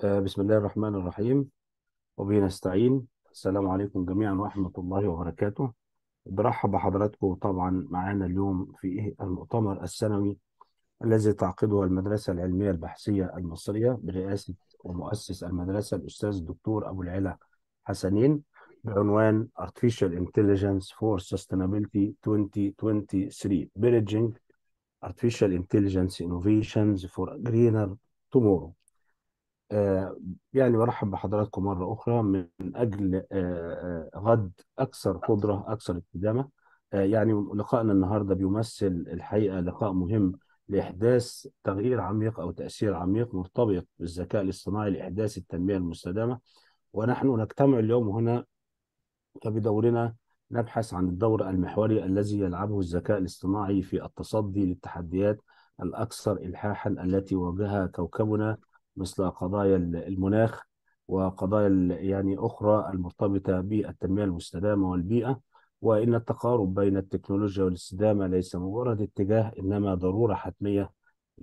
آه، بسم الله الرحمن الرحيم وبه نستعين السلام عليكم جميعا ورحمة الله وبركاته برحب بحضراتكم طبعا معانا اليوم في المؤتمر السنوي الذي تعقده المدرسة العلمية البحثية المصرية برئاسة ومؤسس المدرسة الأستاذ الدكتور أبو العلا حسنين بعنوان Artificial Intelligence for Sustainability 2023 Bridging Artificial Intelligence Innovations for a Greener Tomorrow آه، يعني برحب بحضراتكم مرة أخرى من أجل آه، آه، غد أكثر قدرة أكثر استدامة آه، يعني لقائنا النهاردة بيمثل الحقيقة لقاء مهم لإحداث تغيير عميق أو تأثير عميق مرتبط بالذكاء الاصطناعي لإحداث التنمية المستدامة ونحن نجتمع اليوم هنا فبدورنا نبحث عن الدور المحوري الذي يلعبه الذكاء الاصطناعي في التصدي للتحديات الأكثر إلحاحا التي واجهها كوكبنا مثل قضايا المناخ وقضايا ال- يعني أخرى المرتبطة بالتنمية المستدامة والبيئة وإن التقارب بين التكنولوجيا والاستدامة ليس مجرد اتجاه إنما ضرورة حتمية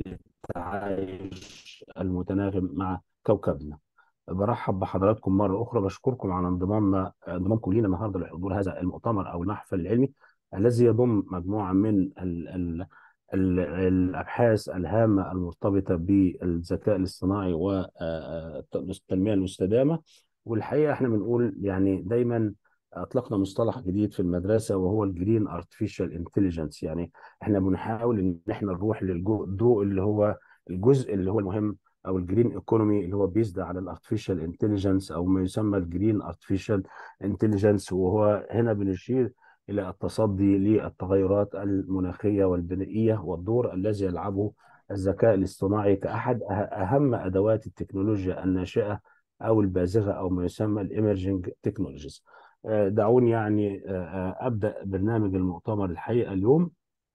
للتعايش المتناغم مع كوكبنا برحب بحضراتكم مرة أخرى بشكركم على انضمامنا انضمامكم لينا النهاردة لحضور هذا المؤتمر أو المحفل العلمي الذي يضم مجموعة من ال ال ال الأبحاث الهامة المرتبطة بالذكاء الاصطناعي والتنمية المستدامة والحقيقة احنا بنقول يعني دايما أطلقنا مصطلح جديد في المدرسة وهو الجرين ارتفيشال انتليجنس يعني احنا بنحاول ان احنا نروح للضوء اللي هو الجزء اللي هو المهم او الجرين ايكونومي اللي هو بيزد على الارتفيشال انتليجنس او ما يسمى الجرين ارتفيشال انتليجنس وهو هنا بنشير الى التصدي للتغيرات المناخيه والبيئيه والدور الذي يلعبه الذكاء الاصطناعي كاحد أه- اهم ادوات التكنولوجيا الناشئه او البازغه او ما يسمى الايمرجنج تكنولوجيز دعوني يعني آه، آه، ابدا برنامج المؤتمر الحقيقه اليوم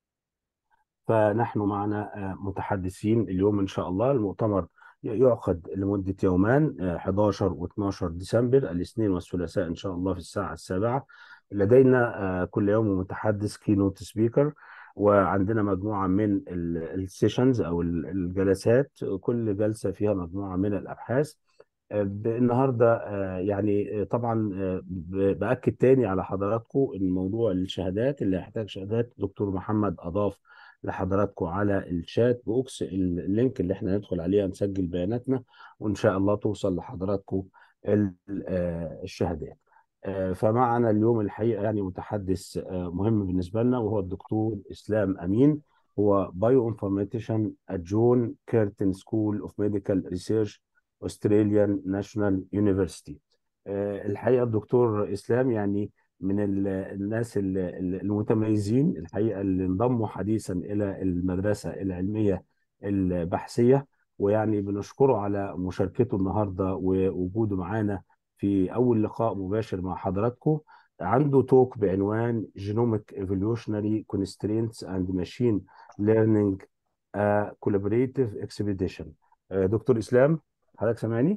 فنحن معنا آه، متحدثين اليوم إن شاء الله المؤتمر يعقد لمدة يومان آه، 11 و12 ديسمبر الاثنين والثلاثاء إن شاء الله في الساعة السابعة لدينا آه، كل يوم متحدث كينوت سبيكر وعندنا مجموعة من السيشنز أو ال- الجلسات كل جلسة فيها مجموعة من الأبحاث آه، النهارده آه، يعني آه، طبعا آه، ب- باكد تاني على حضراتكم ان موضوع الشهادات اللي هيحتاج شهادات دكتور محمد اضاف لحضراتكم على الشات بوكس اللينك اللي احنا ندخل عليه نسجل بياناتنا وان شاء الله توصل لحضراتكم ال- آه، الشهادات آه، فمعنا اليوم الحقيقه يعني متحدث آه، مهم بالنسبه لنا وهو الدكتور اسلام امين هو بايو انفورماتيشن جون كيرتن سكول اوف ميديكال ريسيرش استراليان ناشونال يونيفرسيتي الحقيقه الدكتور اسلام يعني من ال- الناس ال- ال- المتميزين الحقيقه اللي انضموا حديثا الى المدرسه العلميه البحثيه ويعني بنشكره على مشاركته النهارده ووجوده معانا في اول لقاء مباشر مع حضراتكم عنده توك بعنوان Genomic Evolutionary Constraints and Machine Learning a Collaborative Expedition آه، دكتور اسلام حضرتك سامعني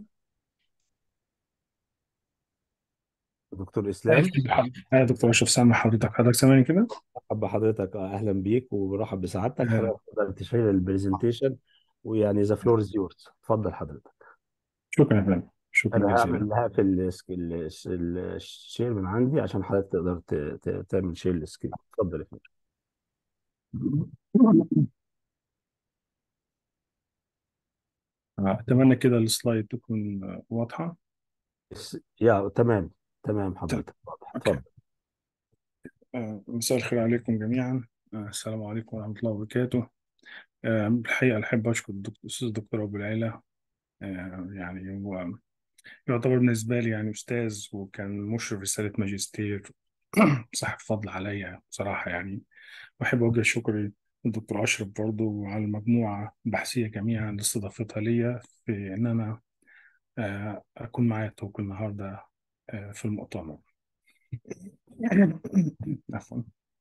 دكتور اسلام يا دكتور اشرف سامع حضرتك حضرتك سامعني كده؟ مرحب بحضرتك آه، اهلا بيك وبرحب بسعادتك أهلا. حضرتك تقدر تشير البرزنتيشن ويعني ذا فلور از يورز اتفضل حضرتك شكرا يا فندم شكرا انا جزيلا هعمل هقفل السك- ال- ال- الشير من عندي عشان حضرتك تقدر ت- ت- تعمل شير السكرين اتفضل يا فندم اتمنى كده السلايد تكون آه، واضحه الس- يا تمام تمام حضرتك واضح اوكي اتفضل آه، مساء الخير عليكم جميعا آه، السلام عليكم ورحمه الله وبركاته آه، الحقيقه احب اشكر الدكتور الاستاذ الدكتور ابو العيله آه، يعني هو يعتبر بالنسبه لي يعني استاذ وكان مشرف رساله ماجستير صاحب فضل عليا بصراحه يعني واحب اوجه شكري للدكتور اشرف برضه وعلى المجموعه البحثيه جميعا لاستضافتها ليا في ان انا آه، أكون معايا التوك النهاردة آه، في المؤتمر عفوا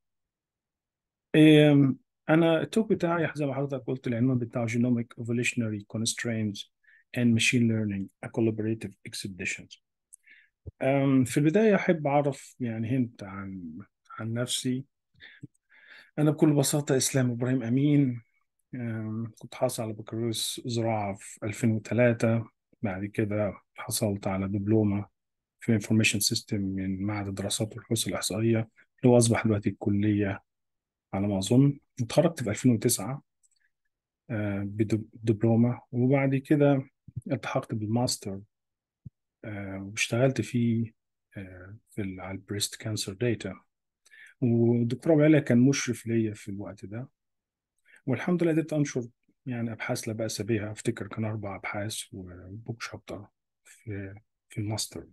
إيه، أنا التوك بتاعي زي ما حضرتك قلت العنوان بتاعه Genomic Evolutionary Constraints and Machine Learning a Collaborative Expedition أم، في البداية أحب أعرف يعني هنت عن عن نفسي أنا بكل بساطة إسلام إبراهيم أمين أم، كنت حاصل على بكالوريوس زراعة في 2003 بعد كده حصلت على دبلومة في انفورميشن سيستم من معهد الدراسات والبحوث الإحصائية اللي هو أصبح دلوقتي الكلية على ما أظن اتخرجت في 2009 آه، بدبلومة وبعد كده التحقت بالماستر آه، واشتغلت فيه آه، في ال- على البريست كانسر داتا والدكتور أبو العلا كان مشرف ليا في الوقت ده والحمد لله قدرت أنشر يعني أبحاث لا بأس بها أفتكر كان أربع أبحاث وبوك شابتر في في الماستر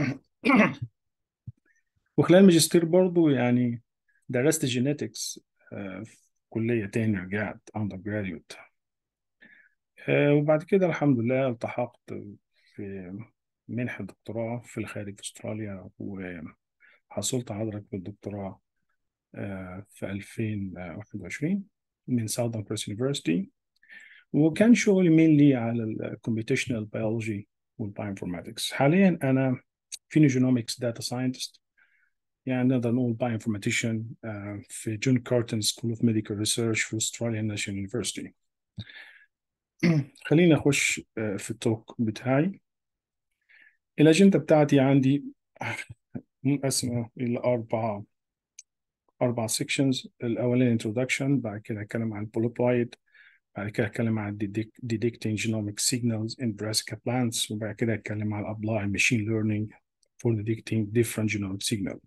وخلال الماجستير برضو يعني درست جينيتكس في كلية تاني رجعت أندر جراديوت وبعد كده الحمد لله التحقت في منحة دكتوراه في الخارج في أستراليا وحصلت على درجة الدكتوراه آه، في 2021 من Southern Cross University وكان شغلي mainly على ال computational biology والبايوانفورماتكس حاليا أنا فينوجينومكس داتا ساينتست يعني نقدر نقول بايوانفورماتيشن في جون كارتن سكول اوف ميديكال ريسيرش في استراليا ناشونال يونيفرستي خليني اخش آه، في التوك بتاعي الاجنده بتاعتي عندي مقسمه الى اربع اربع سيكشنز الاولاني introduction بعد كده هتكلم عن بوليبويد بعد كده هتكلم عن detect- detecting genomic signals in brassica plants وبعد كده هتكلم عن apply machine learning for detecting different genomic signals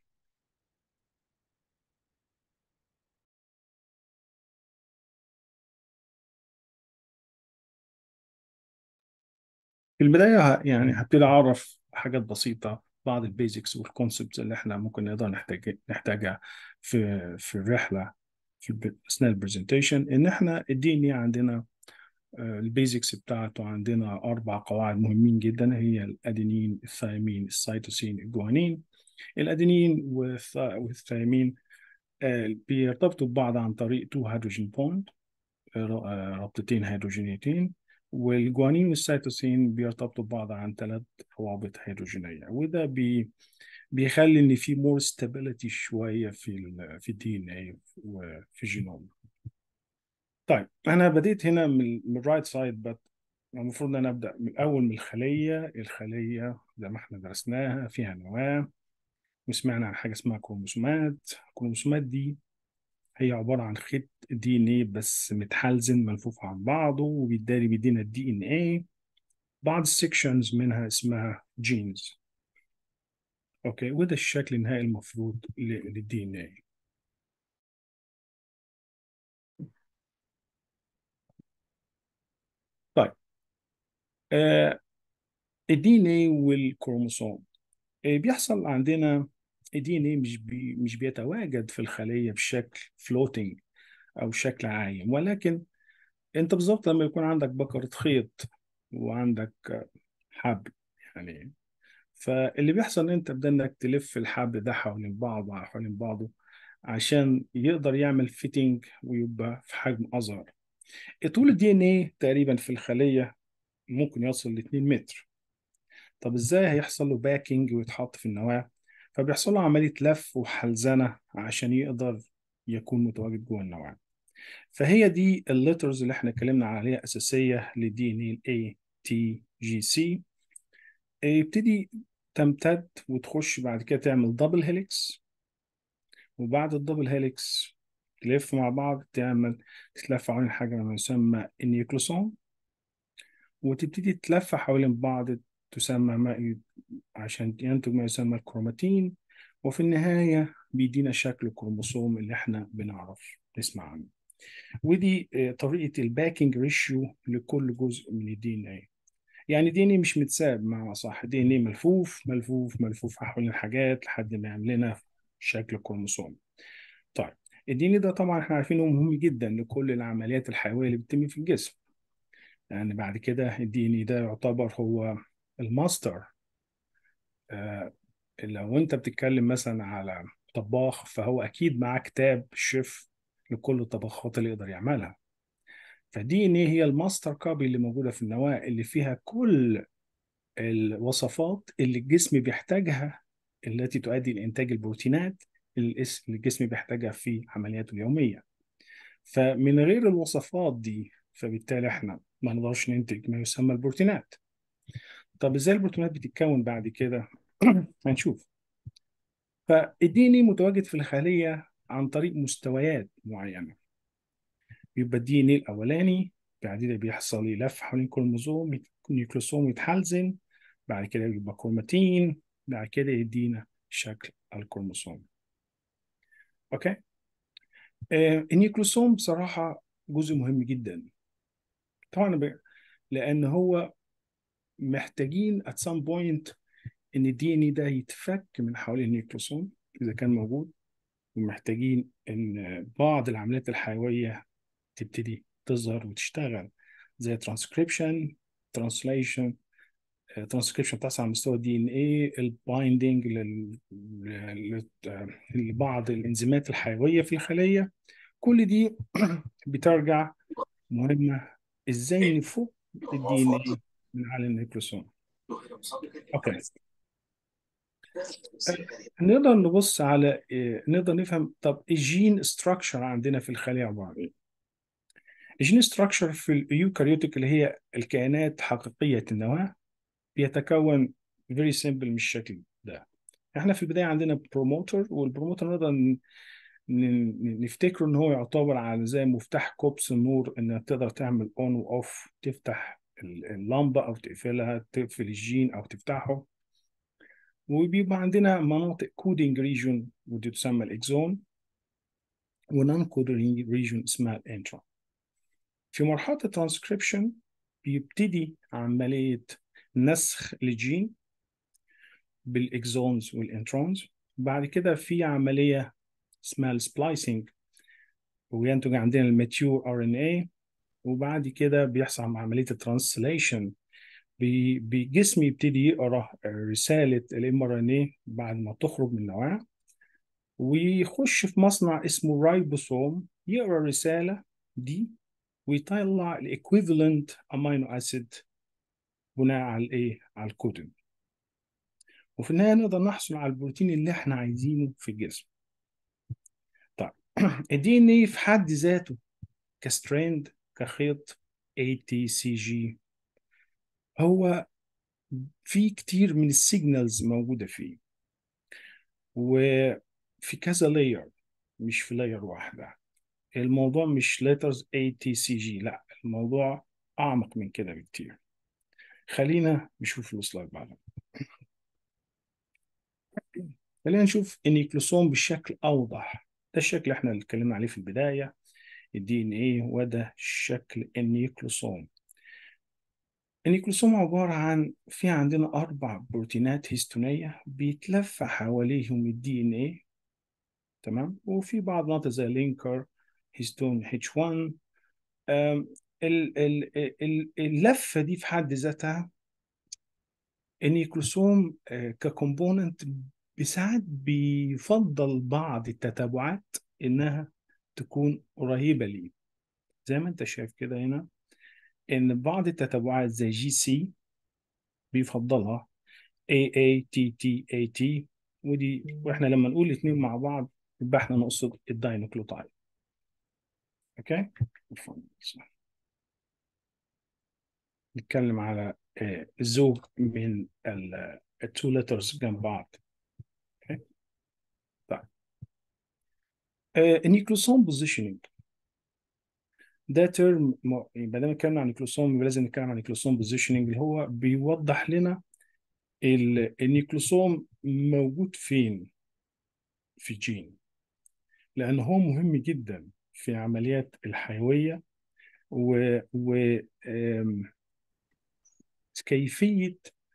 في البداية ه- يعني هبتدي أعرف حاجات بسيطة بعض البيزكس والكونسبتس اللي احنا ممكن نقدر نحتاج نحتاجها في في الرحلة في الب- أثناء البرزنتيشن إن احنا الدي ان اي عندنا آه، البيزكس بتاعته عندنا أربع قواعد مهمين جدا هي الأدينين الثايمين السيتوسين الجوانين الأدينين والث- والثايمين آه، بيرتبطوا ببعض عن طريق تو هيدروجين بوند رابطتين هيدروجينيتين والجوانين والسيتوسين بيرتبطوا ببعض عن ثلاث روابط هيدروجينية وده بي بيخلي ان في مور ستابيليتي شويه في ال في الدي ان اي وفي الجينوم طيب انا بديت هنا من من الرايت سايد بس المفروض ان انا ابدا من الاول من الخليه الخليه زي ما احنا درسناها فيها نواه وسمعنا عن حاجه اسمها كروموسومات الكروموسومات دي هي عبارة عن خيط دي ان ايه بس متحلزن ملفوف عن بعضه وبالتالي بيدينا الدي ان ايه بعض السكشنز منها اسمها جينز اوكي وده الشكل النهائي المفروض للدي ان ايه طيب آه الدي ان ايه والكروموسوم آه بيحصل عندنا الدي ان ايه مش بي مش بيتواجد في الخلية بشكل فلوتنج او شكل عايم ولكن انت بالظبط لما يكون عندك بكرة خيط وعندك آه، حبل يعني فاللي بيحصل ان انت بدأ انك تلف الحبل ده حوالين بعضه حوالين بعضه عشان يقدر يعمل فيتنج ويبقى في حجم اصغر طول الدي ان ايه تقريبا في الخليه ممكن يوصل ل 2 متر طب ازاي هيحصل له باكينج ويتحط في النواه فبيحصل له عمليه لف وحلزنه عشان يقدر يكون متواجد جوه النواه فهي دي الليترز اللي احنا اتكلمنا عليها اساسيه للدي ان ايه الاي تي جي سي يبتدي تمتد وتخش بعد كده تعمل دبل هيليكس وبعد الدبل هيليكس تلف مع بعض تعمل تتلف حوالين حاجة ما يسمى النيوكليسوم وتبتدي تلف حوالين بعض تسمى ما ي- عشان ينتج ما يسمى الكروماتين وفي النهاية بيدينا شكل الكروموسوم اللي احنا بنعرف نسمع عنه ودي آه، طريقة الباكينج ريشيو لكل جزء من الدي ان اي يعني دي ان ايه مش متساب معنى صح دي ان ايه ملفوف ملفوف ملفوف حوالين حاجات لحد ما يعمل لنا شكل كروموسوم طيب الدي ان ايه ده طبعا احنا عارفين انه مهم جدا لكل العمليات الحيويه اللي بتتم في الجسم يعني بعد كده الدي ان ايه ده يعتبر هو الماستر آه لو انت بتتكلم مثلا على طباخ فهو اكيد معاه كتاب شيف لكل الطبخات اللي يقدر يعملها فالدي ان ايه هي الماستر كوبي اللي موجوده في النواه اللي فيها كل الوصفات اللي الجسم بيحتاجها التي تؤدي لإنتاج البروتينات اللي الس- اللي الجسم بيحتاجها في عملياته اليومية فمن غير الوصفات دي فبالتالي احنا ما نقدرش ننتج ما يسمى البروتينات طب ازاي البروتونات بتتكون بعد كده هنشوف فالدي ان ايه متواجد في الخليه عن طريق مستويات معينه يبقى الدي ان ايه الاولاني بعد كده بيحصل يلف حوالين كروموزوم نيوكليوسوم يتحلزن بعد كده يبقى كروماتين بعد كده يدينا شكل الكروموسوم اوكي آه النيوكليوسوم بصراحه جزء مهم جدا طبعا ب... لان هو محتاجين at some point ان الدي ان ده يتفك من حوالين النيوكليوسوم اذا كان موجود ومحتاجين ان بعض العمليات الحيويه تبتدي تظهر وتشتغل زي ترانسكريبشن ترانسليشن ترانسكريبشن بتحصل على مستوى الدي ان ايه البايندنج لبعض الانزيمات الحيويه في الخليه كل دي بترجع مهمه ازاي نفك الدي ان ايه من على النيوكليوسوم اوكي نقدر نبص على نقدر نفهم طب الجين ستراكشر عندنا في الخليه عباره عن ايه؟ الجين ستراكشر في اليوكاريوتيك اللي هي الكائنات حقيقيه النواه بيتكون فيري سيمبل من الشكل ده احنا في البدايه عندنا بروموتر والبروموتر نقدر نفتكره ان هو يعتبر على زي مفتاح كوبس النور انك تقدر تعمل اون واوف تفتح اللمبه او تقفلها تقفل الجين او تفتحه وبيبقى عندنا مناطق كودينج ريجون ودي تسمى الاكزون ونون كودينج ريجون اسمها الانترون في مرحله الترانسكريبشن بيبتدي عمليه نسخ الجين بالاكزونز والانترونز بعد كده في عمليه اسمها السبلايسنج وينتج عندنا الماتيور ار ان اي وبعد كده بيحصل عمليه الترانسليشن بجسم يبتدي يقرا رساله الام ار ان اي بعد ما تخرج من النواه ويخش في مصنع اسمه رايبوسوم يقرا الرساله دي ويطلع الايكويفالنت امينو اسيد بناء على الايه على الكودين وفي النهايه نقدر نحصل على البروتين اللي احنا عايزينه في الجسم طيب الدي ان ايه في حد ذاته كستريند كخيط اي تي سي جي هو في كتير من السيجنالز موجوده فيه وفي كذا لاير مش في لاير واحده الموضوع مش ليترز اي تي سي جي لا الموضوع اعمق من كده بكتير خلينا نشوف السلايد بعدها خلينا نشوف النيوكليوسوم بشكل اوضح ده الشكل اللي احنا اتكلمنا عليه في البدايه الدي ان ايه وده شكل النيوكليوسوم النيوكليوسوم عباره عن في عندنا اربع بروتينات هيستونيه بيتلف حواليهم الدي ان ايه تمام وفي بعض مناطق زي لينكر هيستون اتش 1 اللفه دي في حد ذاتها النيوكليوسوم ككومبوننت بساعات بيفضل بعض التتابعات انها تكون قريبه ليه زي ما انت شايف كده هنا ان بعض التتابعات زي جي سي بيفضلها اي اي تي تي اي تي ودي واحنا لما نقول الاثنين مع بعض يبقى احنا نقصد الداينوكلوتايد اوكي نتكلم على الزوج من التو ليترز جنب بعض اوكي طيب النيوكليوسوم بوزيشننج ده ترم ما دام اتكلمنا عن النيوكليوسوم يبقى لازم نتكلم عن النيوكليوسوم بوزيشننج اللي هو بيوضح لنا النيوكليوسوم موجود فين في الجين لان هو مهم جدا في عمليات الحيويه و, و... كيفيه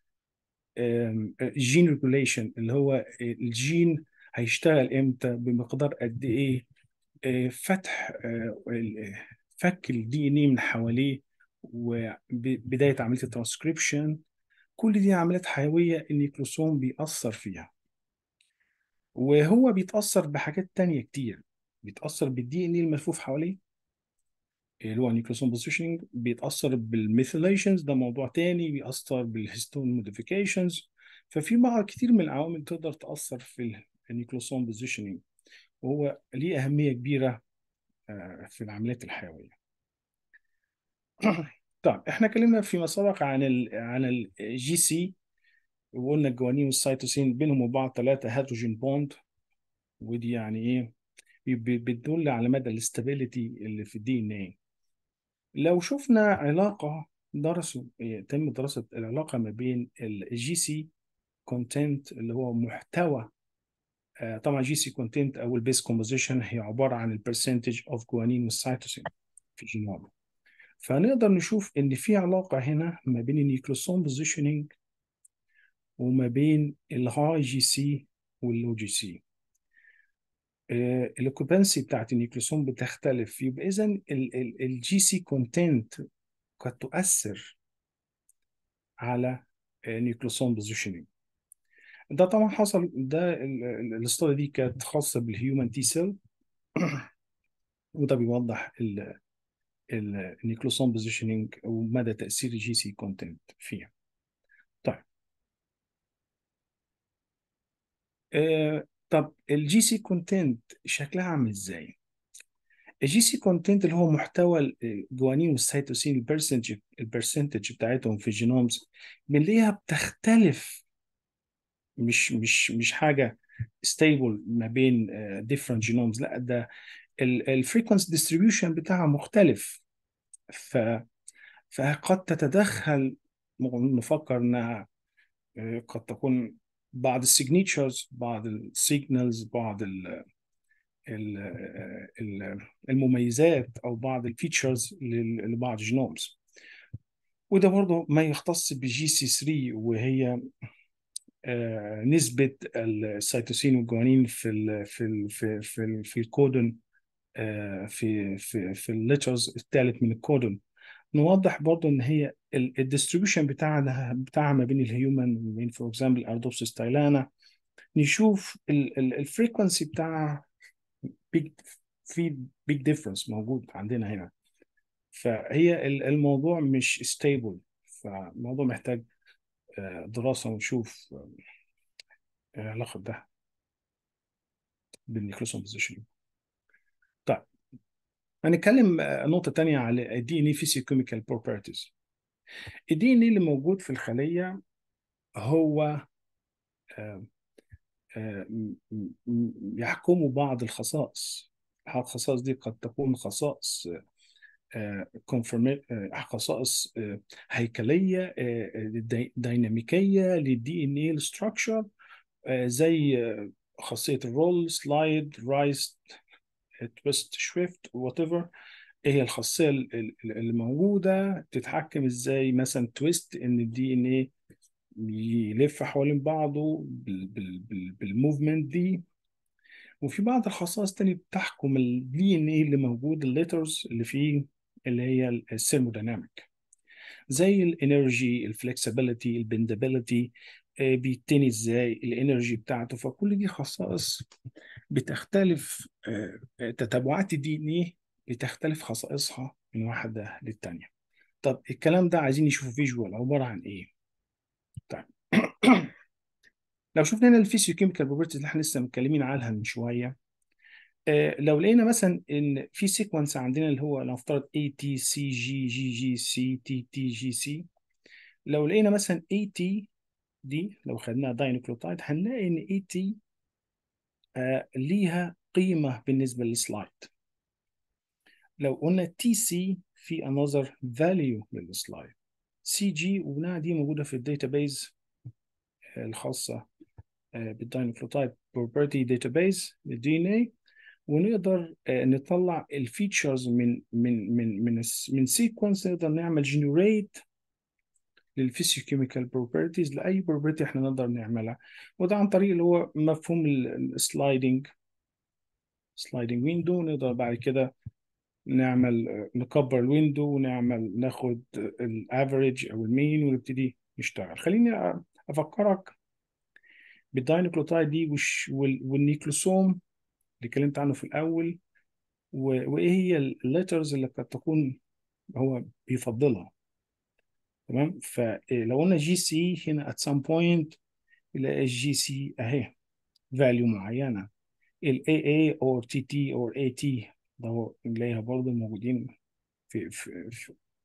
جين ريجوليشن اللي هو الجين هيشتغل امتى بمقدار قد ايه فتح فك الدي ان اي من حواليه وبدايه عمليه الترانسكريبشن كل دي عمليات حيويه النيوكليوسوم بيأثر فيها وهو بيتأثر بحاجات تانية كتير بيتأثر بالدي ان اي الملفوف حواليه اللي هو نيوكليوسوم بوزيشننج بيتأثر بالميثيليشنز ده موضوع تاني بيأثر بالهيستون موديفيكيشنز ففي بعض كتير من العوامل تقدر تأثر في النيوكليوسوم بوزيشننج وهو ليه أهمية كبيرة في العمليات الحيوية طيب احنا اتكلمنا فيما سبق عن ال عن الجي سي وقلنا الجوانين والسيتوسين بينهم وبعض ثلاثة هيدروجين بوند ودي يعني ايه ب- بتدل على مدى الاستابيليتي اللي في الدي ان ايه لو شفنا علاقة درسوا إيه، تم دراسة العلاقة ما بين الجي سي كونتنت اللي هو محتوى آه، طبعا جي سي كونتنت او البيس كومبوزيشن هي عبارة عن البرسنتج اوف جوانين والسيتوسين في الجينوم فنقدر نشوف ان في علاقة هنا ما بين النيوكليوسوم بوزيشننج وما بين الهاي جي سي واللو جي سي الاوكوبانسي بتاعت النيوكليوسوم بتختلف يبقى اذا الجي سي كونتنت قد تؤثر على نيوكليوسوم بوزيشننج ده طبعا حصل ده الاستادي دي كانت خاصه بالهيومن تي سيل وده بيوضح النيوكليوسوم بوزيشننج ومدى تاثير الجي سي كونتنت فيها طيب آه طب الجي سي كونتنت شكلها عامل ازاي؟ الجي سي كونتنت اللي هو محتوى الجوانين والسيتوسين البرسنتج البرسنتج بتاعتهم في الجينومز بنلاقيها بتختلف مش مش مش حاجه ستيبل ما بين ديفرنت جينومز لا ده الفريكونسي ديستريبيوشن بتاعها مختلف ف فقد تتدخل نفكر انها آه، قد تكون بعض السيجنتشرز بعض السيجنالز بعض ال ال ال المميزات او بعض الفيتشرز لبعض الجينومز وده برضه ما يختص بالجي سي 3 وهي آه، نسبة السيتوسين والجوانين في ال في ال في في, ال في الكودون آه، في في في الليترز الثالث من الكودون نوضح برضه ان هي الديستريبيوشن بتاعها بتاعها ما بين الهيومن وما بين فور اكزامبل اردوبسيس تايلانا نشوف الفريكونسي بتاعها بيج في بيج ديفرنس موجود عندنا هنا فهي ال- الموضوع مش ستيبل فالموضوع محتاج آه، دراسة ونشوف آه، العلاقة ده بالنيوكليوسوم بوزيشن طيب هنتكلم آه، نقطة تانية على الدي ان اي فيسيوكيميكال بروبرتيز الدي ان اي اللي موجود في الخلية هو آه، آه، م- م- يحكمه بعض الخصائص الخصائص دي قد تكون خصائص آه، conformi- آه، خصائص آه، هيكلية آه، دي- ديناميكية للدي ان اي ستراكشر زي آه، خاصية الرول سلايد رايس تويست شريفت وات ايفر ايه هي الخاصية ال- ال- اللي موجودة تتحكم ازاي مثلا تويست ان الدي ان ايه يلف حوالين بعضه بال- بال- بال- بالموفمنت دي وفي بعض الخصائص تانية بتحكم الدي ان ايه اللي موجود الليترز اللي فيه اللي هي الثيرموديناميك زي الانرجي الفلكسبيليتي البندابيليتي بيتني ازاي الانرجي بتاعته فكل دي خصائص بتختلف آه، آه، تتابعات الدي ان ايه بتختلف خصائصها من واحده للتانيه طب الكلام ده عايزين نشوفه فيجوال عباره عن ايه طيب لو شفنا هنا الفيسيوكيميكال بروبرتيز اللي احنا لسه متكلمين عنها من شويه آه، لو لقينا مثلا ان في سيكونس عندنا اللي هو نفترض اي تي سي جي جي جي سي تي تي جي سي لو لقينا مثلا اي تي دي لو خدناها داينوكلوتايد هنلاقي ان اي تي ليها قيمه بالنسبه للسلايد لو قلنا تي سي في another value للسلايد سي جي وقلناها دي موجوده في الداتابيز الخاصه آه، بالداينوكلوتايد بروبرتي داتابيز للدي ان اي ونقدر آه، نطلع الفيتشرز من من من من الس- من سيكونس نقدر نعمل جنريت للفيسيوكيميكال بروبرتيز لاي بروبرتي احنا نقدر نعملها وده عن طريق اللي هو مفهوم السلايدنج سلايدنج ويندو نقدر بعد كده نعمل آه، نكبر الويندو ونعمل ناخد الافريج او المين ونبتدي نشتغل خليني أ- افكرك بالداينوكلوتايد دي والش- وال- والنيكلوسوم اللي اتكلمت عنه في الاول و- وايه هي الليترز اللي قد تكون هو بيفضلها تمام فلو قلنا جي سي هنا at some point نلاقي الجي سي اهي فاليو معينه ال AA or TT or AT ده هو نلاقيها برضه موجودين في في في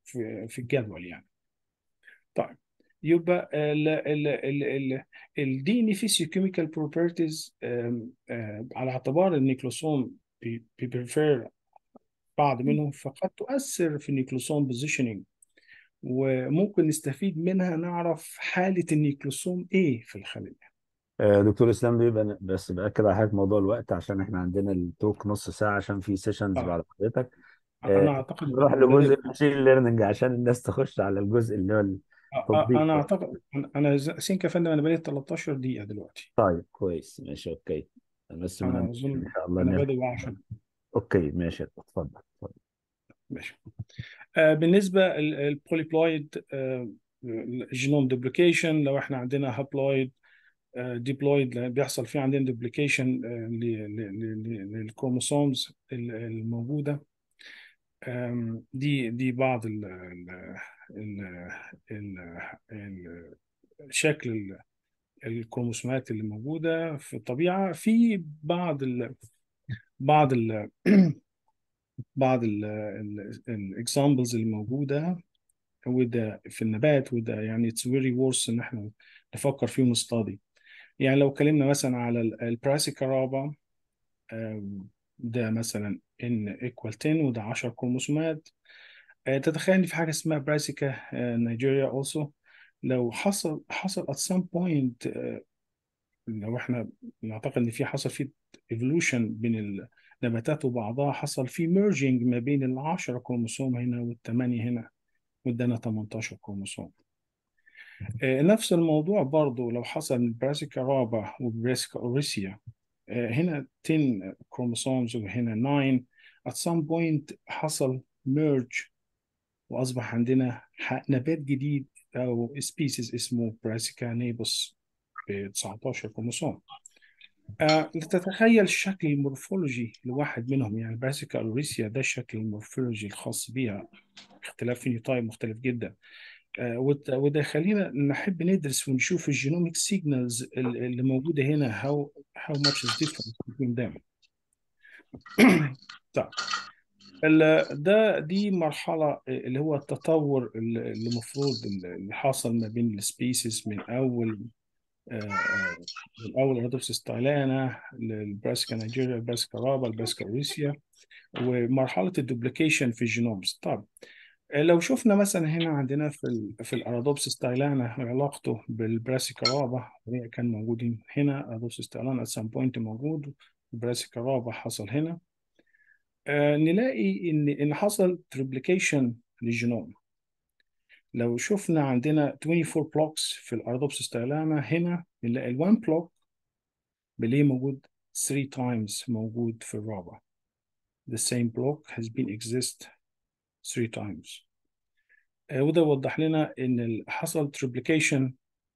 في في الجدول يعني طيب يبقى ال ال ال ال الدي ان فيسيوكيميكال بروبرتيز على اعتبار النيكلوسوم بيبريفير بعض منهم فقد تؤثر في النيكلوسوم بوزيشننج وممكن نستفيد منها نعرف حالة النيكلوسوم ايه في الخلية آه، دكتور اسلام بيبقى بس باكد على حضرتك موضوع الوقت عشان احنا عندنا التوك نص ساعه عشان في سيشنز آه. بعد حضرتك انا آه، اعتقد نروح لجزء الماشين ليرنينج عشان الناس تخش على الجزء اللي هو التطبيق انا اعتقد انا سين يا فندم انا بقيت 13 دقيقة دلوقتي طيب كويس ماشي اوكي بس من انا اظن ان شاء الله انا نرجع بادئ 10 اوكي ماشي اتفضل اتفضل ماشي آه، بالنسبة البوليبلويد الجينوم دوبليكيشن لو احنا عندنا هابلويد ديبلويد بيحصل فيه عندنا دوبليكيشن للكروموسومز الموجودة آم، دي دي بعض ال ال ال ال شكل ال- الكروموسومات اللي موجودة في الطبيعة في بعض ال بعض ال بعض الاكزامبلز اللي موجودة وده في النبات وده يعني اتس فيري وورس ان احنا نفكر فيه ونستادي يعني لو اتكلمنا مثلا على البراسيكارابا ده مثلا ان ايكوال 10 وده 10 كروموسومات آه، تتخيل ان في حاجه اسمها براسيكا نيجيريا also لو حصل حصل at some point آه، لو احنا نعتقد ان في حصل في evolution بين النباتات وبعضها حصل في merging ما بين ال 10 كروموسوم هنا والثمانيه هنا وادانا 18 كروموسوم آه، نفس الموضوع برضو لو حصل من براسيكا رابا وبراسيكا اوريسيا آه، هنا 10 كروموسومز وهنا 9 at some point حصل merge وأصبح عندنا ح- نبات جديد أو سبيسيز اسمه براسيكا نيبوس ب 19 كروموسوم آه، تتخيل الشكل المورفولوجي لواحد منهم يعني براسيكا اوريسيا ده الشكل المورفولوجي الخاص بيها اختلاف فينيوتايب مختلف جدا آه، وده وده يخلينا نحب ندرس ونشوف الجينوميك سيجنالز اللي موجوده هنا how how much is difference between them طيب ال- ده دي مرحلة اللي هو التطور اللي اللي المفروض اللي حاصل ما بين السبيسيز من أول آه، آه، من أول أرادوبسيس تايلانا للبراسكا نيجيريا البراسكا رابا البراسكا أوريسيا ومرحلة الدوبليكيشن في الجينومز طب لو شفنا مثلا هنا عندنا في ال في الأرادوبسيس تايلانا علاقته بالبراسيكا رابا وهي كان موجودين هنا أرادوبسيس تايلانا at some point موجود البراسيكا رابا حصل هنا آه، نلاقي ان ان حصل تريبليكيشن للجينوم لو شفنا عندنا 24 بلوكس في الارادوبسيس تايلانا هنا نلاقي ال1 بلوك بلاقيه موجود 3 times موجود في الرابع the same block has been exist 3 times آه، وده وضح لنا ان ال- حصل تريبليكيشن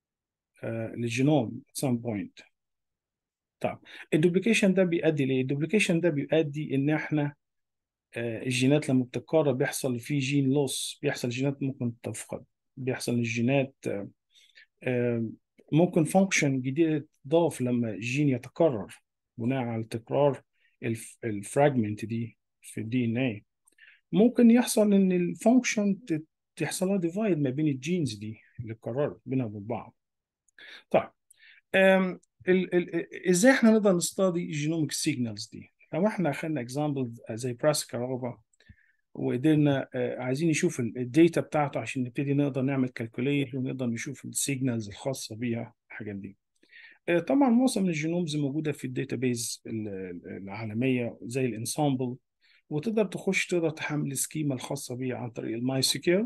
للجينوم at some point طيب الدوبليكيشن ده بيؤدي ليه؟ الدوبليكيشن ده بيؤدي ان احنا آه، الجينات لما بتتكرر بيحصل في جين لوس بيحصل جينات ممكن تفقد بيحصل الجينات آه، آه، ممكن فانكشن جديدة تضاف لما الجين يتكرر بناء على تكرار الفراجمنت دي في الدي ان اي ممكن يحصل ان الفانكشن تحصل لها ديفايد ما بين الجينز دي اللي اتكررت بينها وبين بعض طيب أم، ال ال ازاي احنا نقدر نستدي الجينوميك سيجنالز دي لو احنا اخذنا اكزامبل زي براسكا روبا وقدرنا آه، عايزين نشوف الداتا بتاعته عشان نبتدي نقدر نعمل كالكوليت ونقدر نشوف السيجنالز الخاصه بيها الحاجات دي آه، طبعا معظم الجينومز موجوده في الداتابيز العالميه زي الانسامبل وتقدر تخش تقدر تحمل السكيما الخاصه بيها عن طريق الماي سيكيور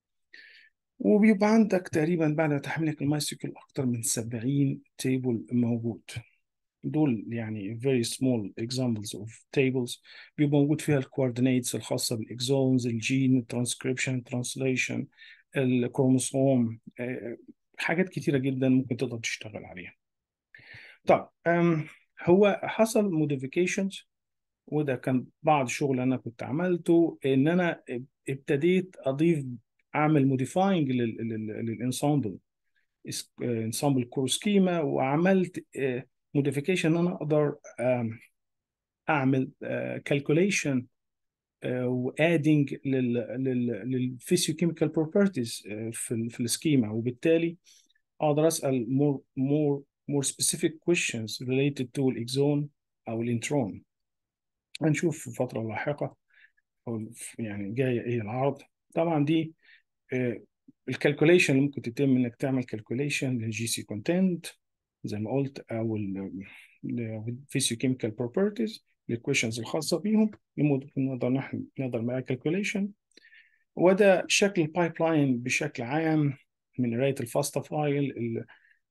وبيبقى عندك تقريبا بعد تحميلك الماي سيكيور اكتر من 70 تيبل موجود دول يعني very small examples of tables بيبقى موجود فيها الكوردينيتس الخاصة بالإكزونز الجين الترانسكريبشن ترانسليشن الكروموسوم آه، حاجات كتيرة جدا ممكن تقدر تشتغل عليها طب أم، هو حصل modifications وده كان بعض الشغل انا كنت عملته ان انا ابتديت اضيف اعمل موديفاينج للانسامبل انسامبل كور سكيما وعملت موديفيكيشن ان انا اقدر آم، اعمل كالكوليشن وادنج للفيسيوكيميكال بروبرتيز في ال في السكيما وبالتالي اقدر اسال more more more specific questions related to الاكزون او الانترون هنشوف في فتره لاحقه او يعني جايه ايه العرض طبعا دي الكالكوليشن اللي ممكن تتم انك تعمل كالكوليشن للجي سي كونتنت زي ما قلت او الفيسيوكيميكال بروبرتيز الايكويشنز الخاصه بيهم ممكن نقدر نحن نقدر نعمل كالكوليشن وده شكل البايب لاين بشكل عام من قرايه الفاستا فايل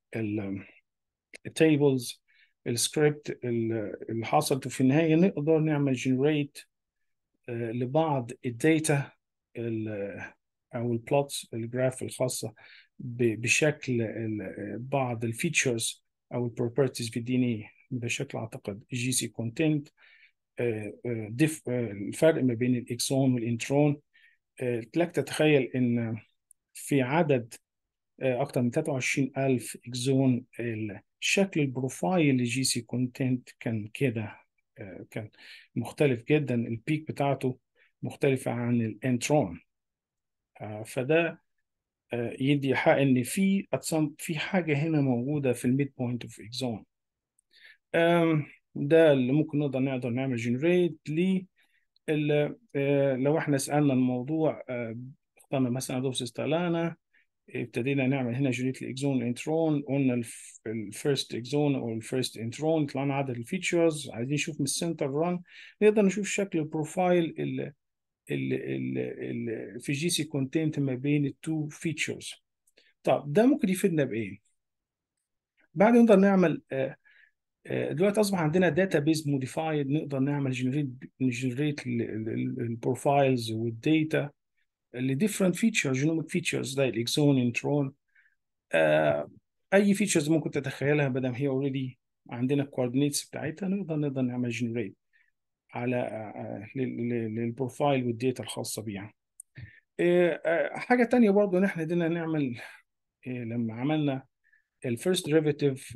التيبلز السكريبت اللي حصلت وفي النهايه نقدر نعمل جنريت لبعض الداتا او البلوتس الجراف الخاصه بشكل بعض الفيتشرز او البروبرتيز في الدي ان اي بشكل اعتقد جي سي كونتنت الفرق ما بين الاكسون والانترون لك تتخيل ان في عدد اكثر من 23000 اكزون شكل البروفايل لجي سي كونتنت كان كده كان مختلف جدا البيك بتاعته مختلفة عن الانترون فده يدي حق ان في في حاجة هنا موجودة في الميد بوينت اوف اكزون ده اللي ممكن نقدر نقدر نعمل جنريت ل لو احنا سألنا الموضوع اخترنا مثلا ادوبس استعلانا ابتدينا نعمل هنا جنريت الاكزون الانترون قلنا الفيرست اكزون او الفيرست انترون طلعنا عدد الفيتشرز عايزين نشوف من السنتر ران نقدر نشوف شكل البروفايل اللي اللي في جي سي كونتنت ما بين التو فيتشرز طب ده ممكن يفيدنا بايه؟ بعد نقدر نعمل دلوقتي اصبح عندنا داتا بيز موديفايد نقدر نعمل جنريت نجنريت البروفايلز والداتا لديفرنت فيتشرز جينوميك فيتشرز زي الاكسون انترون اي فيتشرز ممكن تتخيلها بدل هي اوريدي عندنا الكوردينيتس بتاعتها نقدر نقدر نعمل جنريت على للبروفايل والداتا الخاصه بيها حاجه تانية برضو ان احنا قدرنا نعمل لما عملنا الفيرست ديريفيتيف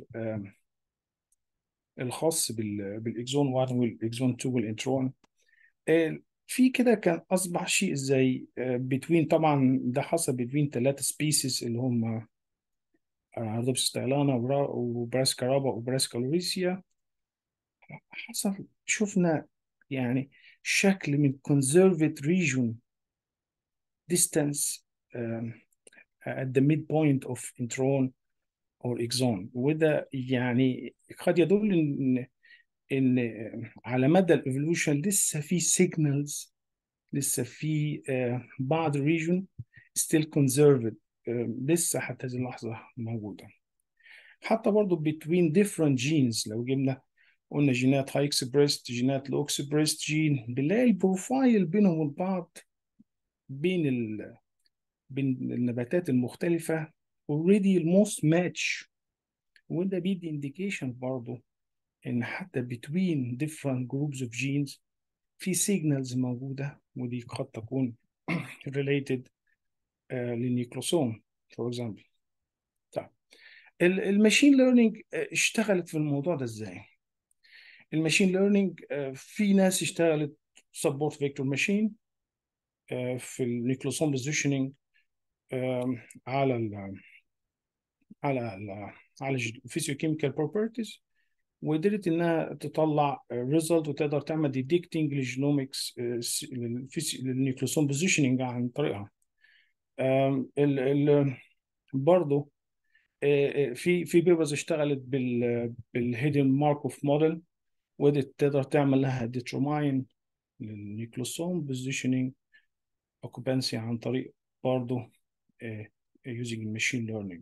الخاص بالاكزون 1 والاكزون 2 والانترون في كده كان اصبح شيء زي بتوين طبعا ده حصل بتوين ثلاثه سبيسيز اللي هم اردوبس ستايلانا وبراسكارابا وبراسكالوريسيا حصل شفنا يعني شكل من conserved region distance um, at the midpoint of intron or exon وده يعني قد يدل ان ان على مدى الايفولوشن لسه في signals لسه في uh, بعض الريجون still conserved uh, لسه حتى هذه اللحظه موجوده حتى برضو between different genes لو جبنا قلنا جينات هاي اكسبريست جينات لو اكسبريست جين بنلاقي البروفايل بينهم البعض بين ال... بين النباتات المختلفة already الموست ماتش وده بيدي indication برضه ان حتى between different groups of genes في signals موجودة ودي قد تكون related uh, للنيوكلوسوم for example طيب الماشين ليرنينج اشتغلت في الموضوع ده ازاي؟ الماشين ليرنينج في ناس اشتغلت سبورت فيكتور ماشين في النيوكلوسوم بوزيشننج على ال على ال على الفيزيوكيميكال بروبرتيز وقدرت انها تطلع ريزلت وتقدر تعمل ديتكتنج للجينومكس للنيوكلوسوم بوزيشننج عن طريقها ال ال برضه في في بيبرز اشتغلت بال بالهيدن ماركوف موديل وقدرت تقدر تعمل لها ديترماين للنيوكلوسوم بوزيشننج اوكوبانسي عن طريق برضه يوزنج الماشين ليرنينج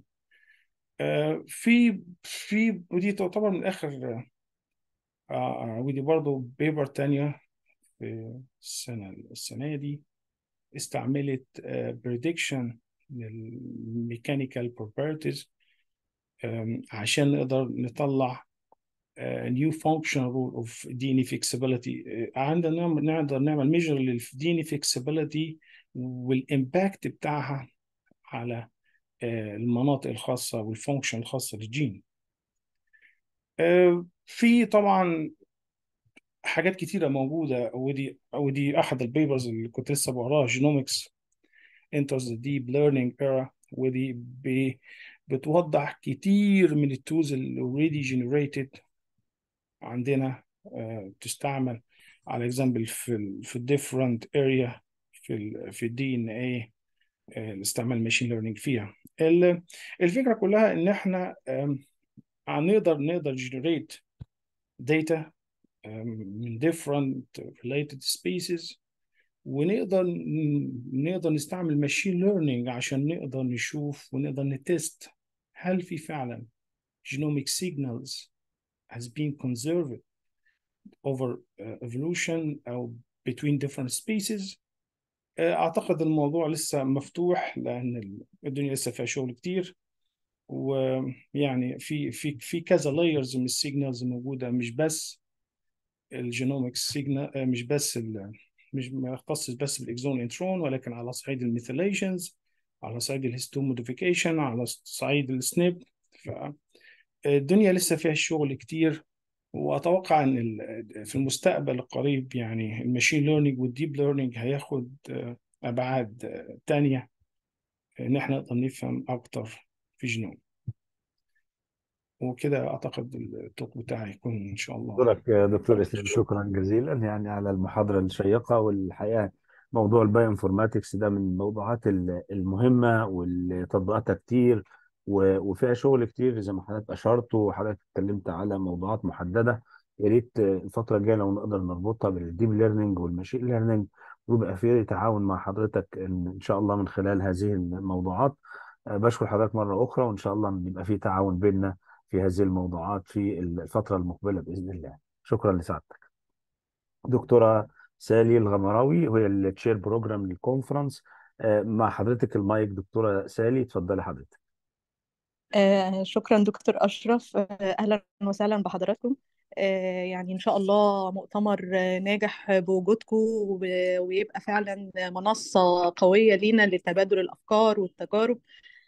في في ودي تعتبر من اخر آه ودي برضه بيبر تانية في السنة السنة دي استعملت بريدكشن للميكانيكال بروبرتيز عشان نقدر نطلع نيو فانكشنال رول اوف دي ان فيكسبيليتي عندنا نقدر نعمل ميجر للدي ان فيكسبيليتي والامباكت بتاعها على المناطق الخاصة والفانكشن الخاصة للجين في طبعا حاجات كتيرة موجودة ودي ودي أحد البيبرز اللي كنت لسه بقراها جينومكس enters the deep learning era ودي ب- بتوضح كتير من التولز اللي already generated عندنا آه، تستعمل على example في ال في ال different area في ال في الدي ان اي استعمال ماشين ليرنينج فيها ال- الفكرة كلها ان احنا آم، هنقدر نقدر generate data آم، من different related species ونقدر نقدر نستعمل ماشين ليرنينج عشان نقدر نشوف ونقدر نتست هل في فعلا genomic signals has been conserved over uh, evolution أو between different species آه، أعتقد الموضوع لسه مفتوح لأن الدنيا لسه فيها شغل كتير ويعني في في في كذا layers من السيجنالز موجودة مش بس الجينوميك سيجنال مش بس ال مش ما يختصش بس بالاكزون انترون ولكن على صعيد الميثيليشنز على صعيد الهيستون موديفيكيشن على صعيد السنيب فالدنيا لسه فيها شغل كتير واتوقع ان ال- في المستقبل القريب يعني الماشين ليرنينج والديب ليرنينج هياخد آه، ابعاد آه، تانية ان احنا نقدر نفهم اكتر في جينوم وكده اعتقد التوك بتاعي يكون ان شاء الله أشكرك يا دكتور إسلام شكرا جزيلا يعني على المحاضرة الشيقة والحقيقة موضوع البايو انفورماتكس ده من الموضوعات ال- المهمة واللي تطبيقاتها كتير و- وفيها شغل كتير زي ما حضرتك أشرت وحضرتك اتكلمت على موضوعات محددة يا ريت الفترة الجاية لو نقدر نربطها بالديب ليرنينج والماشين ليرنينج ويبقى في تعاون مع حضرتك إن إن شاء الله من خلال هذه الموضوعات أه، بشكر حضرتك مرة أخرى وإن شاء الله يبقى في تعاون بيننا في هذه الموضوعات في الفترة المقبلة بإذن الله شكرا لسعادتك دكتورة سالي الغمراوي وهي التشير بروجرام للكونفرنس آه، مع حضرتك المايك دكتورة سالي اتفضلي حضرتك آه، شكرا دكتور أشرف آه، أهلا وسهلا بحضراتكم آه، يعني إن شاء الله مؤتمر آه، ناجح بوجودكم وب- ويبقى فعلا منصة قوية لينا لتبادل الأفكار والتجارب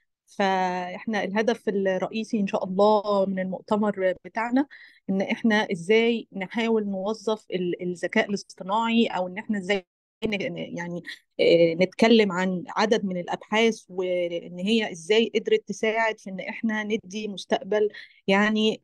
فإحنا الهدف الرئيسي إن شاء الله من المؤتمر بتاعنا إن إحنا إزاي نحاول نوظف ال- الذكاء الاصطناعي أو إن إحنا إزاي ن- يعني آه، نتكلم عن عدد من الأبحاث وإن هي إزاي قدرت تساعد في إن إحنا ندي مستقبل يعني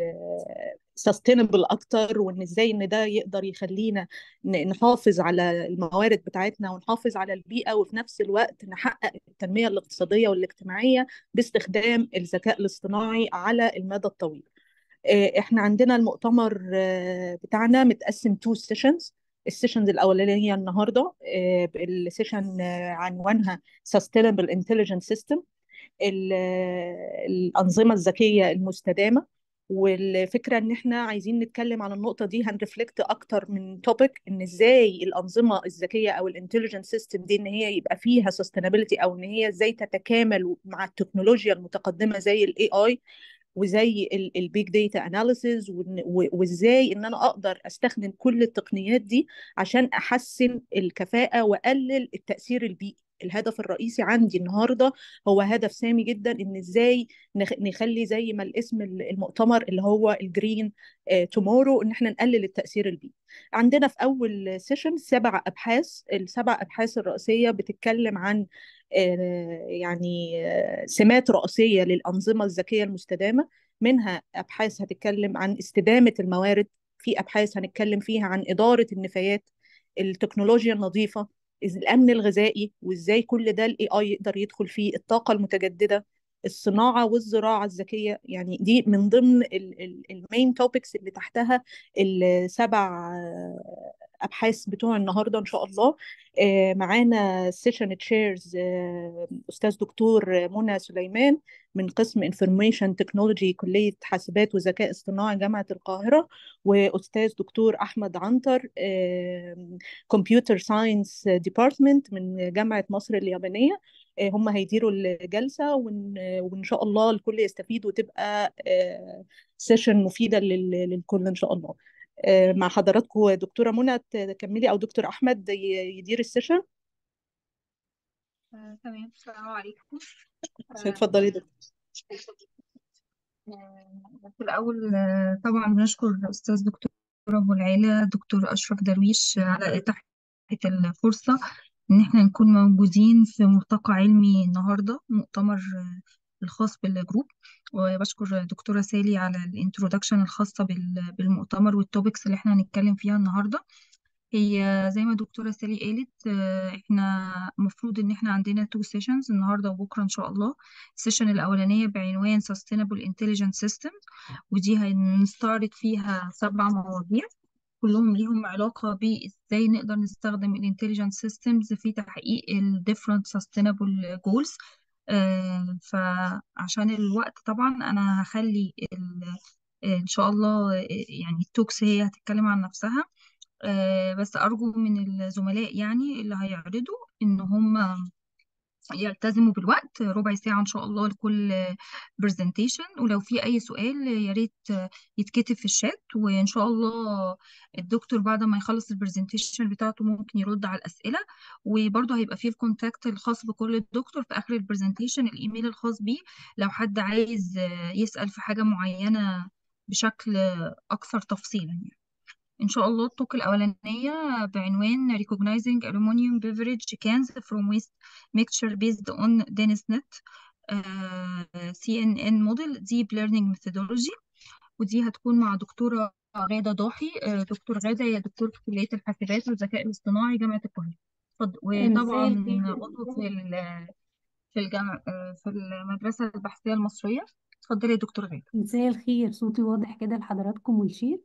سستينبل أكتر وإن إزاي إن ده يقدر يخلينا ن- نحافظ على الموارد بتاعتنا ونحافظ على البيئة وفي نفس الوقت نحقق التنمية الاقتصادية والاجتماعية باستخدام الذكاء الاصطناعي على المدى الطويل آه، احنا عندنا المؤتمر آه، بتاعنا متقسم تو سيشنز السيشنز الاولانيه النهارده آه، السيشن آه، عنوانها Sustainable Intelligent System ال- الأنظمة الذكية المستدامة والفكرة ان احنا عايزين نتكلم عن النقطة دي هنرفلكت اكتر من توبيك ان ازاي الأنظمة الذكية او الانتليجنت سيستم دي ان هي يبقى فيها sustainability او ان هي ازاي تتكامل مع التكنولوجيا المتقدمة زي الاي اي وزي البيج داتا اناليسز وازاي ان انا اقدر استخدم كل التقنيات دي عشان احسن الكفاءة واقلل التأثير البيئي الهدف الرئيسي عندي النهارده هو هدف سامي جدا ان ازاي نخ- نخلي زي ما الاسم المؤتمر اللي هو الجرين تومورو ان احنا نقلل التأثير البيئي عندنا في اول سيشن سبع ابحاث السبع ابحاث الرئيسية بتتكلم عن آه، يعني آه، سمات رئيسية للأنظمة الذكية المستدامة منها أبحاث هتتكلم عن استدامة الموارد في أبحاث هنتكلم فيها عن إدارة النفايات التكنولوجيا النظيفة الأمن الغذائي وإزاي كل ده ال AI يقدر يدخل فيه الطاقة المتجددة الصناعة والزراعة الذكية يعني دي من ضمن المين توبكس اللي تحتها السبع آه، أبحاث بتوع النهاردة إن شاء الله آه، معانا سيشن تشيرز أستاذ دكتور منى سليمان من قسم انفورميشن تكنولوجي كلية حاسبات وذكاء اصطناعي جامعة القاهرة وأستاذ دكتور أحمد عنتر كمبيوتر ساينس ديبارتمنت من جامعة مصر اليابانية آه، هم هيديروا الجلسة وإن, وإن شاء الله الكل يستفيد وتبقى سيشن مفيدة لل- للكل إن شاء الله آه، مع حضراتكم دكتورة منى تكملي أو دكتور أحمد ي- يدير السيشن آه، تمام السلام عليكم اتفضلي دكتور آه، في الأول آه، طبعا بنشكر الأستاذ دكتور أبو العلا دكتور أشرف درويش على إتاحة الفرصة إن إحنا نكون موجودين في ملتقى علمي النهاردة مؤتمر الخاص بالجروب وبشكر دكتورة سالي على الانترودكشن الخاصة بال- بالمؤتمر والتوبكس اللي إحنا هنتكلم فيها النهاردة هي زي ما دكتورة سالي قالت آه، احنا المفروض ان احنا عندنا تو سيشنز النهارده وبكره ان شاء الله السيشن الاولانيه بعنوان Sustainable Intelligent Systems ودي هنستعرض فيها سبع مواضيع كلهم ليهم علاقة بإزاي نقدر نستخدم ال Intelligent Systems في تحقيق ال different sustainable goals آه، فعشان الوقت طبعا أنا هخلي ال- إن شاء الله آه، يعني التوكس هي هتتكلم عن نفسها آه، بس أرجو من الزملاء يعني اللي هيعرضوا إن هم يلتزموا بالوقت ربع ساعة إن شاء الله لكل برزنتيشن ولو في أي سؤال يا ريت يتكتب في الشات وإن شاء الله الدكتور بعد ما يخلص البرزنتيشن بتاعته ممكن يرد على الأسئلة وبرضه هيبقى فيه الكونتاكت الخاص بكل الدكتور في آخر البرزنتيشن الإيميل الخاص بيه لو حد عايز يسأل في حاجة معينة بشكل أكثر تفصيلا يعني. إن شاء الله التوك الأولانية بعنوان Recognizing Aluminum Beverage Cans from Waste Mixture Based on DNSNet آه، CNN Model Deep Learning Methodology ودي هتكون مع دكتورة غادة ضاحي آه، دكتور غادة هي دكتورة في كلية الحاسبات والذكاء الاصطناعي جامعة القاهرة اتفضل مساء وطبعا الخير عضو في ال- في الجامعة في المدرسة البحثية المصرية اتفضلي يا دكتور غادة مساء الخير صوتي واضح كده لحضراتكم والشير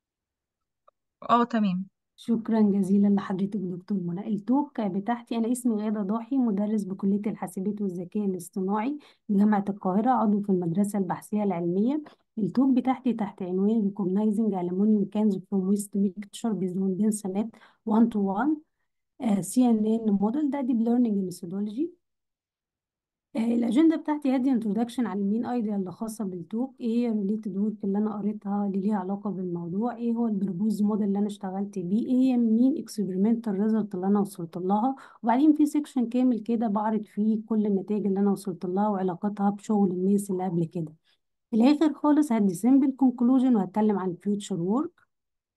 اه تمام شكرا جزيلا لحضرتك دكتور منى التوك بتاعتي انا اسمي غادة ضاحي مدرس بكلية الحاسبات والذكاء الاصطناعي بجامعة القاهرة عضو في المدرسة البحثية العلمية التوك بتاعتي تحت عنوان Recognizing Aluminum Cans from Waste Mixture Based on DenseNet 1 to 1 آه، CNN موديل ده Deep Learning Methodology آه، الأجندة بتاعتي هدي انترودكشن على المين ايديا اللي خاصة بالتوك ايه هي الريليتد ورك اللي انا قريتها اللي ليها علاقة بالموضوع ايه هو البروبوز موديل اللي انا اشتغلت بيه ايه هي مين اكسبيرمنتال ريزلت اللي انا وصلت لها وبعدين في سيكشن كامل كده بعرض فيه كل النتائج اللي انا وصلت لها وعلاقتها بشغل الناس اللي قبل كده في الاخر خالص هدي سيمبل كونكلوجن وهتكلم عن الفيوتشر وورك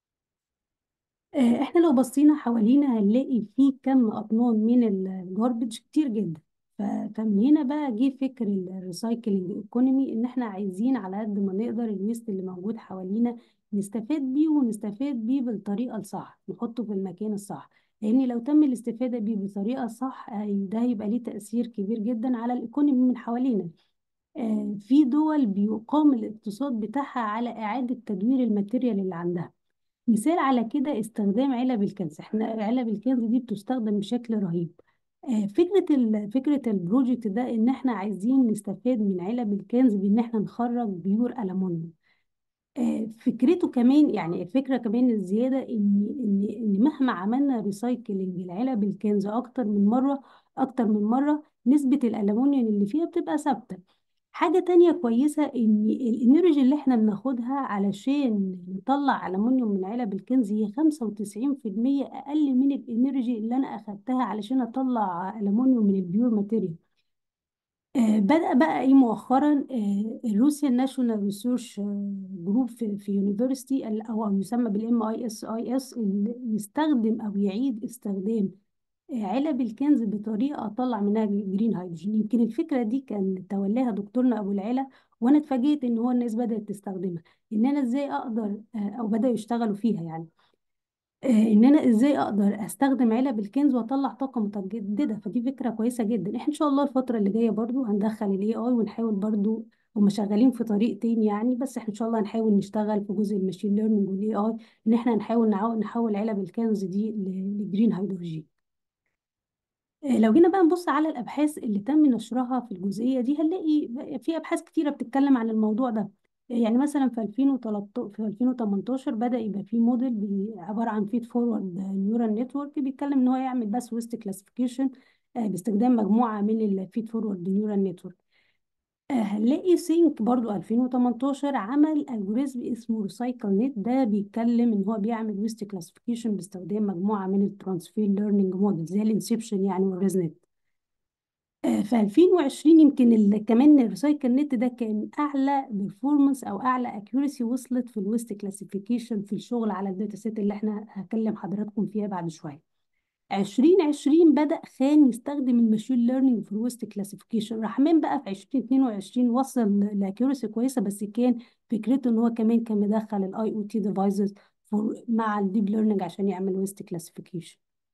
آه، احنا لو بصينا حوالينا هنلاقي في كم اطنان من الجاربج كتير جدا ف- فمن هنا بقى جه فكر الريسايكلينج ايكونومي ان احنا عايزين على قد ما نقدر الويست اللي موجود حوالينا نستفاد بيه ونستفاد بيه بالطريقه الصح نحطه في المكان الصح لان لو تم الاستفاده بيه بطريقه صح هي- ده هيبقى ليه تاثير كبير جدا على الايكونومي من حوالينا آه، في دول بيقام الاقتصاد بتاعها على اعاده تدوير الماتيريال اللي عندها مثال على كده استخدام علب الكنز احنا علب الكنز دي بتستخدم بشكل رهيب آه، فكرة ال... فكرة البروجكت ده ان احنا عايزين نستفاد من علب الكنز بان احنا نخرج بيور ألمونيوم آه، فكرته كمان يعني الفكرة كمان الزيادة ان ان ان مهما عملنا ريسايكلينج العلب الكنز اكتر من مرة اكتر من مرة نسبة الألمونيوم اللي فيها بتبقى ثابتة حاجة تانية كويسة إن الإنرجي اللي إحنا بناخدها علشان نطلع ألمونيوم من علب الكنز هي 95% أقل من الإنرجي اللي أنا أخدتها علشان أطلع ألمونيوم من البيور ماتيريال آه، بدأ بقى ايه مؤخرا آه، الروسيا ناشونال ريسيرش جروب في في يونيفرستي او أو يسمى بالام اي اس اي اس يستخدم او يعيد استخدام آه، علب الكنز بطريقه اطلع منها جرين هيدروجين يمكن الفكره دي كان تولاها دكتورنا ابو العلا وانا اتفاجئت ان هو الناس بدات تستخدمها ان انا ازاي اقدر آه، او بداوا يشتغلوا فيها يعني آه، ان انا ازاي اقدر استخدم علب الكنز واطلع طاقه متجدده فدي فكره كويسه جدا احنا ان شاء الله الفتره اللي جايه برضو هندخل الاي اي ونحاول برضو هم شغالين في طريق تاني يعني بس احنا ان شاء الله هنحاول نشتغل في جزء الماشين ليرنينج والاي اي ان احنا نحاول نعو- نحول علب الكنز دي ل- لجرين هيدروجين آه، لو جينا بقى نبص على الابحاث اللي تم نشرها في الجزئيه دي هنلاقي بقى في ابحاث كتيره بتتكلم عن الموضوع ده يعني مثلا في 2013 في 2018 بدأ يبقى في موديل بي- عباره عن فيد فورورد نيورال نتورك بيتكلم ان هو يعمل بس ويست كلاسيفيكيشن باستخدام مجموعه من الفيد فورورد نيورال نتورك هنلاقي سينك برضو 2018 عمل الجوريزم اسمه ريسايكل نت ده بيتكلم ان هو بيعمل ويست كلاسيفيكيشن باستخدام مجموعه من الترانسفير ليرنينج موديل زي الانسبشن يعني والريزنت آه، في 2020 يمكن ال- كمان الريسايكل نت ده كان اعلى بيرفورمانس او اعلى اكيورسي وصلت في الويست كلاسيفيكيشن في الشغل على الداتا سيت اللي احنا هكلم حضراتكم فيها بعد شويه 2020 بدأ خان يستخدم الماشين ليرنينج في الويست كلاسيفيكيشن رحمن بقى في 2022 وصل لاكيورسي كويسه بس كان فكرته ان هو كمان كان مدخل الاي او تي ديفايسز مع الديب ليرنينج عشان يعمل ويست كلاسيفيكيشن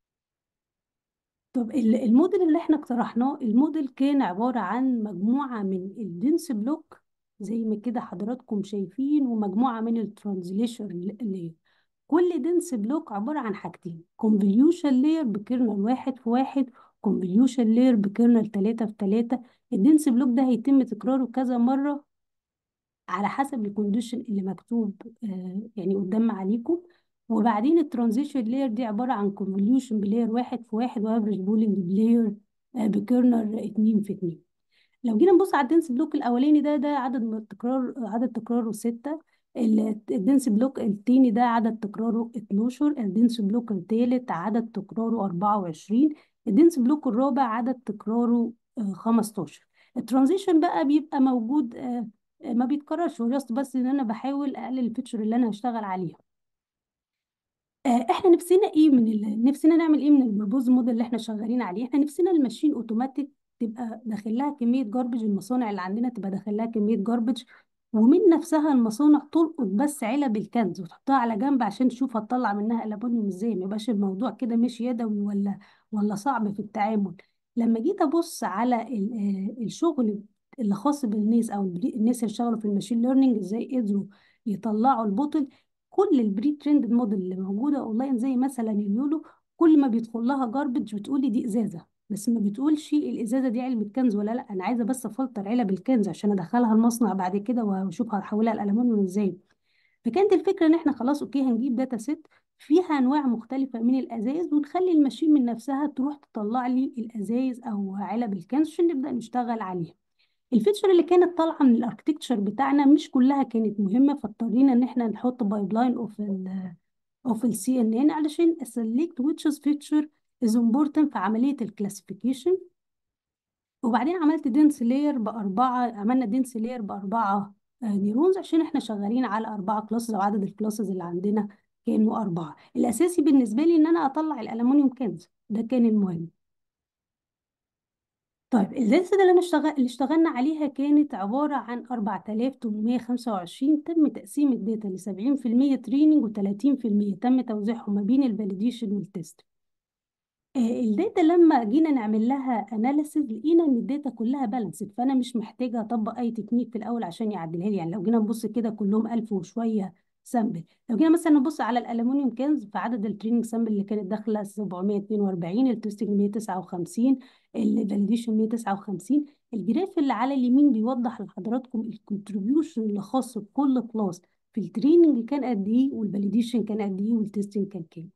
طب ال- الموديل اللي احنا اقترحناه الموديل كان عبارة عن مجموعة من الدنس بلوك زي ما كده حضراتكم شايفين ومجموعة من الترانزليشن لاير كل دنس بلوك عبارة عن حاجتين convolution لاير بكيرنل واحد في واحد convolution لاير بكيرنل تلاتة في تلاتة الدنس بلوك ده هيتم تكراره كذا مرة على حسب الكونديشن اللي مكتوب آه، يعني قدام عليكم وبعدين الترانزيشن لاير دي عبارة عن كونفوليوشن بلاير واحد في واحد وافريج بولينج بلاير بكيرنر اتنين في اتنين لو جينا نبص على الدنس بلوك الاولاني ده ده عدد م- تكرار عدد تكراره ستة ال- الدنس بلوك التاني ده عدد تكراره 12 الدنس بلوك التالت عدد تكراره 24 الدنس بلوك الرابع عدد تكراره آه، 15 الترانزيشن بقى بيبقى موجود آه، آه، ما بيتكررش هو جاست بس ان انا بحاول اقلل الفيتشر اللي انا هشتغل عليها آه، احنا نفسنا ايه من ال... نفسنا نعمل ايه من البروبوز موديل اللي احنا شغالين عليه احنا نفسنا الماشين اوتوماتيك تبقى داخل لها كميه جاربج المصانع اللي عندنا تبقى داخل لها كميه جاربج ومن نفسها المصانع تلقط بس علب الكنز وتحطها على جنب عشان تشوف هتطلع منها الومنيوم ازاي ما يبقاش الموضوع كده مش يدوي ولا ولا صعب في التعامل لما جيت ابص على ال- آه، الشغل اللي خاص بالناس او البري- الناس اللي اشتغلوا في الماشين ليرنينج ازاي قدروا يطلعوا البوتل كل البري تريند موديل اللي موجوده اونلاين زي مثلا اليولو كل ما بيدخل لها جاربج بتقول لي دي ازازه بس ما بتقولش الازازه دي علبه كنز ولا لا انا عايزه بس افلتر علب الكنز عشان ادخلها المصنع بعد كده واشوف هحولها الالومنيوم ازاي فكانت الفكره ان احنا خلاص اوكي هنجيب داتا سيت فيها انواع مختلفه من الازايز ونخلي الماشين من نفسها تروح تطلع لي الازايز او علب الكنز عشان نبدا نشتغل عليها الفيتشر اللي كانت طالعه من الاركتكتشر بتاعنا مش كلها كانت مهمه فاضطرينا ان احنا نحط بايبلاين اوف اوف السي ان ان علشان اسلكت which feature is important في عمليه الكلاسيفيكيشن وبعدين عملت دنس لاير بأربعة عملنا دنس لاير بأربعة نيرونز عشان احنا شغالين على أربعة كلاسز أو عدد الكلاسز اللي عندنا كانوا أربعة الأساسي بالنسبة لي إن أنا أطلع الألمونيوم كنز ده كان المهم طيب الدنس ده اللي أنا اشتغل اللي اشتغلنا عليها كانت عبارة عن 4825 تم تقسيم الداتا ل 70% تريننج و30% تم توزيعهم ما بين الفاليديشن والتست آه، الداتا لما جينا نعمل لها اناليسيز لقينا ان الداتا كلها بالانسد فانا مش محتاجه اطبق اي تكنيك في الاول عشان يعدلها لي يعني لو جينا نبص كده كلهم 1000 وشويه سامبل لو جينا مثلا نبص على الالومنيوم كانز فعدد التريننج سامبل اللي كانت داخله 742 التستنج 159 الفاليديشن 159 الجراف اللي على اليمين بيوضح لحضراتكم الكونتريبيوشن اللي خاص بكل كلاس في التريننج كان قد ايه والفاليديشن كان قد ايه والتستنج كان كام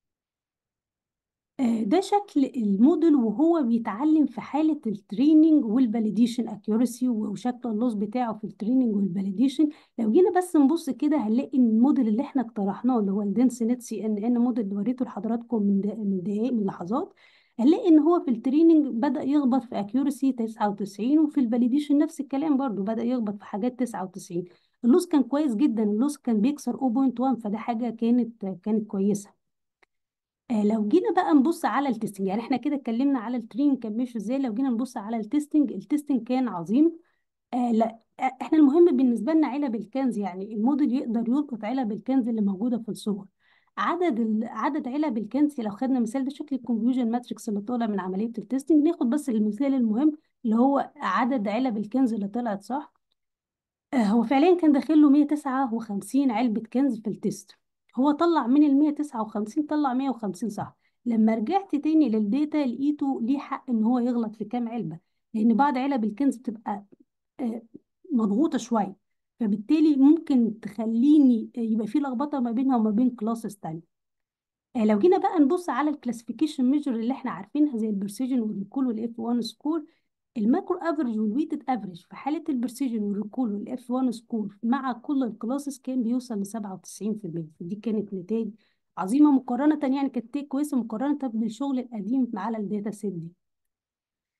آه، ده شكل الموديل وهو بيتعلم في حالة التريننج والفاليديشن اكيورسي وشكل اللوس بتاعه في التريننج والفاليديشن لو جينا بس نبص كده هنلاقي ان الموديل اللي احنا اقترحناه اللي هو الدنس نت سي ان ان موديل اللي وريته لحضراتكم من دا- من دقائق من لحظات هنلاقي ان هو في التريننج بدأ يخبط في اكيورسي 99 وفي الفاليديشن نفس الكلام برضو بدأ يخبط في حاجات 99 اللوس كان كويس جدا اللوس كان بيكسر 0.1 فده حاجة كانت كانت كويسة آه، لو جينا بقى نبص على التستنج يعني احنا كده اتكلمنا على التريننج كان ماشي ازاي لو جينا نبص على التستنج التستنج كان عظيم آه لا آه، احنا المهم بالنسبه لنا علب الكنز يعني الموديل يقدر يلقط علب الكنز اللي موجوده في الصور عدد ال... عدد علب الكنز لو خدنا مثال ده شكل الكونفيوجن ماتريكس اللي طالع من عمليه التستنج ناخد بس المثال المهم اللي هو عدد علب الكنز اللي طلعت صح آه، هو فعليا كان داخل له 159 علبة كنز في التيست هو طلع من ال 159 طلع 150 صح لما رجعت تاني للداتا لقيته ليه حق ان هو يغلط في كام علبة لان بعض علب الكنز بتبقى آه، مضغوطة شوية فبالتالي ممكن تخليني آه، يبقى في لخبطة ما بينها وما بين كلاسز تانية آه، لو جينا بقى نبص على الكلاسيفيكيشن ميجر اللي احنا عارفينها زي البرسيجن والريكول والاف 1 سكور الماكرو افريج والويتد افريج في حاله البرسيجن والريكول والاف 1 سكور مع كل الكلاسز كان بيوصل ل 97% فدي كانت نتائج عظيمه مقارنه يعني كانت نتائج كويسه مقارنه بالشغل القديم على الداتا سيت دي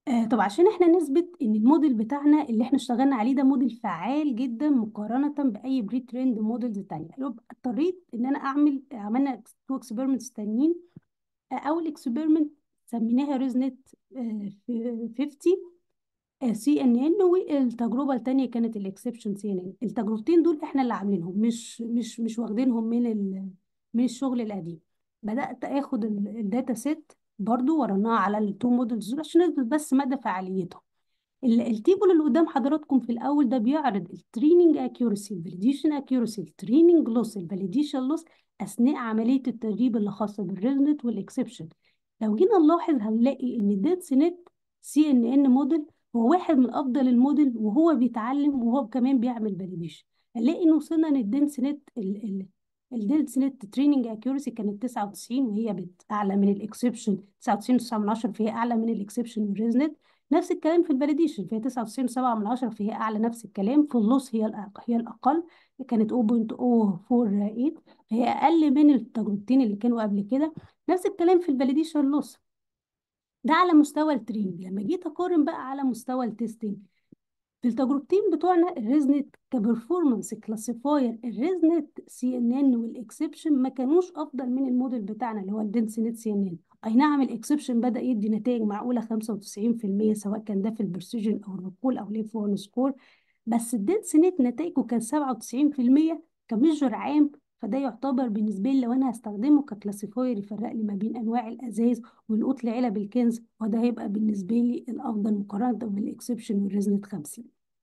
آه طب عشان احنا نثبت ان الموديل بتاعنا اللي احنا اشتغلنا عليه ده موديل فعال جدا مقارنة بأي بري تريند موديلز تانية يبقى اضطريت ان انا اعمل عملنا تو اكسبيرمنتس تانيين آه، اول اكسبيرمنت سميناها ريزنت آه، في 50 سي ان ان والتجربه الثانيه كانت الاكسبشن سي ان ان التجربتين دول احنا اللي عاملينهم مش مش مش واخدينهم من ال من الشغل القديم بدات اخد ال- الداتا سيت برضو ورناها على التو مودلز دول عشان نثبت بس مدى فعاليتهم ال- التيبل اللي قدام حضراتكم في الاول ده بيعرض التريننج اكيورسي الفاليديشن اكيورسي التريننج لوس الفاليديشن لوس اثناء عمليه التدريب اللي خاصه بالريزنت والاكسبشن لو جينا نلاحظ هنلاقي ان الديتس نت سي ان ان موديل هو واحد من افضل الموديل وهو بيتعلم وهو كمان بيعمل فاليديشن هنلاقي ان وصلنا ان الدنس نت الدنس نت تريننج اكيورسي كانت 99 وهي بت- اعلى من الاكسبشن 99.9 فهي اعلى من الاكسبشن والريزنت نفس الكلام في الفاليديشن فهي 99.7 فهي اعلى نفس الكلام في اللوس هي الأق- هي الاقل كانت 0.048 فهي اقل من التجربتين اللي كانوا قبل كده نفس الكلام في الفاليديشن لوس ده على مستوى التريننج لما جيت اقارن بقى على مستوى التستنج في التجربتين بتوعنا الريزنت كبرفورمانس كلاسيفاير الريزنت سي ان ان والاكسبشن ما كانوش افضل من الموديل بتاعنا اللي هو الدنس نت سي ان ان اي نعم الاكسبشن بدا يدي نتائج معقوله 95% سواء كان ده في البرسيجن او الركول او ليف وان سكور بس الدنس نت نتائجه كان 97% كميجر عام فده يعتبر بالنسبه لي لو انا هستخدمه ككلاسيفاير يفرق لي ما بين انواع الازاز والقطل علب الكنز وده هيبقى بالنسبه لي الافضل مقارنه بالاكسبشن والريزنت 50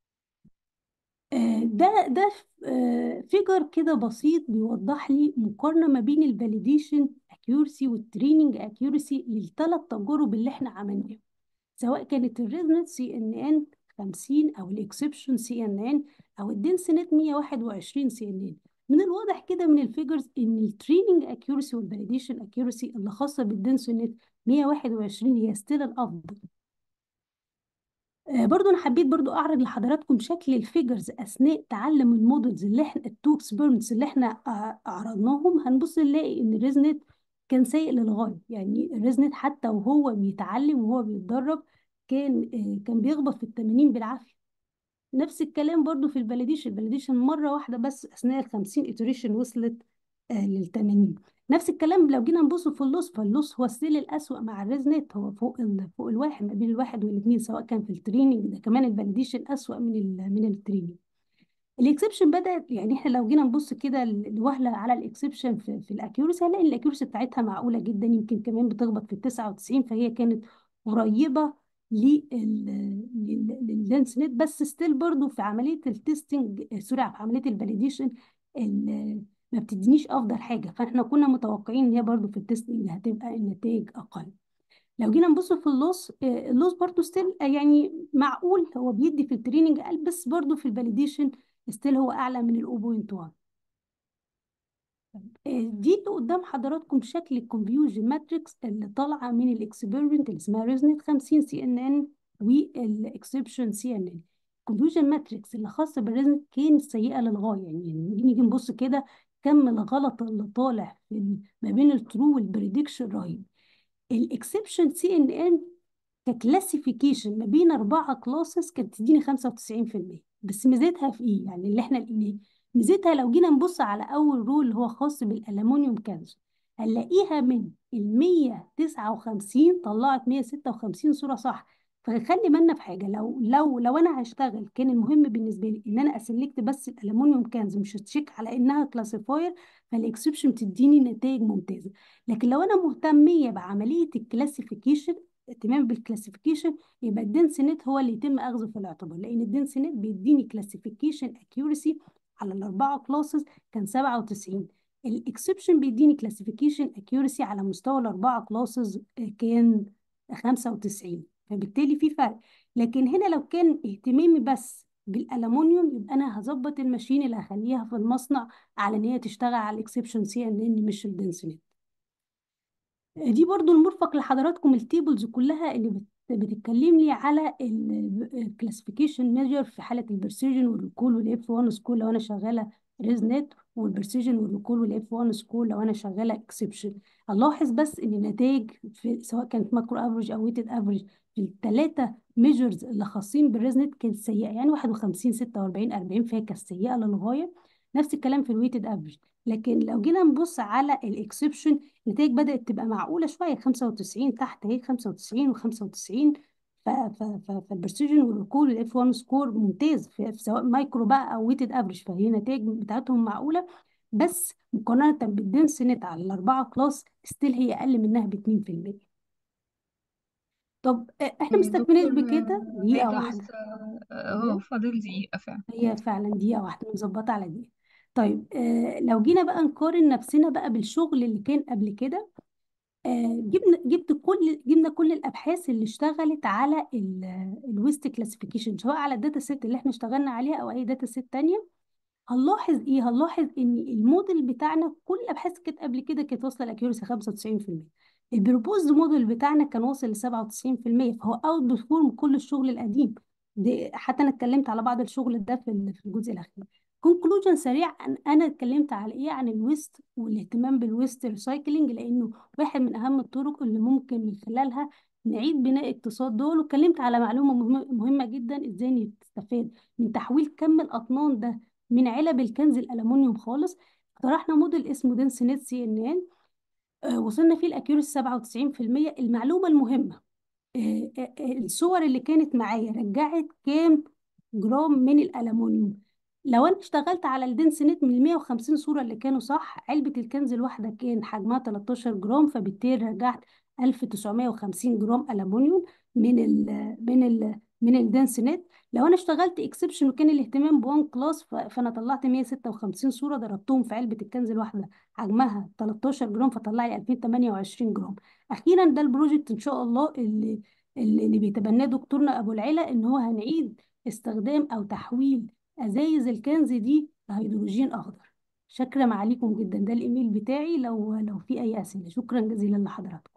آه، ده ده فيجر كده بسيط بيوضح لي مقارنة ما بين الفاليديشن اكيورسي والتريننج اكيورسي للثلاث تجارب اللي احنا عملناهم سواء كانت الريزنت سي ان ان 50 او الاكسبشن سي ان ان او الدنسنت 121 سي ان ان من الواضح كده من الفيجرز ان التريننج اكيورسي والفاليديشن اكيورسي اللي خاصة بالدنسنت 121 هي ستيل الافضل آه، برضو انا حبيت برضو اعرض لحضراتكم شكل الفيجرز اثناء تعلم المودلز اللي احنا التو اكسبيرمنتس اللي احنا آه، عرضناهم هنبص نلاقي ان الريزنت كان سيء للغايه يعني الريزنت حتى وهو بيتعلم وهو بيتدرب كان آه، كان بيخبط في التمانين بالعافيه نفس الكلام برضو في الفاليديشن الفاليديشن مرة واحدة بس أثناء ال 50 iteration وصلت آه لل 80 نفس الكلام لو جينا نبص في اللوس فاللوس هو ستيل الأسوأ مع الريزنت هو فوق ال فوق الواحد ما بين الواحد والاثنين سواء كان في التريننج ده كمان الفاليديشن أسوأ من ال من التريننج الاكسبشن بدات يعني احنا لو جينا نبص كده لوهله على الاكسبشن في, في الاكيورسي هنلاقي الاكيورسي بتاعتها معقوله جدا يمكن كمان بتخبط في ال 99 فهي كانت قريبه لللينس نت بس ستيل برضو في عمليه التستنج سوري في عمليه الفاليديشن ما بتدينيش افضل حاجه فاحنا كنا متوقعين ان هي برضو في التستنج هتبقى النتائج اقل لو جينا نبص في اللوس آه، اللوس برضو ستيل يعني معقول هو بيدي في التريننج اقل بس برضو في الفاليديشن ستيل هو اعلى من ال 0.1 آه، دي اللي قدام حضراتكم شكل الكونفيوجن ماتريكس اللي طالعه من الاكسبيرمنت اللي اسمها ريزنت 50 سي ان ان والاكسبشن سي ان ان الكونفيوجن ماتريكس اللي خاصه بالريزنت كانت سيئه للغايه يعني لما نيجي نبص كده كم الغلط اللي طالع في ال- ما بين الترو والبريدكشن رهيب الاكسبشن سي ان ان ككلاسيفيكيشن ما بين أربعة كلاسز كانت تديني 95% بس ميزتها في إيه؟ يعني اللي إحنا لقيناه ميزتها لو جينا نبص على أول رول اللي هو خاص بالألمونيوم كانسر هنلاقيها من ال 159 طلعت 156 صورة صح فخلي بالنا في حاجة لو لو لو أنا هشتغل كان المهم بالنسبة لي إن أنا أسلكت بس الألمونيوم كانز مش هتشيك على إنها كلاسيفاير فالإكسبشن تديني نتائج ممتازة لكن لو أنا مهتمية بعملية الكلاسيفيكيشن اهتمام بالكلاسيفيكيشن يبقى الدنس نت هو اللي يتم اخذه في الاعتبار لان الدنس نت بيديني كلاسيفيكيشن اكيورسي على الاربعه كلاسز كان 97 الاكسبشن بيديني كلاسيفيكيشن اكيورسي على مستوى الاربعه كلاسز كان 95 فبالتالي في فرق لكن هنا لو كان اهتمامي بس بالالومنيوم يبقى انا هظبط الماشين اللي هخليها في المصنع على ان هي تشتغل على الاكسبشن سي ان ان مش الدنس نت دي برضو المرفق لحضراتكم التيبلز كلها اللي بت- بتتكلم لي على الكلاسيفيكيشن ميجر في حاله البرسيجن والريكول والاف 1 سكول لو انا شغاله ريز نت والبرسيجن والريكول والاف 1 سكول لو انا شغاله اكسبشن هنلاحظ بس ان النتائج في سواء كانت ماكرو افريج او ويتد افريج في الثلاثه ميجرز اللي خاصين بالريزنت كانت سيئه يعني 51 46 40 فهي كانت سيئه للغايه نفس الكلام في الويتد افريج لكن لو جينا نبص على الاكسبشن النتائج بدات تبقى معقوله شويه 95 تحت اهي 95 و95 فالبرسيجن والركول والاف 1 سكور ممتاز في في سواء مايكرو بقى او ويتد افريج فهي النتائج بتاعتهم معقوله بس مقارنه بالدنس نت على الاربعه كلاس ستيل هي اقل منها ب 2% طب آه، احنا مستكملين دكتور بكده دقيقه غادة واحده لسه اه فاضل دقيقة فعلا هي فعلا دقيقة واحدة مظبطة على دقيقة طيب آه لو جينا بقى نقارن نفسنا بقى بالشغل اللي كان قبل كده آه جبنا جبت كل جبنا كل الأبحاث اللي اشتغلت على الويست كلاسيفيكيشن سواء على الداتا سيت اللي احنا اشتغلنا عليها أو أي داتا سيت تانية هنلاحظ ايه هنلاحظ ان الموديل بتاعنا كل الابحاث كانت قبل كده كانت واصله لاكيورسي 95% البروبوزد موديل بتاعنا كان واصل ل 97% فهو اوت بيرفورم كل الشغل القديم دي حتى انا اتكلمت على بعض الشغل ده في ال- في الجزء الاخير كونكلوجن سريع أن- انا اتكلمت على ايه عن الويست والاهتمام بالويست ريسايكلينج لانه واحد من اهم الطرق اللي ممكن من خلالها نعيد بناء اقتصاد دول واتكلمت على معلومه مهمه مهمه جدا ازاي نستفاد من تحويل كم الاطنان ده من علب الكنز الالومنيوم خالص اقترحنا موديل اسمه دنس نت سي ان ان وصلنا فيه الاكيوريسي 97% المعلومه المهمه آه، آه، آه، الصور اللي كانت معايا رجعت كام جرام من الالومنيوم لو انا اشتغلت على الدنس نت من ال 150 صوره اللي كانوا صح علبه الكنز الواحده كان حجمها 13 جرام فبالتالي رجعت 1950 جرام الومنيوم من ال من ال من الدنس نت لو انا اشتغلت اكسبشن وكان الاهتمام بوان كلاس ف- فانا طلعت 156 صوره ضربتهم في علبه الكنز الواحده حجمها 13 جرام فطلع لي 2028 جرام اخيرا ده البروجكت ان شاء الله اللي اللي اللي بيتبناه دكتورنا ابو العلا ان هو هنعيد استخدام او تحويل ازايز الكنز دي لهيدروجين اخضر شكرا معاليكم جدا ده الايميل بتاعي لو لو في اي اسئله شكرا جزيلا لحضراتكم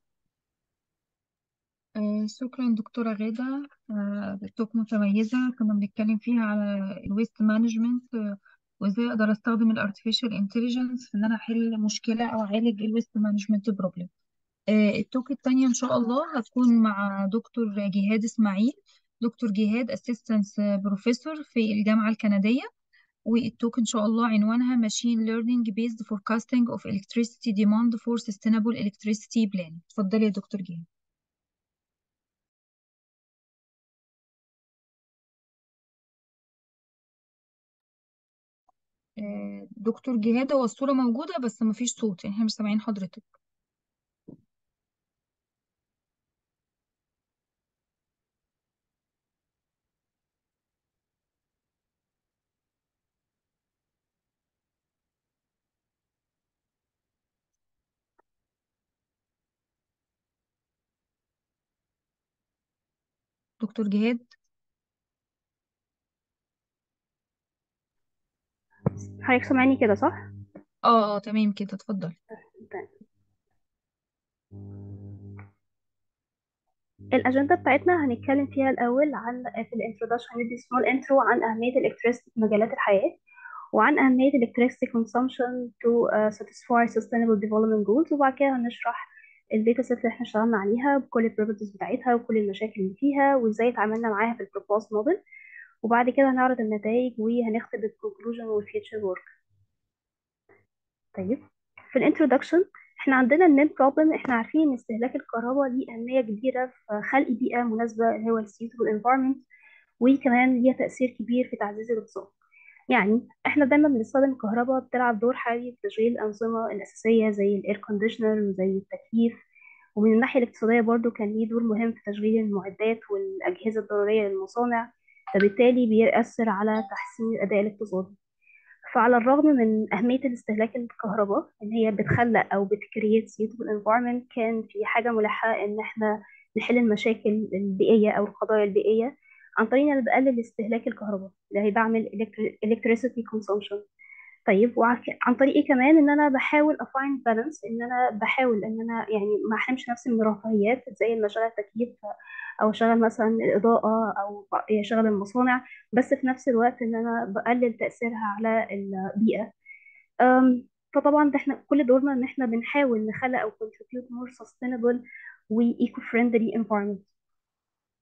آه، شكرا دكتورة غادة آه، توك متميزة كنا بنتكلم فيها على الويست مانجمنت وازاي اقدر استخدم الارتفيشال انتليجنس في ان انا احل مشكلة او اعالج الويست مانجمنت بروبلم التوك التانية ان شاء الله هتكون مع دكتور جهاد اسماعيل دكتور جهاد اسيستنس بروفيسور في الجامعة الكندية والتوك ان شاء الله عنوانها Machine Learning Based Forecasting of Electricity Demand for Sustainable Electricity Plan اتفضلي يا دكتور جهاد آه، دكتور جهاد هو الصورة موجودة بس مفيش صوت يعني احنا مش سامعين حضرتك دكتور جهاد حضرتك سامعني كده صح؟ اه اه تمام كده اتفضل طيب. الأجندة بتاعتنا هنتكلم فيها الأول عن في الانترودكشن هندي سمول انترو عن أهمية الإلكتريستي في مجالات الحياة وعن أهمية الإلكتريستي consumption to uh, satisfy sustainable development goals وبعد كده هنشرح الداتا سيت اللي احنا اشتغلنا عليها بكل البروبرتيز بتاعتها وكل المشاكل اللي فيها وازاي اتعاملنا معاها في البروبوز موديل وبعد كده هنعرض النتائج وهنختم بالكونكلوجن والفيوتشر ورك طيب في الانترودكشن احنا عندنا المين بروبلم احنا عارفين ان استهلاك الكهرباء ليه اهميه كبيره في خلق بيئه مناسبه اللي هو السيوتبل انفايرمنت وكمان ليها تاثير كبير في تعزيز الاقتصاد يعني احنا دايما بنستخدم الكهرباء بتلعب دور حالي في تشغيل الانظمه الاساسيه زي الاير كونديشنر وزي التكييف ومن الناحيه الاقتصاديه برضو كان ليه دور مهم في تشغيل المعدات والاجهزه الضروريه للمصانع فبالتالي بيأثر على تحسين الاداء الاقتصادي فعلى الرغم من أهمية الاستهلاك الكهرباء إن هي بتخلق أو بتكريت suitable environment كان في حاجة ملحة إن إحنا نحل المشاكل البيئية أو القضايا البيئية عن طريق إن بقلل استهلاك الكهرباء اللي هي بعمل electri- electricity consumption طيب وعن عن طريق إيه كمان إن أنا بحاول أفاين بالانس إن أنا بحاول إن أنا يعني ما أحرمش نفسي من الرفاهيات زي إن أشغل تكييف أو أشغل مثلا الإضاءة أو أشغل المصانع بس في نفس الوقت ان انا بقلل تأثيرها على البيئة أم، فطبعا ده احنا كل دورنا ان احنا بنحاول نخلق او contribute more sustainable و eco friendly environment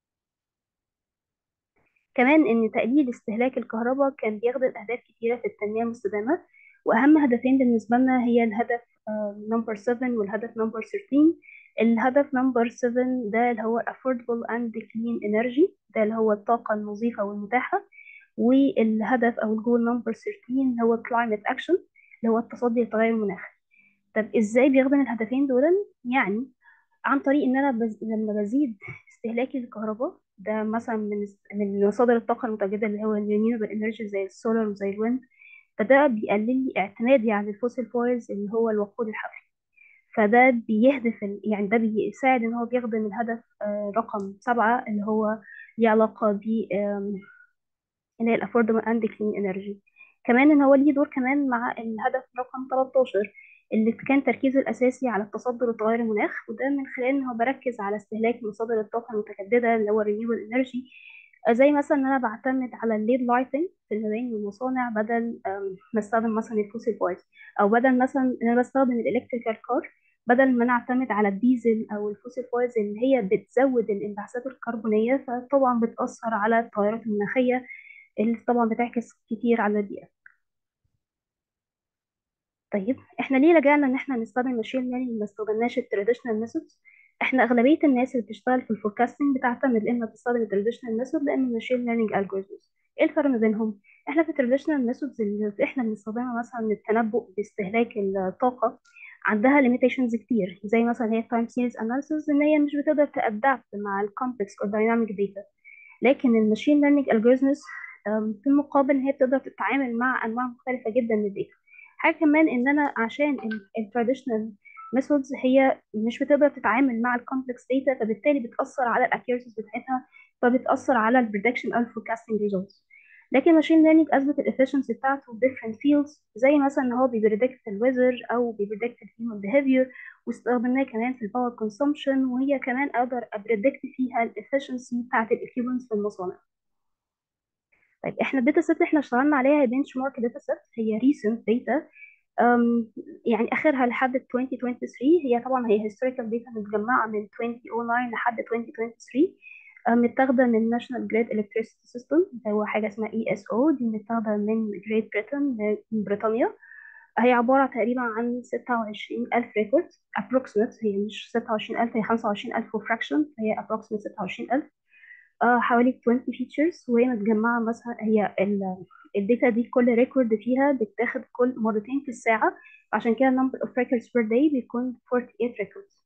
كمان إن تقليل استهلاك الكهرباء كان بيخدم أهداف كتيرة في التنمية المستدامة وأهم هدفين بالنسبة لنا هي الهدف نمبر 7 والهدف نمبر 13 الهدف نمبر 7 ده اللي هو affordable and clean energy ده اللي هو الطاقة النظيفة والمتاحة والهدف أو الجول نمبر 13 هو climate action اللي هو التصدي للتغير المناخي طب ازاي بيخدم الهدفين دول يعني عن طريق ان انا بز... لما بزيد استهلاكي للكهرباء ده مثلا من من مصادر الطاقة المتجددة اللي هو renewable energy زي السولار وزي الويند فده بيقلل لي اعتمادي على الفوسيل فويلز اللي هو الوقود الحفري فده بيهدف ال- يعني ده بيساعد ان هو بيخدم الهدف آه، رقم سبعة اللي هو ليه علاقة ب آم، اللي هي الافوردبل اند كلين انرجي كمان ان هو ليه دور كمان مع الهدف رقم 13 اللي كان تركيزه الاساسي على التصدي لتغير المناخ وده من خلال ان هو بركز على استهلاك مصادر الطاقه المتجدده اللي هو renewable انرجي زي مثلا ان انا بعتمد على الليد لايتنج في المباني والمصانع بدل آم، ما استخدم مثلا الفوسيل فويلز او بدل مثلا ان انا بستخدم الالكتريكال كار بدل ما انا اعتمد على الديزل او الفوسيل فويلز اللي هي بتزود الانبعاثات الكربونيه فطبعا بتاثر على التغيرات المناخيه اللي طبعا بتعكس كتير على البيئة طيب احنا ليه لجأنا ان احنا نستخدم ماشين ليرنينج ما استخدمناش التراديشنال ميثودز احنا اغلبية الناس اللي بتشتغل في الفوركاستنج بتعتمد اما تستخدم التراديشنال ميثود اما الماشين ليرنينج الجوريزمز ايه الفرق ما بينهم احنا في التراديشنال ميثودز اللي احنا بنستخدمها مثلا للتنبؤ باستهلاك الطاقة عندها limitations كتير زي مثلا هي time series analysis ان هي مش بتقدر تأدابت مع الكومبلكس or dynamic data لكن الماشين ليرنينج الجوريزمز في المقابل هي بتقدر تتعامل مع انواع مختلفه جدا من الداتا حاجه كمان ان انا عشان التراديشنال ميثودز هي مش بتقدر تتعامل مع الكومبلكس داتا فبالتالي بتاثر على الاكيورسيز بتاعتها فبتاثر على البريدكشن او الفوركاستنج ريزولتس لكن الماشين ليرنينج اثبت الافشنسي بتاعته في different fields زي مثلا ان هو بيبريدكت الويذر او بيبريدكت الهيومن بيهيفير واستخدمناه كمان في الباور كونسومشن وهي كمان اقدر ابريدكت فيها الافشنسي بتاعت الاكيوبمنتس في المصانع طيب احنا الداتا سيت اللي احنا اشتغلنا عليها هي بنش مارك داتا سيت هي ريسنت داتا يعني اخرها لحد 2023 هي طبعا هي هيستوريكال داتا متجمعه من 2009 لحد 2023 آه، متاخده من ناشونال جريد الكتريسيتي سيستم هو حاجه اسمها اي اس او دي متاخده من جريت بريتن من بريطانيا هي عباره تقريبا عن 26000 ريكورد approximate هي مش 26000 هي 25000 وفراكشن فهي approximate 26000 آه حوالي 20 features وهي متجمعة مثلا هي الداتا دي كل ريكورد فيها بتاخد كل مرتين في الساعة عشان كده number of records per day بيكون 48 records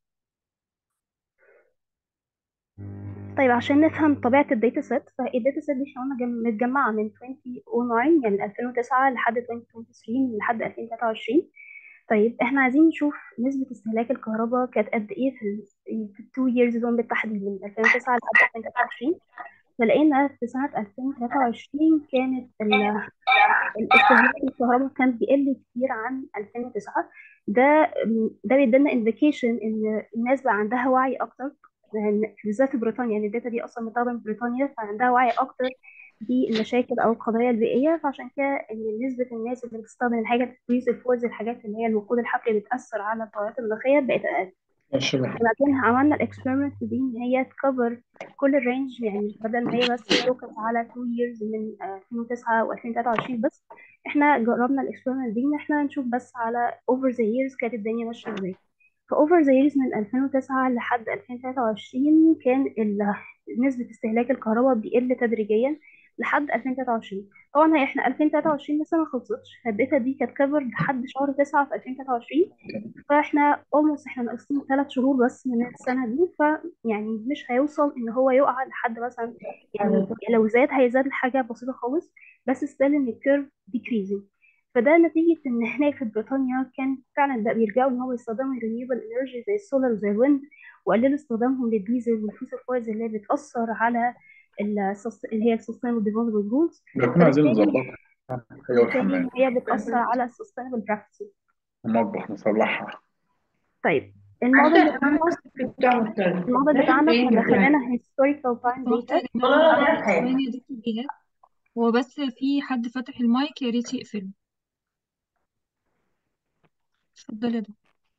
طيب عشان نفهم طبيعة الداتا سيت فالداتا سيت دي احنا قلنا جم- متجمعة من 2009 يعني من 2009 لحد 2023 لحد 2023 طيب احنا عايزين نشوف نسبة استهلاك الكهرباء كانت قد ايه في ال في التو ييرز دول بالتحديد من 2009 لحد 2023 فلقينا في سنة 2023 كانت ال- الاستهلاك الكهرباء كان بيقل كتير عن 2009 ده ده بيدينا انديكيشن ان الناس بقى عندها وعي اكتر لأن بالذات في بريطانيا يعني الداتا دي اصلا متاخده من بريطانيا فعندها وعي اكتر بالمشاكل او القضايا البيئيه فعشان كده ان نسبه الناس اللي بتستخدم الحاجات الفريز الفوز الحاجات اللي هي الوقود الحفري بتاثر على التغيرات المناخيه بقت اقل الشبكة وبعدين عملنا الاكسبيرمنت دي ان هي تكفر كل الرينج يعني بدل ما هي بس فوكس على 2 years من آه، 2009 و2023 بس احنا جربنا الاكسبيرمنت دي ان احنا نشوف بس على اوفر ذا years كانت الدنيا ماشيه ازاي فاوفر ذا years من 2009 لحد 2023 كان ال- نسبه استهلاك الكهرباء بيقل تدريجيا لحد 2023 طبعا هي احنا 2023 لسه ما خلصتش فالداتا دي كانت كفر لحد شهر 9 في 2023 فاحنا almost احنا ناقصين ثلاث شهور بس من السنة دي فيعني مش هيوصل ان هو يقع لحد مثلا يعني لو زاد هيزاد لحاجة بسيطة خالص بس still ان الكيرف decreasing فده نتيجة ان هناك في بريطانيا كان فعلا بقى بيرجعوا ان هو يستخدموا renewable energy زي السولار وزي الويند وقللوا استخدامهم للديزل والفوسل فويلز اللي هي بتأثر على ال sustain- اللي هي السستينبل ديفلوبمنت جولز بنكون عايزين فبالتالي نظبطها هي بالتالي والحمام هي بتأثر على السستينبل براكتسز المطبخ نصلحها طيب الموديل بتاعنا الموديل بتاعنا كنا خلينا historical time سمعت يا data جماعة ثواني يا دكتور جهاد هو بس في حد فتح المايك يا ريت يقفله اتفضل يا دكتور طيب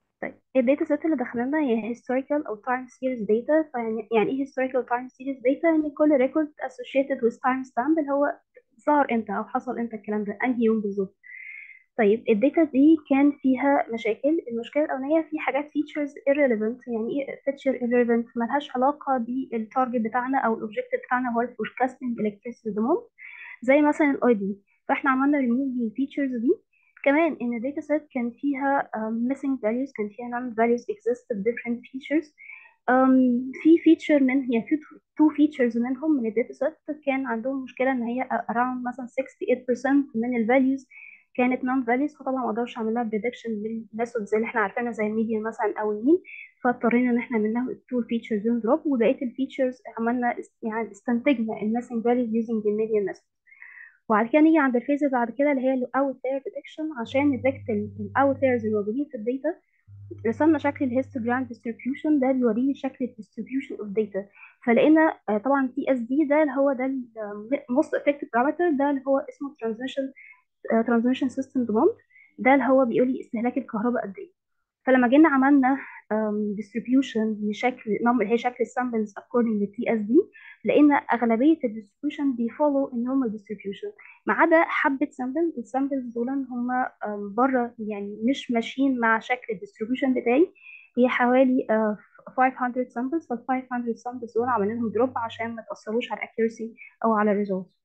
الداتا سيت اللي دخلنا هي historical أو time series data فيعني يعني ايه historical أو time series data يعني كل record associated with time stamp اللي هو ظهر امتى أو حصل امتى الكلام ده أنهي يوم بالظبط طيب الداتا دي كان فيها مشاكل المشكلة الأولانية في حاجات features irrelevant يعني ايه feature irrelevant ملهاش علاقة بالتارجت بتاعنا أو الأوبجيكتيف بتاعنا هو ال forecasting electricity demand زي مثلا الاي دي فاحنا عملنا remove للفيتشرز دي كمان ان الداتا سيت كان فيها um, missing values كان فيها non values exist of different features um, في feature من يعني في two features منهم من الداتا سيت كان عندهم مشكلة ان هي around مثلا 68% من الفاليوز كانت non values فطبعا ما اقدرش اعمل لها prediction للميثودز اللي احنا عارفينها زي الميديان مثلا او المين فاضطرينا ان احنا نعمل لها two features يوم دروب وبقيه الفيتشرز عملنا يعني استنتجنا ال missing values using the median method وبعد كده نيجي عند الفيز اللي بعد كده اللي هي الاوتلاير ديتكشن عشان نديكت الاوتلايرز الموجودين في الداتا رسمنا شكل الهيستوجرام ديستريبيوشن ده بيوريني شكل الديستريبيوشن اوف داتا فلقينا آه، طبعا تي اس دي ده اللي هو ده الموست افكتيف بارامتر ده اللي هو اسمه ترانزميشن ترانزميشن سيستم ديماند ده اللي هو بيقول لي استهلاك الكهرباء قد ايه فلما جينا عملنا ديستريبيوشن لشكل نمبر هي شكل السامبلز according ل TSD لقينا أغلبية الديستريبيوشن بيفولو النورمال ديستريبيوشن ما عدا حبة سامبل السامبلز دول هم بره يعني مش ماشيين مع شكل الديستريبيوشن بتاعي هي حوالي آه، 500 سامبلز فال 500 سامبلز دول عملنا لهم دروب عشان ما تأثروش على الاكيورسي أو على الريزولت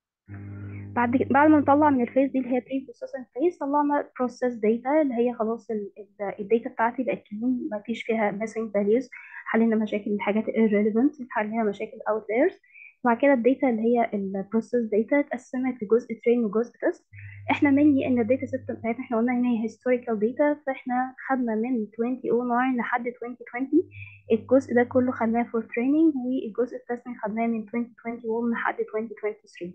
بعد بعد ما نطلع من الفيز دي اللي هي بري بروسيسنج فيز طلعنا بروسيس داتا اللي هي خلاص الداتا بتاعتي بقت كلين ما فيش فيها ميسنج فاليوز حلينا مشاكل الحاجات irrelevant حلينا مشاكل outliers وبعد كده الداتا اللي هي البروسيس داتا اتقسمت لجزء ترين وجزء تيست احنا مني ان الداتا سيستم بتاعتنا احنا قلنا ان هي historical data فاحنا خدنا من 2009 لحد 2020 الجزء ده كله خدناه for training والجزء التستنج خدناه من 2021 لحد 2023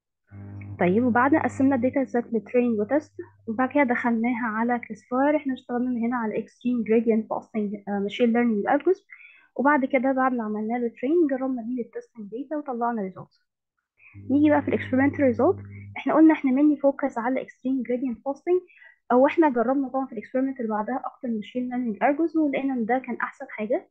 طيب وبعد ما قسمنا الداتا سيت لترين وتست وبعد كده دخلناها على كلاسيفاير احنا اشتغلنا من هنا على اكستريم جريدينت فاستنج ماشين ليرنينج الجوريثم وبعد كده بعد ما عملنا له ترين جربنا بيه التستنج داتا وطلعنا ريزولت نيجي بقى في الاكسبيرمنتال ريزولت احنا قلنا احنا مني فوكس على اكستريم جريدينت فاستنج او احنا جربنا طبعا في الاكسبيرمنت اللي بعدها اكتر من ماشين ليرنينج الجوريثم ولقينا ان ده كان احسن حاجه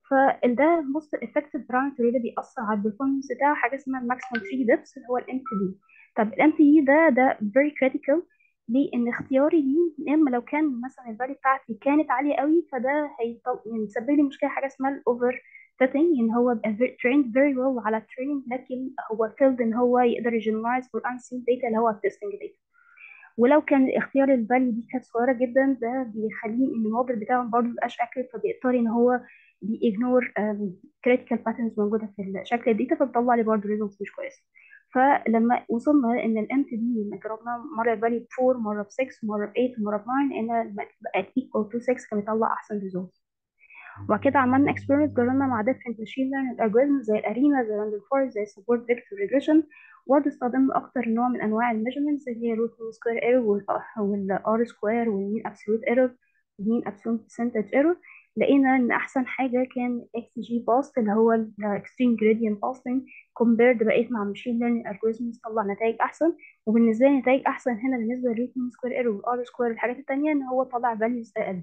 فده موست افكتيف بارامتر اللي بيأثر على البرفورمانس بتاعه حاجه اسمها الماكسيمم 3 ديبس اللي هو الام تي دي طب الام تي دي ده ده very critical لان اختياري ليه اما لو كان مثلا الفاليو بتاعتي كانت عاليه قوي فده هيطل... يعني يسبب لي مشكله حاجه اسمها الاوفر فيتنج ان هو يبقى trained very well على التريننج لكن هو failed ان هو يقدر يجنرايز for unseen data اللي هو التستنج داتا ولو كان اختيار الفاليو دي كانت صغيره جدا ده بيخليه ان الموديل بتاعه برضه مبقاش accurate فبيضطر ان هو بيجنور critical patterns موجوده في شكل الداتا فبيطلع لي برضه results مش كويسه فلما وصلنا ان الام تي دي جربنا مره الفاليو ب 4 مره ب 6 مره ب 8 ومره ب 9 ان بقت equal to 6 كان بيطلع احسن ريزولت وبعد كده عملنا اكسبيرمنت جربنا مع different machine learning algorithms زي الارينا زي راندل فورست زي support vector regression وبرضه استخدمنا اكتر نوع من انواع الميجرمنتس اللي هي root mean square error والار سكوير والمين absolute error والمين absolute percentage error لقينا ان احسن حاجه كان اكس جي باست اللي هو الاكستريم جريدينت باستنج كومبيرد بقيت مع ماشين ليرنينج الجوريزمز طلع نتائج احسن وبالنسبه لي نتائج احسن هنا بالنسبه للروت مين سكوير ايرور والار سكوير والحاجات التانيه ان هو طلع فاليوز اقل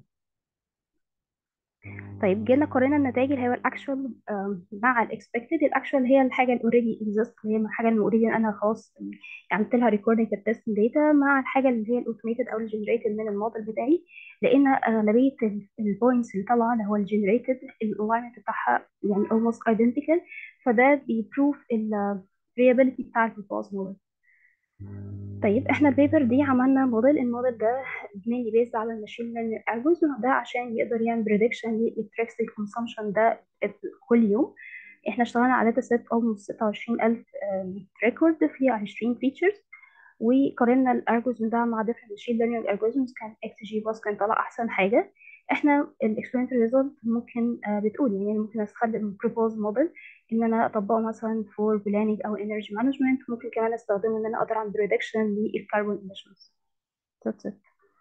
طيب جينا قارنا النتائج اللي هي الاكشوال مع الاكسبكتد الاكشوال هي الحاجه اللي اوريدي اكزيست اللي هي الحاجه اللي اوريدي انا خلاص عملت لها ريكوردنج في التست داتا مع الحاجه اللي هي الاوتوميتد او الجنريتد من الموديل بتاعي لقينا اغلبيه البوينتس اللي طالعه اللي هو الجنريتد الالاينمنت بتاعها يعني almost identical فده بيبروف الريابيليتي بتاع البروبوز موديل طيب احنا البيبر دي عملنا موديل الموديل ده mainly based على الماشين ليرنينج algorithm ده عشان يقدر يعمل بريدكشن للإلكتريكسيتي كونسومشن ده كل يوم احنا اشتغلنا على داتا سيت almost 26000 ريكورد فيها 20 فيتشرز وقارنا الالجوريزم ده مع different machine learning algorithms كان اكس جي باس كان طلع احسن حاجه احنا الاكسبيرمنت ريزولت ممكن آه بتقول يعني ممكن استخدم propose موديل ان انا اطبقه مثلا for planning او energy management ممكن كمان استخدمه ان انا اقدر اعمل prediction للكربون emissions that's it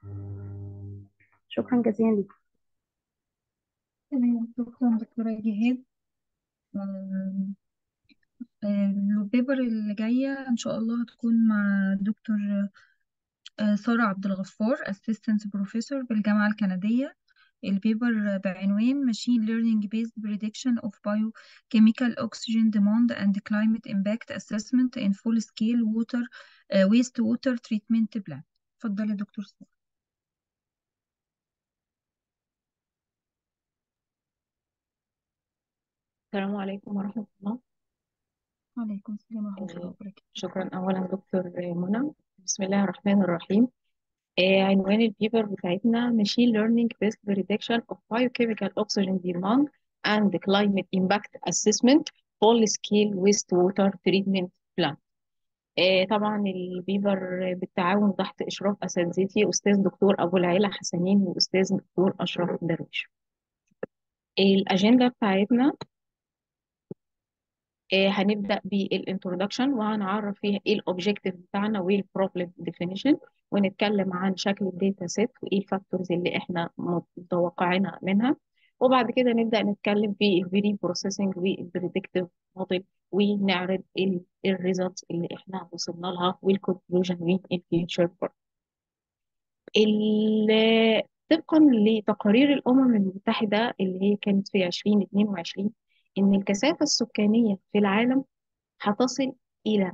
شكرا جزيلا لكم تمام شكرا دكتورة جهاد آم، آم، البيبر اللي جاية إن شاء الله هتكون مع دكتور آه، سارة عبد الغفار Assistant Professor بالجامعة الكندية البيبر بعنوان Machine Learning Based Prediction of Biochemical Oxygen Demand and Climate Impact Assessment in Full Scale Water uh, Wastewater Treatment Plant اتفضل يا دكتور سارة السلام عليكم ورحمة الله وعليكم السلام ورحمة الله آه، وبركاته شكرا أولا دكتور منى بسم الله الرحمن الرحيم آه، عنوان البيبر بتاعتنا Machine Learning Based Prediction of Biochemical Oxygen Demand and Climate Impact Assessment Full Scale Wastewater Treatment Plant آه، طبعا البيبر بالتعاون تحت إشراف أساتذتي أستاذ دكتور أبو العلا حسنين وأستاذ دكتور أشرف درويش الأجندة بتاعتنا آه، هنبدأ بالانترودكشن وهنعرف فيها ايه الاوبجيكتيف بتاعنا وايه البروبلم ديفينيشن ونتكلم عن شكل الداتا سيت وايه الفاكتورز اللي احنا متوقعينها منها وبعد كده نبدأ نتكلم في الفيري بروسيسنج والبريدكتيف موديل ونعرض الريزلتس اللي احنا وصلنا لها والكونكلوجن والفيوتشر ال- طبقا لتقارير الأمم المتحدة اللي هي كانت في 2022 إن الكثافة السكانية في العالم هتصل إلى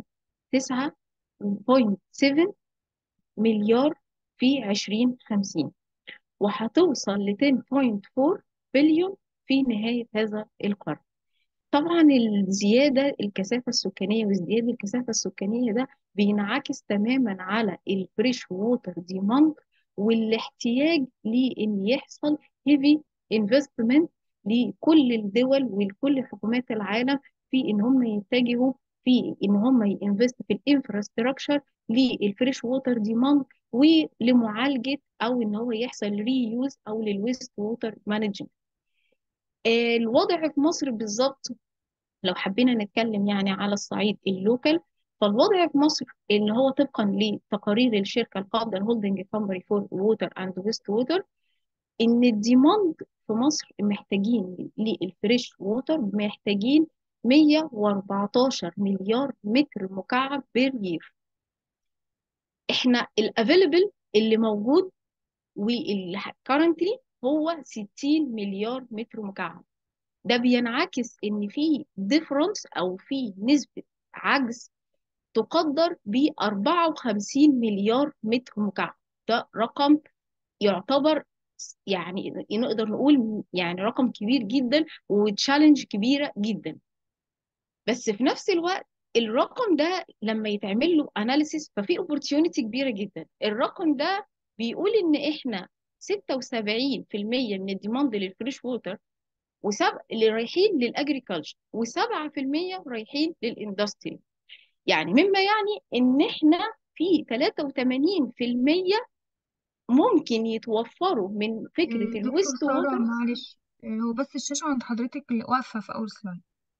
9.7 مليار في 2050 وهتوصل ل 10.4 بليون في نهاية هذا القرن طبعا الزيادة الكثافة السكانية وازدياد الكثافة السكانية ده بينعكس تماما على الفريش ووتر ديماند والاحتياج لأن يحصل هيفي انفستمنت لكل الدول ولكل حكومات العالم في ان هم يتجهوا في ان هم ينفست في الانفراستراكشر للفريش ووتر ديماند ولمعالجة او ان هو يحصل ري يوز او للويست ووتر مانجمنت الوضع في مصر بالظبط لو حبينا نتكلم يعني على الصعيد اللوكال فالوضع في مصر اللي هو طبقا لتقارير الشركه القابضه الهولدنج كومباني فور ووتر اند ويست ووتر ان الديماند في مصر محتاجين للفريش ووتر محتاجين 114 مليار متر مكعب بير يير احنا الافيلبل اللي موجود واللي كارنتلي هو 60 مليار متر مكعب ده بينعكس ان في ديفرنس او في نسبة عجز تقدر ب 54 مليار متر مكعب ده رقم يعتبر يعني نقدر نقول يعني رقم كبير جدا وتشالنج كبيرة جدا بس في نفس الوقت الرقم ده لما يتعمل له اناليسيس ففي اوبورتيونيتي كبيرة جدا الرقم ده بيقول ان احنا 76% من الديماند للفريش ووتر وسبع اللي رايحين للاجريكلتشر و7% رايحين للاندستري يعني مما يعني ان احنا في 83% ممكن يتوفروا من فكرة إيه، دكتور الويست سارة ووتر معلش إيه، هو بس الشاشة عند حضرتك اللي واقفة في أول سلايد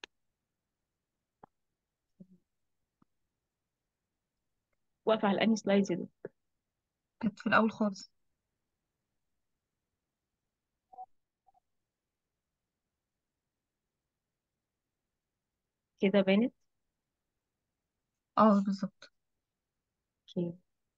واقفة على انهي سلايد دي كانت في الأول خالص كده بانت اه بالظبط اوكي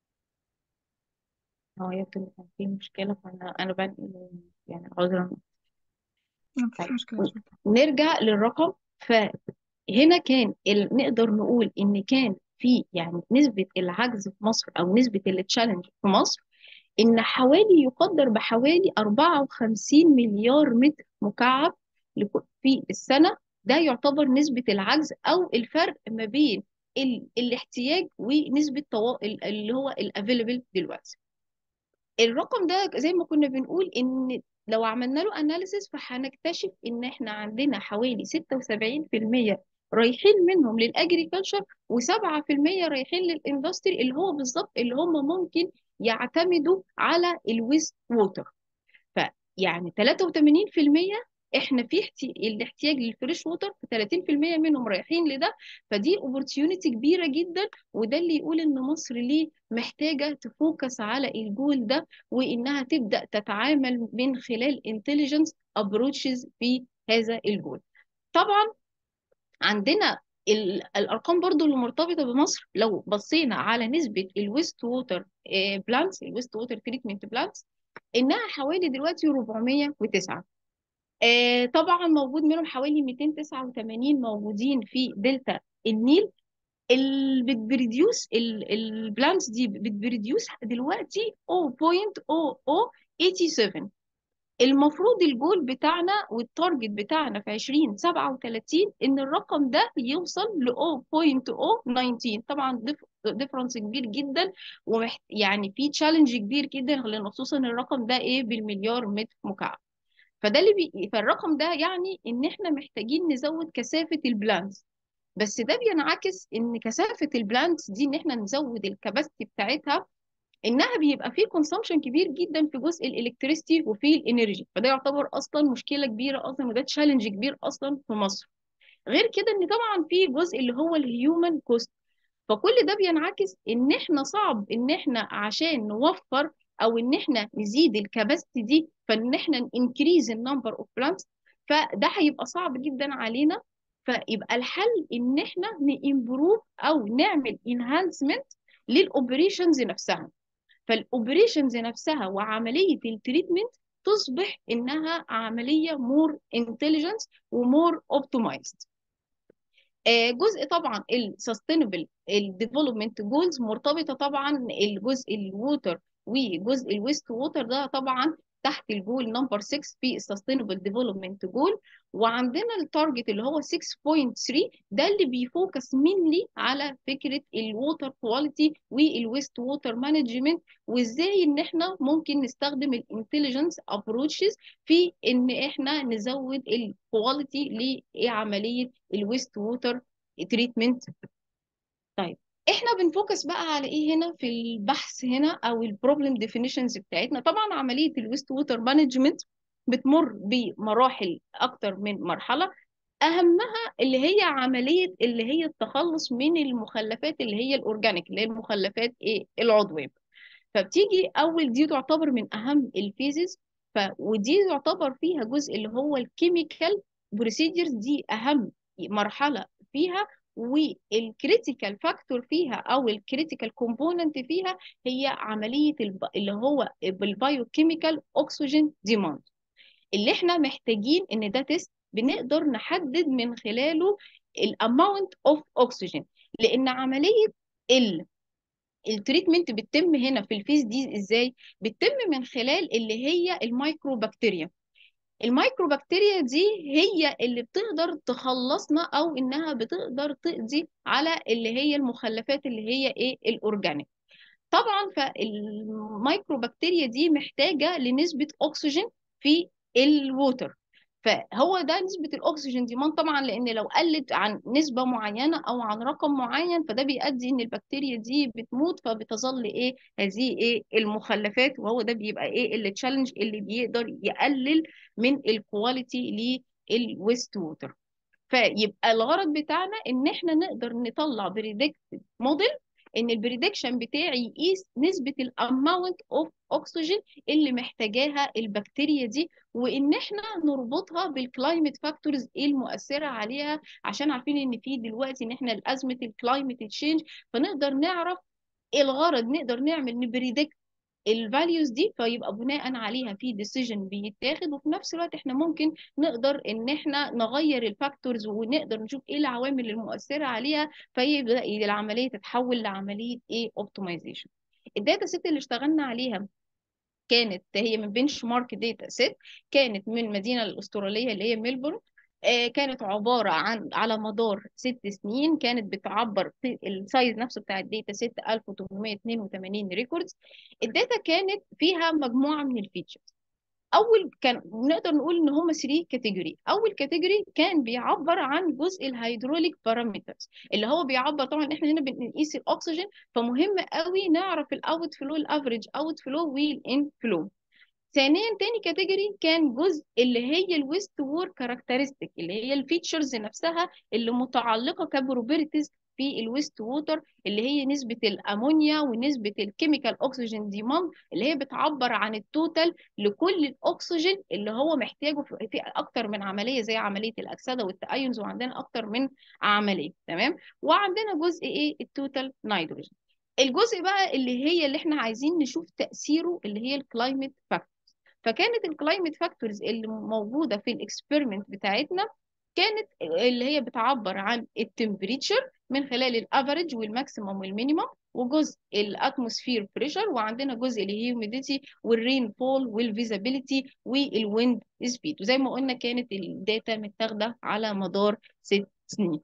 هو يبدو ان كان في مشكلة فانا انا بنقل يعني عذرا مفيش طيب مشكلة شكرا نرجع للرقم فهنا كان ال... نقدر نقول ان كان في يعني نسبة العجز في مصر او نسبة التشالنج في مصر ان حوالي يقدر بحوالي 54 مليار متر مكعب لك- في السنة ده يعتبر نسبة العجز او الفرق ما بين ال... الاحتياج ونسبة طوا... ال- اللي هو الافيلبل دلوقتي الرقم ده زي ما كنا بنقول ان لو عملنا له اناليسيس فهنكتشف ان احنا عندنا حوالي 76% رايحين منهم للاجريكلتشر و7% رايحين للاندستري اللي هو بالظبط اللي هم ممكن يعتمدوا على الويست ووتر فيعني 83% احنا في احتي... الاحتياج للفريش ووتر ف 30% منهم رايحين لده فدي اوبورتيونيتي كبيره جدا وده اللي يقول ان مصر ليه محتاجه تفوكس على الجول ده وانها تبدا تتعامل من خلال انتليجنس ابروتشز في هذا الجول طبعا عندنا ال- الارقام برضو اللي مرتبطه بمصر لو بصينا على نسبه الويست ووتر بلانتس الويست ووتر تريتمنت بلانتس انها حوالي دلوقتي 409 آه طبعا موجود منهم حوالي 289 موجودين في دلتا النيل اللي بتبريديوس البلانتس دي بتبريديوس دلوقتي 0.0087 المفروض الجول بتاعنا والتارجت بتاعنا في 2037 ان الرقم ده يوصل ل 0.019 طبعا ديفرنس كبير جدا ومحت... يعني في تشالنج كبير جدا لان خصوصا الرقم ده ايه بالمليار متر مكعب فده اللي بي... فالرقم ده يعني ان احنا محتاجين نزود كثافه البلانتس بس ده بينعكس ان كثافه البلانتس دي ان احنا نزود الكباستي بتاعتها انها بيبقى فيه كونسومشن كبير جدا في جزء الالكتريستي وفي الانرجي فده يعتبر اصلا مشكله كبيره اصلا وده تشالنج كبير اصلا في مصر غير كده ان طبعا في جزء اللي هو الهيومن كوست فكل ده بينعكس ان احنا صعب ان احنا عشان نوفر او ان احنا نزيد الكباستي دي فان احنا انكريز النمبر اوف بلانتس فده هيبقى صعب جدا علينا فيبقى الحل ان احنا نimprove او نعمل انهانسمنت للاوبريشنز نفسها فالاوبريشنز نفسها وعمليه التريتمنت تصبح انها عمليه مور انتليجنس ومور اوبتمايزد جزء طبعا السستينبل الديفلوبمنت جولز مرتبطه طبعا الجزء الووتر وجزء الويست ووتر ده طبعا تحت الجول نمبر 6 في السستينبل ديفلوبمنت جول وعندنا التارجت اللي هو 6.3 ده اللي بيفوكس مينلي على فكره الووتر كواليتي والويست ووتر مانجمنت وازاي ان احنا ممكن نستخدم الانتليجنس ابروتشز في ان احنا نزود الكواليتي لعمليه الويست ووتر تريتمنت طيب احنا بنفوكس بقى على ايه هنا في البحث هنا او البروبلم ديفينيشنز بتاعتنا طبعا عمليه الويست ووتر مانجمنت بتمر بمراحل اكتر من مرحله اهمها اللي هي عمليه اللي هي التخلص من المخلفات اللي هي الاورجانيك اللي هي المخلفات ايه العضويه فبتيجي اول دي تعتبر من اهم الفيزز ف ودي يعتبر فيها جزء اللي هو الكيميكال بروسيدرز دي اهم مرحله فيها والكريتيكال فاكتور فيها او الكريتيكال كومبوننت فيها هي عمليه الب... اللي هو بالبايوكيميكال اكسجين ديماند اللي احنا محتاجين ان ده تيست بنقدر نحدد من خلاله الاماونت اوف اكسجين لان عمليه ال التريتمنت بتتم هنا في الفيز دي ازاي بتتم من خلال اللي هي المايكرو بكتيريا المايكرو بكتيريا دي هي اللي بتقدر تخلصنا او انها بتقدر تقضي على اللي هي المخلفات اللي هي ايه الاورجانيك طبعا فالمايكرو بكتيريا دي محتاجه لنسبه اكسجين في الووتر فهو ده نسبة الأكسجين ديمان طبعا لأن لو قلت عن نسبة معينة أو عن رقم معين فده بيؤدي إن البكتيريا دي بتموت فبتظل إيه هذه إيه المخلفات وهو ده بيبقى إيه اللي تشالنج اللي بيقدر يقلل من الكواليتي للويست ووتر فيبقى الغرض بتاعنا إن إحنا نقدر نطلع بريدكتد موديل ان البريدكشن بتاعي يقيس نسبه الاماونت اوف اكسجين اللي محتاجاها البكتيريا دي وان احنا نربطها بالكلايمت فاكتورز ايه المؤثره عليها عشان عارفين ان في دلوقتي ان احنا ازمه الكلايمت تشينج فنقدر نعرف الغرض نقدر نعمل نبريدكت الفاليوز دي فيبقى بناء عليها في ديسيجن بيتاخد وفي نفس الوقت احنا ممكن نقدر ان احنا نغير الفاكتورز ونقدر نشوف ايه العوامل المؤثره عليها فيبدا العمليه تتحول لعمليه ايه اوبتمايزيشن الداتا سيت اللي اشتغلنا عليها كانت هي من بنش مارك داتا سيت كانت من المدينه الاستراليه اللي هي ميلبورن كانت عبارة عن على مدار ست سنين كانت بتعبر السايز نفسه بتاع الداتا ست 1882 ريكوردز الداتا كانت فيها مجموعة من الفيتشرز اول كان نقدر نقول ان هم 3 كاتيجوري اول كاتيجوري كان بيعبر عن جزء الهيدروليك بارامترز اللي هو بيعبر طبعا احنا هنا بنقيس الاكسجين فمهم قوي نعرف الاوت فلو الافريج اوت فلو والان فلو ثانيا تاني كاتيجوري كان جزء اللي هي الويست وور كاركترستيك اللي هي الفيتشرز نفسها اللي متعلقه كبروبرتيز في الويست ووتر اللي هي نسبة الأمونيا ونسبة الكيميكال أكسجين ديماند اللي هي بتعبر عن التوتال لكل الأكسجين اللي هو محتاجه في أكتر من عملية زي عملية الأكسدة والتأينز وعندنا أكتر من عملية تمام وعندنا جزء إيه التوتال نيتروجين الجزء بقى اللي هي اللي احنا عايزين نشوف تأثيره اللي هي الكلايمت فاكتور فكانت الكلايمت فاكتورز اللي موجودة في الاكسبيرمنت بتاعتنا كانت اللي هي بتعبر عن التمبريتشر من خلال الافريج والماكسيمم والمينيمم وجزء الاتموسفير بريشر وعندنا جزء الهيوميديتي والرين فول والفيزابيليتي والويند سبيد وزي ما قلنا كانت الداتا متاخده على مدار ست سنين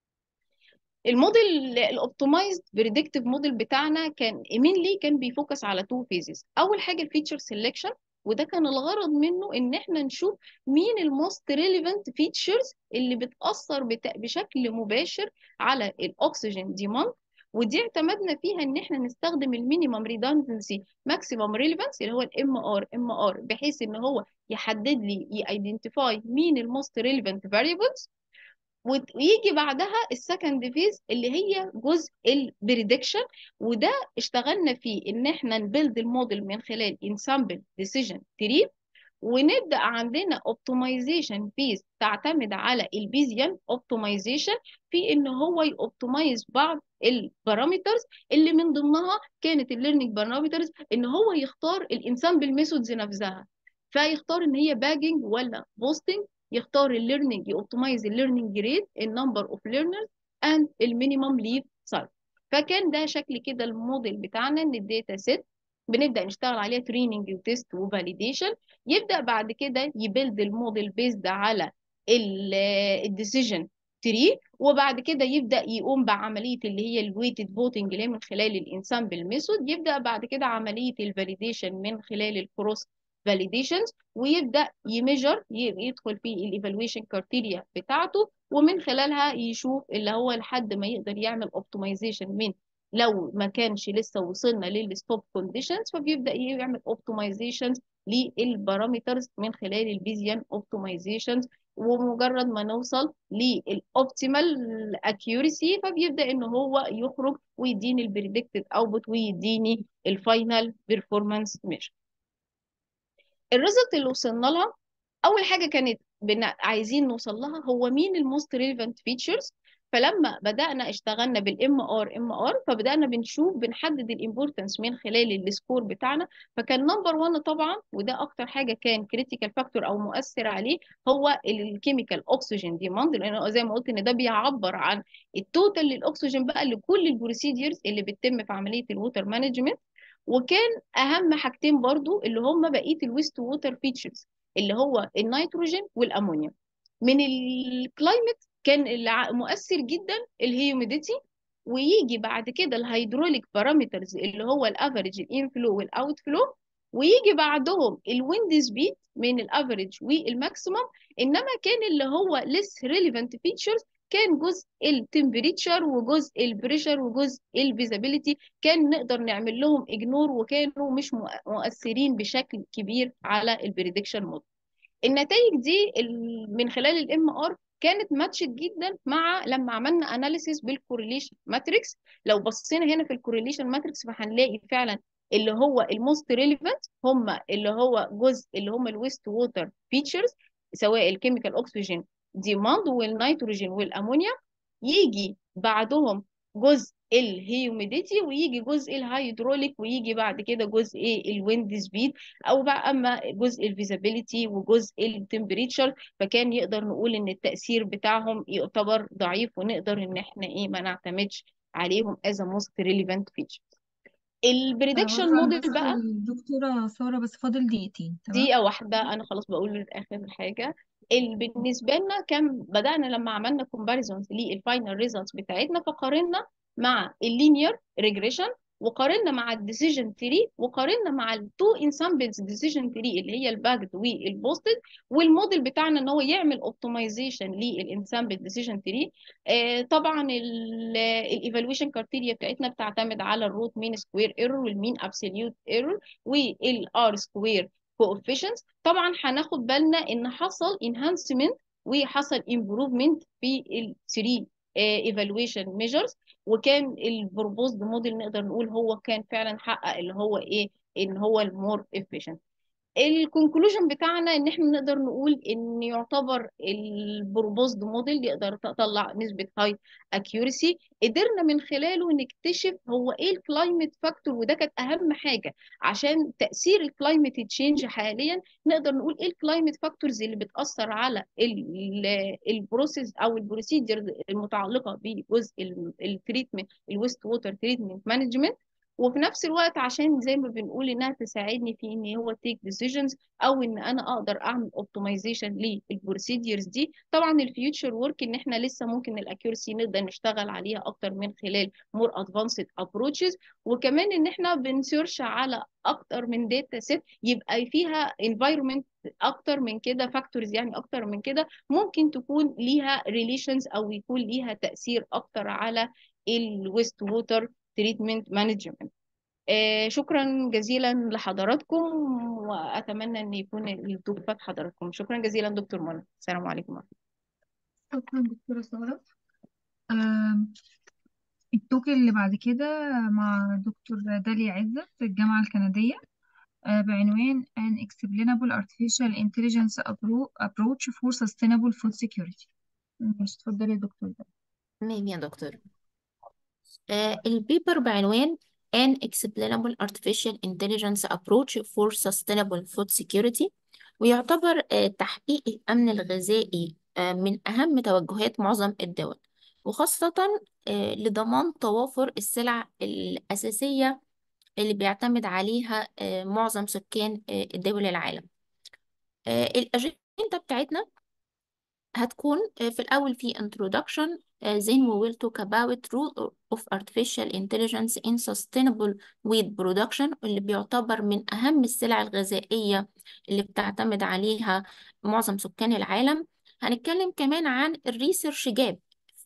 الموديل الاوبتمايزد بريدكتيف موديل بتاعنا كان مينلي كان بيفوكس على تو فيزز اول حاجه الفيتشر سيلكشن وده كان الغرض منه ان احنا نشوف مين الموست ريليفنت فيتشرز اللي بتاثر بت- بشكل مباشر على الاكسجين ديماند ودي اعتمدنا فيها ان احنا نستخدم المينيمم ريدندنسي ماكسيمم ريليفنس اللي هو الام ار ام ار بحيث ان هو يحدد لي يايدنتيفاي مين الموست ريليفنت فاريبلز ويجي بعدها السكند فيز اللي هي جزء البريدكشن وده اشتغلنا فيه ان احنا نبيلد الموديل من خلال انسامبل ديسيجن تري ونبدا عندنا اوبتمايزيشن فيز تعتمد على البيزيان اوبتمايزيشن في ان هو يوبتمايز بعض البارامترز اللي من ضمنها كانت الليرنينج بارامترز ان هو يختار الانسامبل ميثودز نفسها فيختار ان هي باجنج ولا بوستنج يختار الليرنينج يوبتمايز الليرنينج ريت النمبر اوف ليرنرز اند المينيمم ليف سايز فكان ده شكل كده الموديل بتاعنا ان الداتا سيت بنبدا نشتغل عليها تريننج وتيست وفاليديشن يبدا بعد كده يبيلد الموديل بيزد على الديسيجن تري وبعد كده يبدا يقوم بعمليه اللي هي الويتد فوتنج اللي هي من خلال الانسامبل ميثود يبدا بعد كده عمليه الفاليديشن من خلال الكروس فاليديشنز ويبدا يميجر يدخل في الايفالويشن كارتيريا بتاعته ومن خلالها يشوف اللي هو لحد ما يقدر يعمل اوبتمايزيشن من لو ما كانش لسه وصلنا للستوب كونديشنز فبيبدا يعمل اوبتمايزيشنز للبارامترز من خلال البيزيان اوبتمايزيشنز ومجرد ما نوصل للاوبتيمال اكيورسي فبيبدا ان هو يخرج ويديني البريدكتد اوتبوت ويديني الفاينل بيرفورمانس ميجر الريزلت اللي وصلنا لها اول حاجه كانت بنا عايزين نوصل لها هو مين الموست ريليفنت فيتشرز فلما بدانا اشتغلنا بالام ار ام ار فبدانا بنشوف بنحدد الامبورتنس من خلال السكور بتاعنا فكان نمبر 1 طبعا وده اكتر حاجه كان كريتيكال فاكتور او مؤثر عليه هو الكيميكال اوكسجين ديماند لانه زي ما قلت ان ده بيعبر عن التوتال للاكسجين بقى لكل البروسيديرز اللي بتتم في عمليه الووتر مانجمنت وكان اهم حاجتين برضو اللي هم بقيه الويست ووتر فيتشرز اللي هو النيتروجين والامونيا من الكلايمت كان اللي مؤثر جدا الهيوميديتي ويجي بعد كده الهيدروليك بارامترز اللي هو الافريج الانفلو والاوت فلو ويجي بعدهم الويند سبيد من الافريج والماكسيمم انما كان اللي هو ليس ريليفنت فيتشرز كان جزء التمبريتشر وجزء البريشر وجزء الفيزابيليتي كان نقدر نعمل لهم اجنور وكانوا مش مؤثرين بشكل كبير على البريدكشن موديل النتائج دي من خلال الام ار كانت ماتشت جدا مع لما عملنا اناليسيس بالكورليشن ماتريكس لو بصينا هنا في الكورليشن ماتريكس فهنلاقي فعلا اللي هو الموست ريليفنت هم اللي هو جزء اللي هم الويست ووتر فيتشرز سواء الكيميكال اوكسجين ديماند والنيتروجين والامونيا يجي بعدهم جزء الهيوميديتي ويجي جزء الهيدروليك ويجي بعد كده جزء الويند سبيد او بقى اما جزء الفيزابيليتي وجزء التمبريتشر فكان يقدر نقول ان التاثير بتاعهم يعتبر ضعيف ونقدر ان احنا ايه ما نعتمدش عليهم as a most relevant features البريدكشن عذرا موديل بس بقى الدكتورة سارة بس فاضل دقيقتين تمام دقيقة واحدة أنا خلاص بقول آخر حاجة ال- بالنسبة لنا كان بدأنا لما عملنا comparisons للفاينل ريزلتس بتاعتنا فقارنا مع اللينير ريجريشن وقارنا مع الديسيجن تري وقارنا مع التو انسامبلز ديسيجن تري اللي هي الباكد والبوستد والموديل بتاعنا ان هو يعمل اوبتمايزيشن للانسامبل ديسيجن تري طبعا الايفالويشن كارتيريا بتاعتنا بتعتمد على الروت مين سكوير ايرور والمين ابسوليوت ايرور والار سكوير coefficients طبعا هناخد بالنا ان حصل enhancement وحصل improvement في ال 3 evaluation measures وكان البروبوزد موديل نقدر نقول هو كان فعلا حقق اللي هو ايه ان هو المور efficient الكونكلوجن بتاعنا ان احنا نقدر نقول ان يعتبر البروبوزد موديل يقدر تطلع نسبة هاي اكيورسي قدرنا من خلاله نكتشف هو ايه الكلايمت فاكتور وده كانت اهم حاجة عشان تأثير الكلايمت تشينج حاليا نقدر نقول ايه الكلايمت فاكتورز اللي بتأثر على البروسيس او البروسيجر المتعلقة بجزء التريتمنت الويست ووتر تريتمنت مانجمنت وفي نفس الوقت عشان زي ما بنقول انها تساعدني في ان هو تيك ديسيجنز او ان انا اقدر اعمل اوبتمايزيشن للبروسيديرز دي طبعا الفيوتشر ورك ان احنا لسه ممكن الاكيورسي نقدر نشتغل عليها اكتر من خلال مور ادفانسد ابروتشز وكمان ان احنا بنسيرش على اكتر من داتا سيت يبقى فيها انفايرمنت اكتر من كده فاكتورز يعني اكتر من كده ممكن تكون ليها ريليشنز او يكون ليها تاثير اكتر على الويست ووتر تريتمنت مانجمنت شكرا جزيلا لحضراتكم واتمنى ان يكون التوب فات حضراتكم شكرا جزيلا دكتور منى السلام عليكم شكرا دكتورة سارة آم، التوك اللي بعد كده مع دكتور داليا عزت في الجامعة الكندية آه، بعنوان An Explainable Artificial Intelligence Appro- Approach for Sustainable Food Security مش اتفضلي يا دكتور داليا تمام يا دكتور آه البيبر بعنوان An Explainable Artificial Intelligence Approach for Sustainable Food Security ويعتبر آه تحقيق الأمن الغذائي آه من أهم توجهات معظم الدول وخاصة آه لضمان توافر السلع الأساسية اللي بيعتمد عليها آه معظم سكان آه الدول العالم آه الأجندة بتاعتنا هتكون آه، في الأول في introduction آه، then we will talk about role of artificial intelligence in sustainable wheat production اللي بيعتبر من أهم السلع الغذائية اللي بتعتمد عليها معظم سكان العالم هنتكلم كمان عن الريسيرش جاب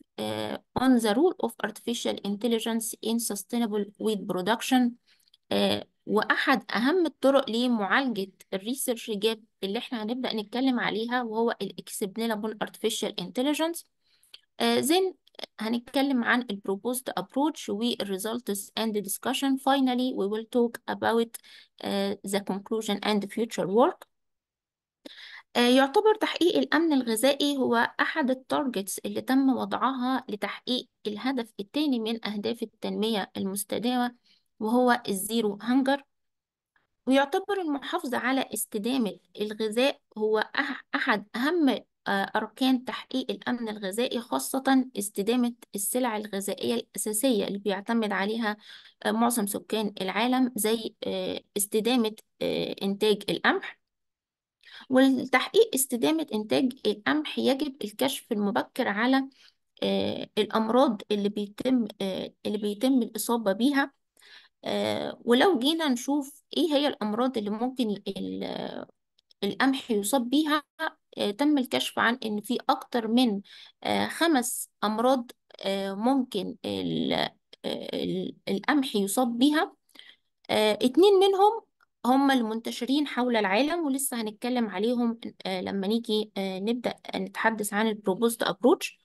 on the role of artificial intelligence in sustainable wheat production آه، وأحد أهم الطرق لمعالجة الريسيرش جاب اللي احنا هنبدأ نتكلم عليها وهو ال Explainable Artificial Intelligence آه، then هنتكلم عن ال Proposed Approach وال Results and the Discussion finally we will talk about آه، the conclusion and future work آه، يعتبر تحقيق الأمن الغذائي هو أحد التارجتس اللي تم وضعها لتحقيق الهدف الثاني من أهداف التنمية المستدامة وهو الزيرو هانجر ويعتبر المحافظة على استدامة الغذاء هو أح- أحد أهم آه، أركان تحقيق الأمن الغذائي خاصة استدامة السلع الغذائية الأساسية اللي بيعتمد عليها آه، معظم سكان العالم زي آه، استدامة آه، إنتاج القمح ولتحقيق استدامة إنتاج القمح يجب الكشف المبكر على آه، الأمراض اللي بيتم آه، اللي بيتم الإصابة بيها آه، ولو جينا نشوف إيه هي الأمراض اللي ممكن ال- القمح يصاب بيها آه، تم الكشف عن إن في أكتر من آه، خمس أمراض آه، ممكن ال- آه، ال- القمح يصاب بيها آه، اتنين منهم هم المنتشرين حول العالم ولسه هنتكلم عليهم آه، لما نيجي آه، نبدأ نتحدث عن البروبوزد أبروتش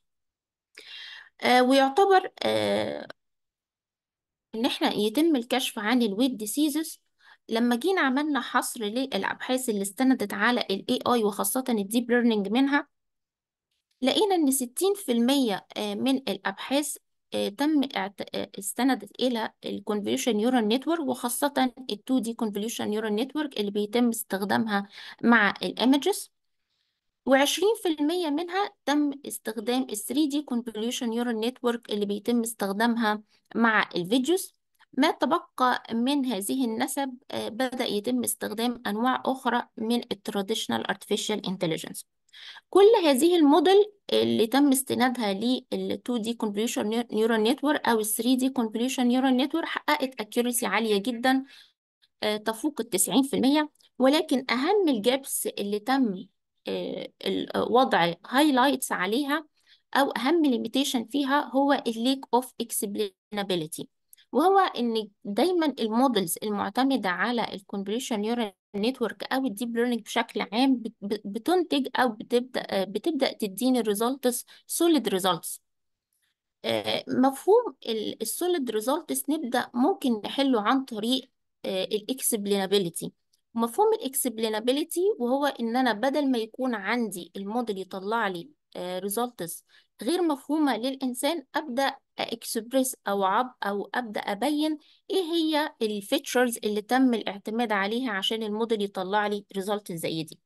ويعتبر آه، ان احنا يتم الكشف عن الويت ديسيزز لما جينا عملنا حصر للابحاث اللي استندت على الاي اي وخاصه الديب ليرنينج منها لقينا ان 60% من الابحاث آه، تم اعت- آه، استندت الى الكونفوليوشن نيورال نتورك وخاصه ال 2 دي كونفوليوشن نيورال نتورك اللي بيتم استخدامها مع الايمجز و20% منها تم استخدام ال 3D Convolution Neural Network اللي بيتم استخدامها مع الفيديوز ما تبقى من هذه النسب آه، بدأ يتم استخدام أنواع أخرى من ال Traditional Artificial Intelligence كل هذه الموديل اللي تم استنادها لل 2D Convolution Neural Network أو ال 3D Convolution Neural Network حققت accuracy عالية جدا آه، تفوق التسعين في المية ولكن أهم الجابس اللي تم آه، ال- آه، وضع هايلايتس عليها أو أهم ليميتيشن فيها هو الليك اوف explainability وهو إن دايما المودلز المعتمدة على الكونفوليوشن نيورال نتورك أو الديب ليرنينج بشكل عام بت- بت- بتنتج أو بتبدأ آه، بتبدأ تديني ريزلتس سوليد ريزلتس مفهوم السوليد ريزلتس نبدأ ممكن نحله عن طريق الاكسبلينابيليتي مفهوم الاكسبلينابيليتي وهو ان انا بدل ما يكون عندي الموديل يطلع لي ريزلتس غير مفهومة للإنسان أبدأ اكسبريس أو عب أو أبدأ أبين إيه هي الفيتشرز اللي تم الاعتماد عليها عشان الموديل يطلع لي ريزلت زي دي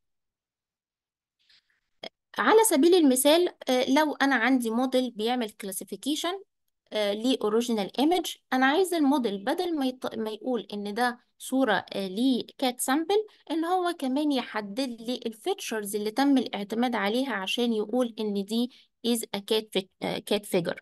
على سبيل المثال آه، لو أنا عندي موديل بيعمل كلاسيفيكيشن لأوريجينال ايمج أنا عايزة الموديل بدل ما, يط... ما يقول إن ده صورة لكات سامبل إن هو كمان يحدد لي الفيتشرز اللي تم الاعتماد عليها عشان يقول إن دي is a cat, fi- آه، cat figure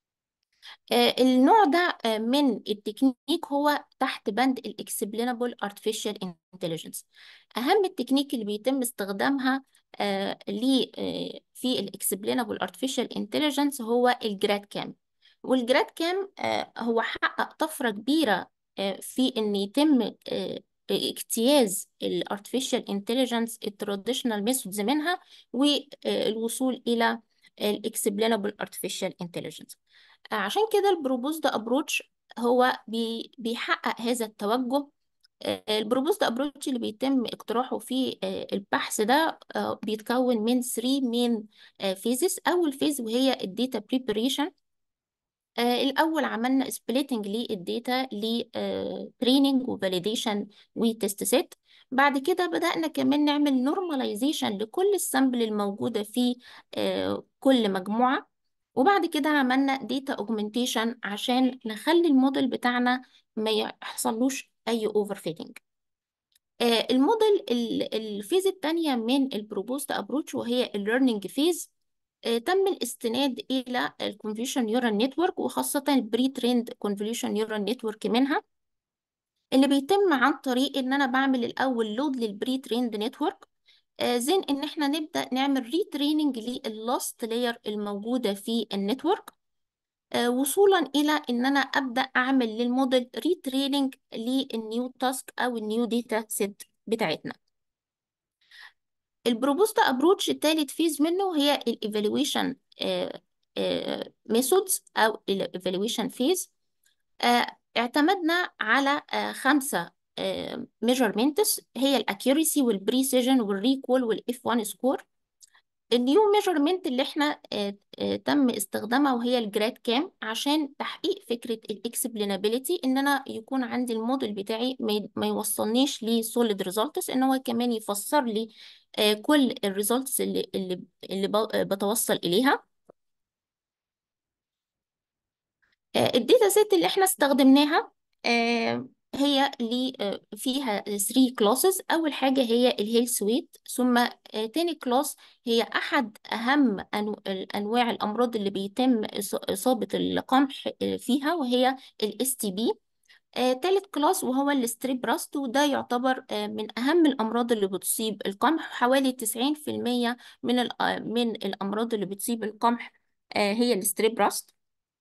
آه، النوع ده آه، من التكنيك هو تحت بند ال Explainable Artificial Intelligence أهم التكنيك اللي بيتم استخدامها آه، لي آه، في ال Explainable Artificial Intelligence هو الجراد كام والجراد كام آه، هو حقق طفرة كبيرة آه، في إن يتم آه، اجتياز ال Artificial Intelligence التراديشنال ميثودز منها والوصول إلى ال Explainable Artificial Intelligence عشان كده البروبوزد ابروتش هو بي بيحقق هذا التوجه البروبوزد ابروتش اللي بيتم اقتراحه في آه، البحث ده آه، بيتكون من 3 مين فيزز اول فيز وهي الداتا بريبريشن الاول عملنا سبليتنج للداتا لتريننج وفاليديشن وتست سيت بعد كده بدأنا كمان نعمل نورماليزيشن لكل السامبل الموجودة في آه، كل مجموعة وبعد كده عملنا داتا اوجمنتيشن عشان نخلي الموديل بتاعنا ما يحصلوش اي اوفر فيتنج الموديل ال- الفيز الثانية من البروبوست ابروتش وهي الليرنينج فيز تم الاستناد الى الكونفوليوشن نيورال نتورك وخاصة البري تريند كونفوليوشن نيورال نتورك منها اللي بيتم عن طريق ان انا بعمل الاول لود للبري تريند نتورك زين ان احنا نبدا نعمل ري تريننج لللاست لاير الموجوده في النتورك آه، وصولا الى ان انا ابدا اعمل للموديل ري تريننج للنيو تاسك او النيو داتا سيت بتاعتنا البروبوست ابروتش الثالث فيز منه هي الايفالويشن ميثودز او الايفالويشن فيز اعتمدنا على آه، خمسة ميجرمنتس هي الاكيوريسي والبريسيجن والريكول والاف 1 سكور النيو ميجرمنت اللي احنا آه، آه، تم استخدامها وهي الجراد كام عشان تحقيق فكرة الاكسبلينابيليتي ان انا يكون عندي الموديل بتاعي ما ي- ما يوصلنيش لسوليد ريزلتس ان هو كمان يفسر لي آه، كل الريزلتس اللي اللي اللي ب- بتوصل اليها الداتا سيت اللي احنا استخدمناها آه، هي اللي آه، فيها 3 كلاسز اول حاجه هي الهيلث ويت ثم آه، تاني كلاس هي احد اهم أنو- انواع الامراض اللي بيتم إص- اصابه القمح آه، فيها وهي الاس تي بي تالت كلاس وهو الستريب راست وده يعتبر آه، من أهم الأمراض اللي بتصيب القمح حوالي 90% من ال- آه، من الأمراض اللي بتصيب القمح آه، هي الستريب راست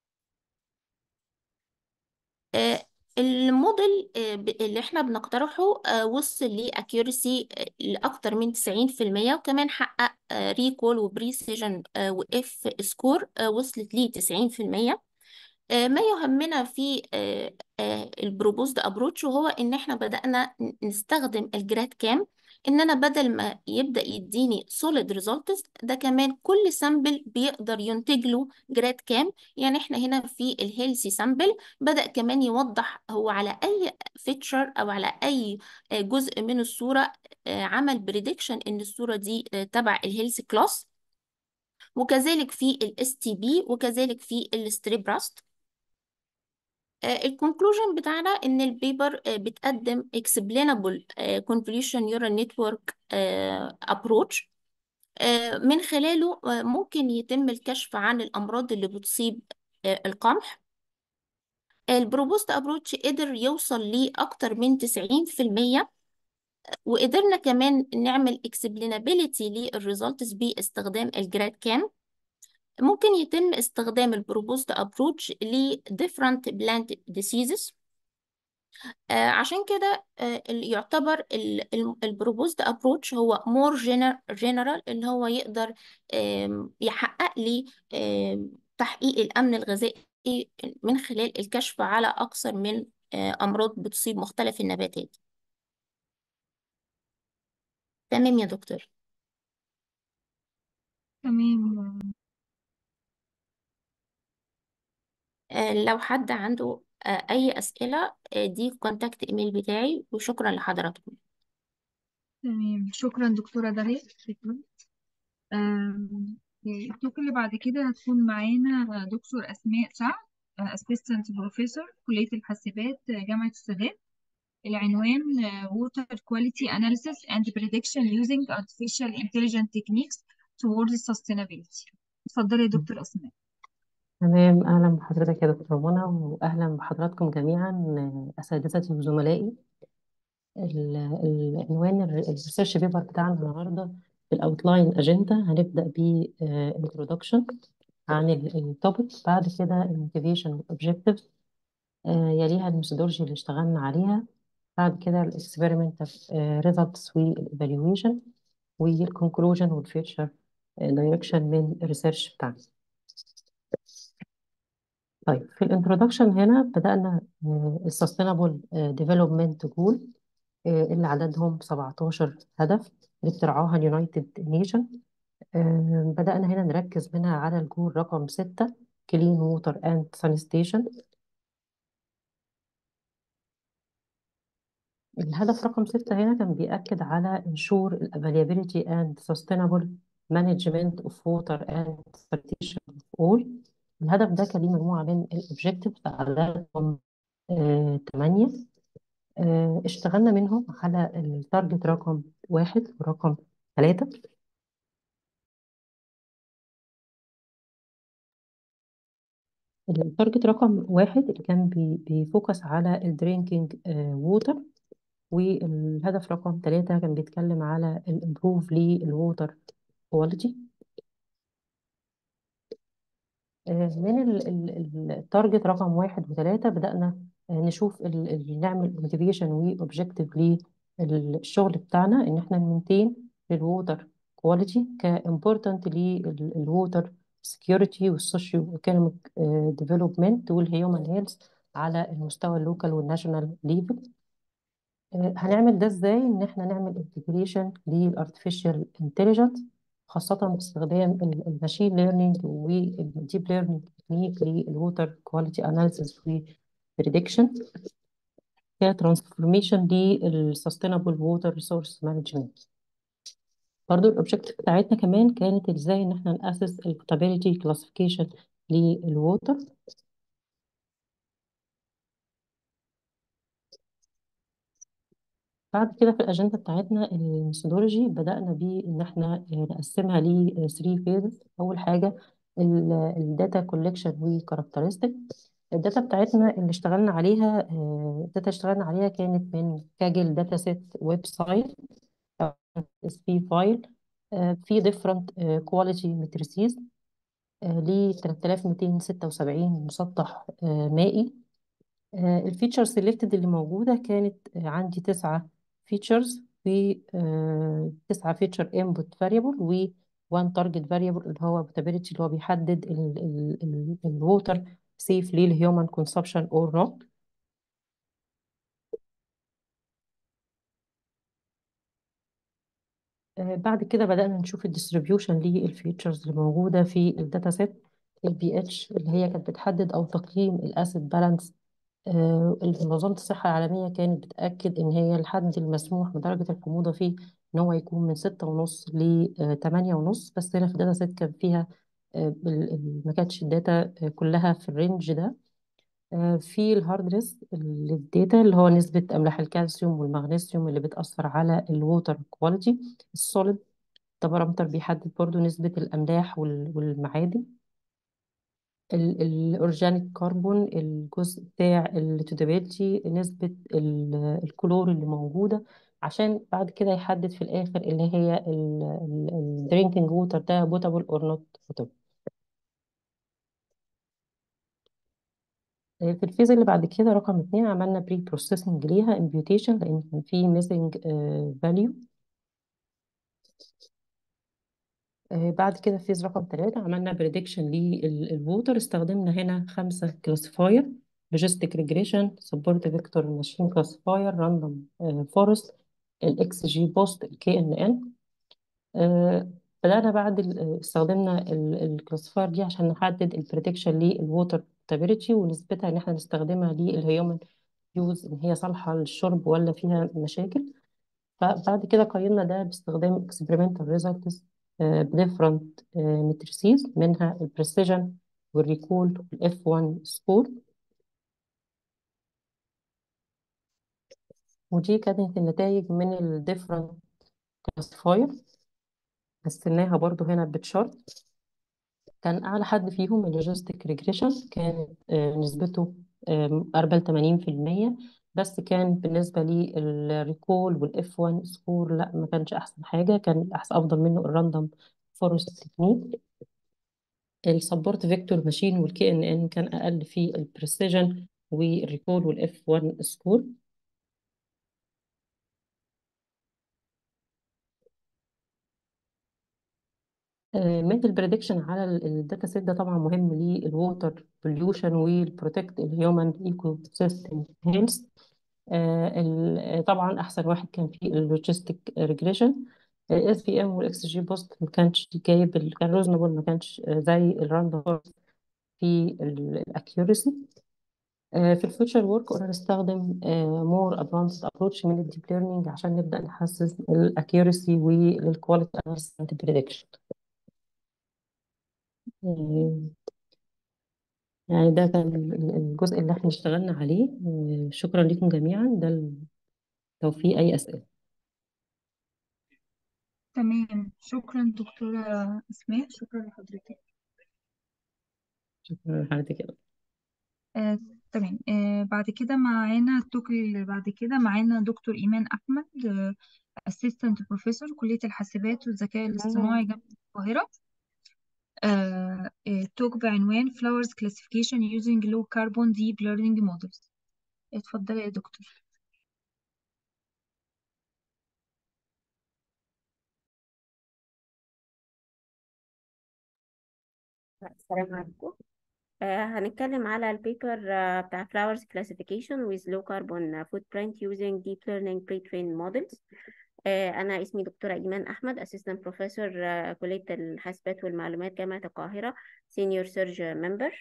آه، الموديل آه، ب- اللي احنا بنقترحه آه، وصل لأكيورسي لأكتر من 90% وكمان حقق ريكول وبريسيجن وإف سكور وصلت ل 90% آه، ما يهمنا في البروبوزد ابروتش وهو ان احنا بدأنا ن- نستخدم الجراد كام ان انا بدل ما يبدأ يديني سوليد ريزلتس ده كمان كل سامبل بيقدر ينتج له جراد كام يعني احنا هنا في الهيلثي سامبل بدأ كمان يوضح هو على اي فيتشر او على اي آه، جزء من الصورة آه، عمل بريدكشن ان الصورة دي آه، تبع الهيلث كلاس وكذلك في الاس تي بي وكذلك في الستريب راست الكونكلوجن بتاعنا ان البيبر آه، بتقدم explainable آه، convolution neural network آه، approach آه، من خلاله آه، ممكن يتم الكشف عن الامراض اللي بتصيب آه، القمح البروبوست ابروتش قدر يوصل لأكتر من 90% وقدرنا كمان نعمل explainability للريزلتس باستخدام الجراد كام ممكن يتم استخدام البروبوست ابروتش ل different plant diseases آه، عشان كده آه، ال- يعتبر البروبوزد ابروتش هو مور جنرال اللي هو يقدر آم، يحقق لي آم، تحقيق الامن الغذائي من خلال الكشف على اكثر من آه، امراض بتصيب مختلف النباتات تمام يا دكتور تمام آه، لو حد عنده آه، أي أسئلة آه، دي كونتاكت إيميل بتاعي وشكرا لحضراتكم تمام شكرا دكتورة داليا شكرا آم، التوك اللي بعد كده هتكون معانا دكتور أسماء سعد أسيستنت بروفيسور كلية الحاسبات جامعة السادات العنوان Water Quality Analysis and Prediction Using Artificial Intelligence Techniques Towards Sustainability اتفضلي يا دكتور أسماء تمام أهلا بحضرتك يا دكتور منى وأهلا بحضراتكم جميعا أساتذتي وزملائي ال- العنوان الريسيرش بيبر بتاعنا النهاردة في الأوتلاين أجندة هنبدأ ب introduction عن التوبيك بعد كده الموتيفيشن objectives يليها الميثودولوجي اللي اشتغلنا عليها بعد كده الاكسبيرمنتال ريزلتس والايفالويشن والكونكلوجن والفيوتشر دايركشن من الريسيرش بتاعنا طيب في الانترودكشن هنا بدأنا السستينابل ديفلوبمنت جول اللي عددهم 17 هدف اللي بترعاها اليونايتد نيشن بدأنا هنا نركز منها على الجول رقم 6 كلين ووتر اند سانيتيشن الهدف رقم 6 هنا كان بيأكد على ensure availability and sustainable management of water and sanitation of all الهدف ده كان ليه مجموعة من الأوبجيكتيفز عددهم آه، 8 آه، اشتغلنا منهم على التارجت رقم واحد ورقم ثلاثة التارجت رقم واحد اللي كان بي- بيفوكس على الدرينكينج ووتر والهدف رقم ثلاثة كان بيتكلم على الامبروف للووتر كواليتي من التارجت رقم واحد وثلاثة بدأنا آه، نشوف ال- ال- نعمل موتيفيشن واوبجيكتيف للشغل بتاعنا ان احنا نمنتين الووتر كواليتي كامبورتنت للووتر سكيورتي والسوشيو ايكونوميك ديفلوبمنت والهيومن هيلث على المستوى اللوكال والناشونال ليفل آه، هنعمل ده ازاي ان احنا نعمل انتجريشن للارتفيشال انتليجنس خاصة باستخدام الماشين ليرنينج والديب ليرنينج تكنيك للووتر كواليتي اناليسيس بريدكشن كترانسفورميشن للسستينابل ووتر ريسورس مانجمنت برضو الاوبجكتيف بتاعتنا كمان كانت ازاي ان احنا ناسس البوتابيليتي كلاسيفيكيشن للووتر بعد كده في الأجندة بتاعتنا الميثودولوجي بدأنا بيه إن إحنا نقسمها ل 3 فيزز أول حاجة الداتا كولكشن وكاركترستيك الداتا بتاعتنا اللي اشتغلنا عليها آه، الداتا اشتغلنا عليها كانت من كاجل داتا سيت ويب سايت أو اس بي فايل في different كواليتي ماتريسيز ل 3276 مسطح آه، مائي الفيتشر سيلكتد اللي موجودة كانت آه، عندي تسعة فيتشرز و آه، تسعة فيتشر انبوت فاريبل و وان تارجت فاريبل اللي هو بوتابيلتي اللي هو بيحدد الووتر سيف للهيومن كونسبشن اور نوت بعد كده بدأنا نشوف الديستريبيوشن للفيتشرز اللي موجودة في الداتا سيت البي اتش اللي هي كانت بتحدد او تقييم الاسيد بالانس آه، منظمة الصحة العالمية كانت بتأكد إن هي الحد المسموح بدرجة الحموضة فيه إن هو يكون من ستة ونص لتمانية ونص بس هنا في الداتا سيت كان فيها آه، ال- ال- ما كانتش الداتا آه، كلها في الرينج ده آه، في الهاردنس الداتا اللي هو نسبة أملاح الكالسيوم والمغنيسيوم اللي بتأثر على الووتر كواليتي السوليد ده بارامتر بيحدد برضو نسبة الأملاح وال- والمعادن ال- الأورجانيك كربون الجزء بتاع التودابيلتي نسبة ال- الكلور اللي موجودة عشان بعد كده يحدد في الآخر اللي هي الدرينكينج ووتر ده بوتابل اور نوت بوتابل في الفيز اللي بعد كده رقم اتنين عملنا بري بروسيسنج ليها امبيوتيشن لأن كان في ميسنج فاليو بعد كده في فيز رقم ثلاثة عملنا بريدكشن للووتر استخدمنا هنا خمسة كلاسيفاير لوجيستيك ريجريشن سبورت فيكتور ماشين كلاسيفاير راندوم فورست الاكس جي بوست الكي ان ان بدأنا بعد ال- استخدمنا الكلاسيفاير دي عشان نحدد البريدكشن للووتر بوتابيلتي ونسبتها ان احنا نستخدمها للهيومن يوز ان هي صالحة للشرب ولا فيها مشاكل فبعد كده قيمنا ده باستخدام experimental results بديفرنت مترسيز منها البريسيجن والريكول والاف 1 سكور ودي كانت النتائج من الديفرنت كلاسيفاير قسمناها برضو هنا بتشارت كان أعلى حد فيهم اللوجيستيك ريجريشن كانت آه، نسبته آم، قرب 80% بس كان بالنسبة للريكول والاف 1 سكور لا ما كانش أحسن حاجة كان أحسن أفضل منه الراندوم فورست تكنيك السبورت فيكتور ماشين والكي ان ان كان أقل في البريسيجن والريكول والاف 1 سكور من البريدكشن على الداتا سيت ده طبعا مهم للووتر بوليوشن والبروتكت الهيومن ايكو سيستم هيلث طبعا احسن واحد كان في اللوجيستيك ريجريشن الاس بي ام والاكس جي بوست ما كانش جايب ال- كان ريزونبل ما كانش آه، زي الراندوم في الاكيورسي في الفيوتشر ورك قلنا نستخدم مور ادفانسد ابروتش من الديب ليرنينج عشان نبدا نحسن الاكيورسي والكواليتي اناليسيس اند بريدكشن يعني ده كان ال- الجزء اللي احنا اشتغلنا عليه شكرا لكم جميعا ده ال- لو في اي اسئله تمام شكرا دكتورة أسماء شكرا لحضرتك شكرا لحضرتك آه، تمام آه، بعد كده معانا التوك اللي بعد كده معانا دكتور إيمان أحمد أسيستنت بروفيسور كلية الحاسبات والذكاء الاصطناعي جامعة القاهرة آه، آه، توك بعنوان Flowers Classification Using Low Carbon Deep Learning Models اتفضلي يا دكتور السلام عليكم آه هنتكلم على البيبر آه بتاع flowers classification with low carbon footprint using deep learning pre-trained models آه أنا اسمي دكتورة إيمان أحمد assistant professor آه كلية الحاسبات والمعلومات جامعة القاهرة senior surge member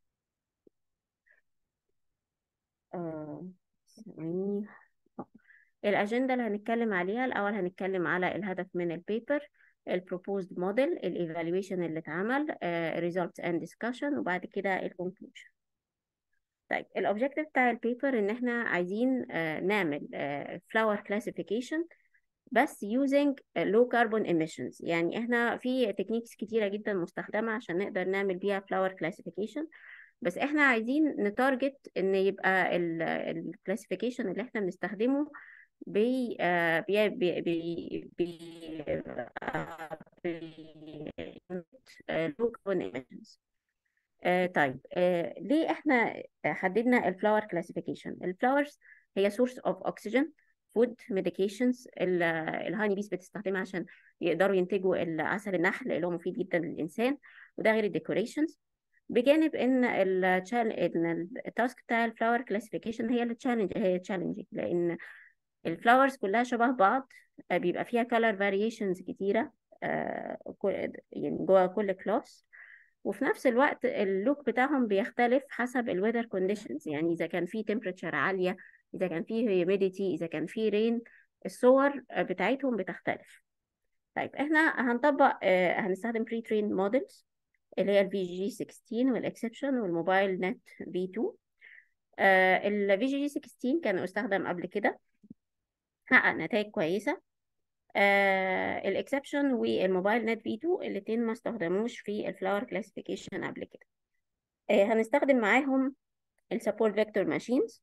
آه ثواني. آه. الأجندة اللي هنتكلم عليها الأول هنتكلم على الهدف من البيبر ال proposed model ال evaluation اللي اتعمل آه results and discussion وبعد كده ال conclusion طيب الأوبجيكتيف بتاع البيبر إن إحنا عايزين آه نعمل آه flower classification بس using low carbon emissions يعني إحنا في تكنيكس كتيرة جدا مستخدمة عشان نقدر نعمل بيها flower classification بس إحنا عايزين نتارجت إن يبقى الكلاسيفيكيشن اللي إحنا بنستخدمه بي آه بي بي بي بي آه بي آه low carbon emissions آه طيب آه ليه احنا حددنا الفلاور كلاسيفيكيشن الفلاورز هي سورس اوف اوكسجين فود ميديكيشنز الهاني بيس بتستخدمها عشان يقدروا ينتجوا العسل النحل اللي هو مفيد جدا للانسان وده غير الديكوريشنز بجانب ان التشال ان التاسك بتاع الفلاور كلاسيفيكيشن هي التشالنج هي تشالنجينج لان الفلاورز كلها شبه بعض آه، بيبقى فيها color variations كتيرة آه، كل- يعني جوه كل كلاس وفي نفس الوقت اللوك بتاعهم بيختلف حسب الويذر كونديشنز يعني إذا كان في temperature عالية إذا كان في humidity إذا كان في rain الصور آه، بتاعتهم بتختلف طيب احنا هنطبق آه، هنستخدم pre trained models اللي هي ال VGG16 والإكسبشن والموبايل نت V2 ال VGG16 كان استخدم قبل كده حقق نتائج كويسة آه الاكسبشن والموبايل نت في 2 الاتنين ما استخدموش في الفلاور كلاسيفيكيشن قبل كده آه هنستخدم معاهم السبورت فيكتور ماشينز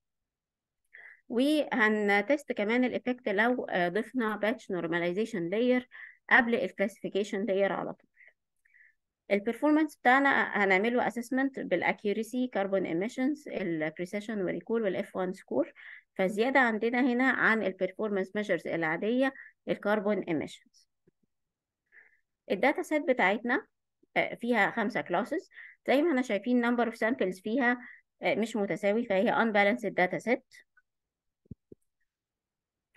وهنتست كمان الافكت لو آه ضفنا باتش نورماليزيشن لاير قبل الكلاسيفيكيشن لاير على طول البرفورمانس بتاعنا هنعمله اسسمنت بالاكيوريسي كاربون ايميشنز البريسيشن والريكول والاف 1 سكور فزياده عندنا هنا عن البرفورمانس ميجرز العاديه الكربون ايميشنز الداتا سيت بتاعتنا آه، فيها خمسة كلاسز زي ما احنا شايفين number of samples فيها آه، مش متساوي فهي unbalanced data set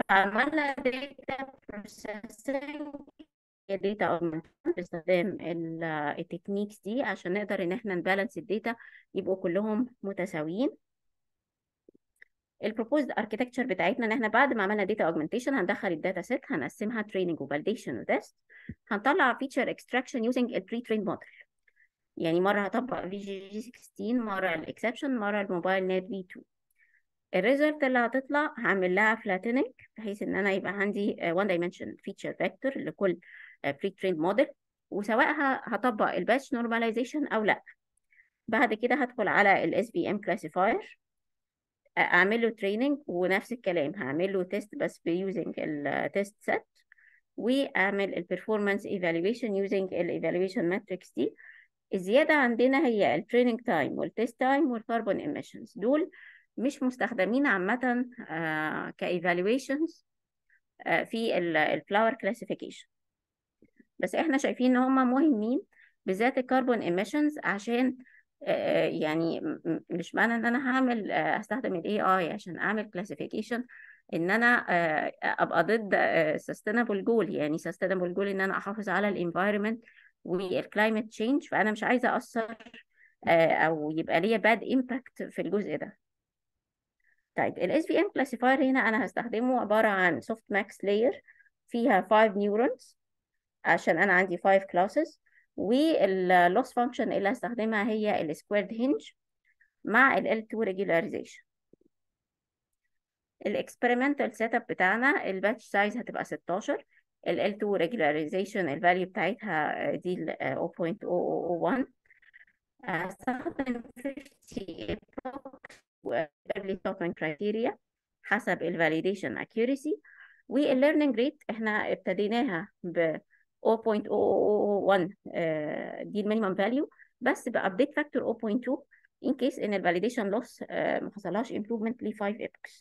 عملنا data processing data augmentation باستخدام ال- التكنيكس دي عشان نقدر ان احنا نبالانس الداتا يبقوا كلهم متساويين البروبوزد اركيتكتشر بتاعتنا ان احنا بعد ما عملنا داتا اوجمنتيشن هندخل الداتا سيت هنقسمها تريننج وفاليديشن وتست هنطلع فيتشر اكستراكشن يوزنج البري ترين موديل يعني مره هطبق في جي جي 16 مره الاكسبشن مره الموبايل نت في 2 الريزلت اللي هتطلع هعمل لها فلاتننج بحيث ان انا يبقى عندي 1 دايمنشن فيتشر فيكتور لكل بري ترين موديل وسواء ه- هطبق الباتش نورماليزيشن او لا بعد كده هدخل على الاس بي ام كلاسيفاير اعمل له تريننج ونفس الكلام هعمل له تيست بس بيوزنج التيست سيت واعمل البرفورمانس ايفالويشن يوزنج الايفالويشن ماتريكس دي الزياده عندنا هي التريننج تايم والتيست تايم والكربون ايميشنز دول مش مستخدمين عامه كايفالويشنز في الفلاور كلاسيفيكيشن بس احنا شايفين ان هم مهمين بالذات الكربون ايميشنز عشان آه، يعني م- م- مش معنى ان انا هعمل آه، هستخدم الاي اي عشان اعمل كلاسيفيكيشن ان انا آه، ابقى ضد سستينابل جول يعني سستينابل جول ان انا احافظ على الانفايرمنت والكلايمت تشينج فانا مش عايزه اثر آه، او يبقى ليا باد امباكت في الجزء ده طيب ال SVM classifier هنا أنا هستخدمه عبارة عن softmax layer فيها 5 neurons عشان أنا عندي 5 classes وال loss function اللي هستخدمها هي ال squared hinge مع ال L2 regularization ال experimental setup بتاعنا ال batch size هتبقى 16 ال L2 regularization ال value بتاعتها دي ال 0.0001 هستخدم 50 epoch و early stopping criteria حسب ال validation accuracy وال learning rate احنا ابتديناها ب 0.0001 آه، دي المينيمم فاليو بس بابديت فاكتور 0.2 in case ان ال validation loss آه، ما حصلهاش improvement ل 5 epochs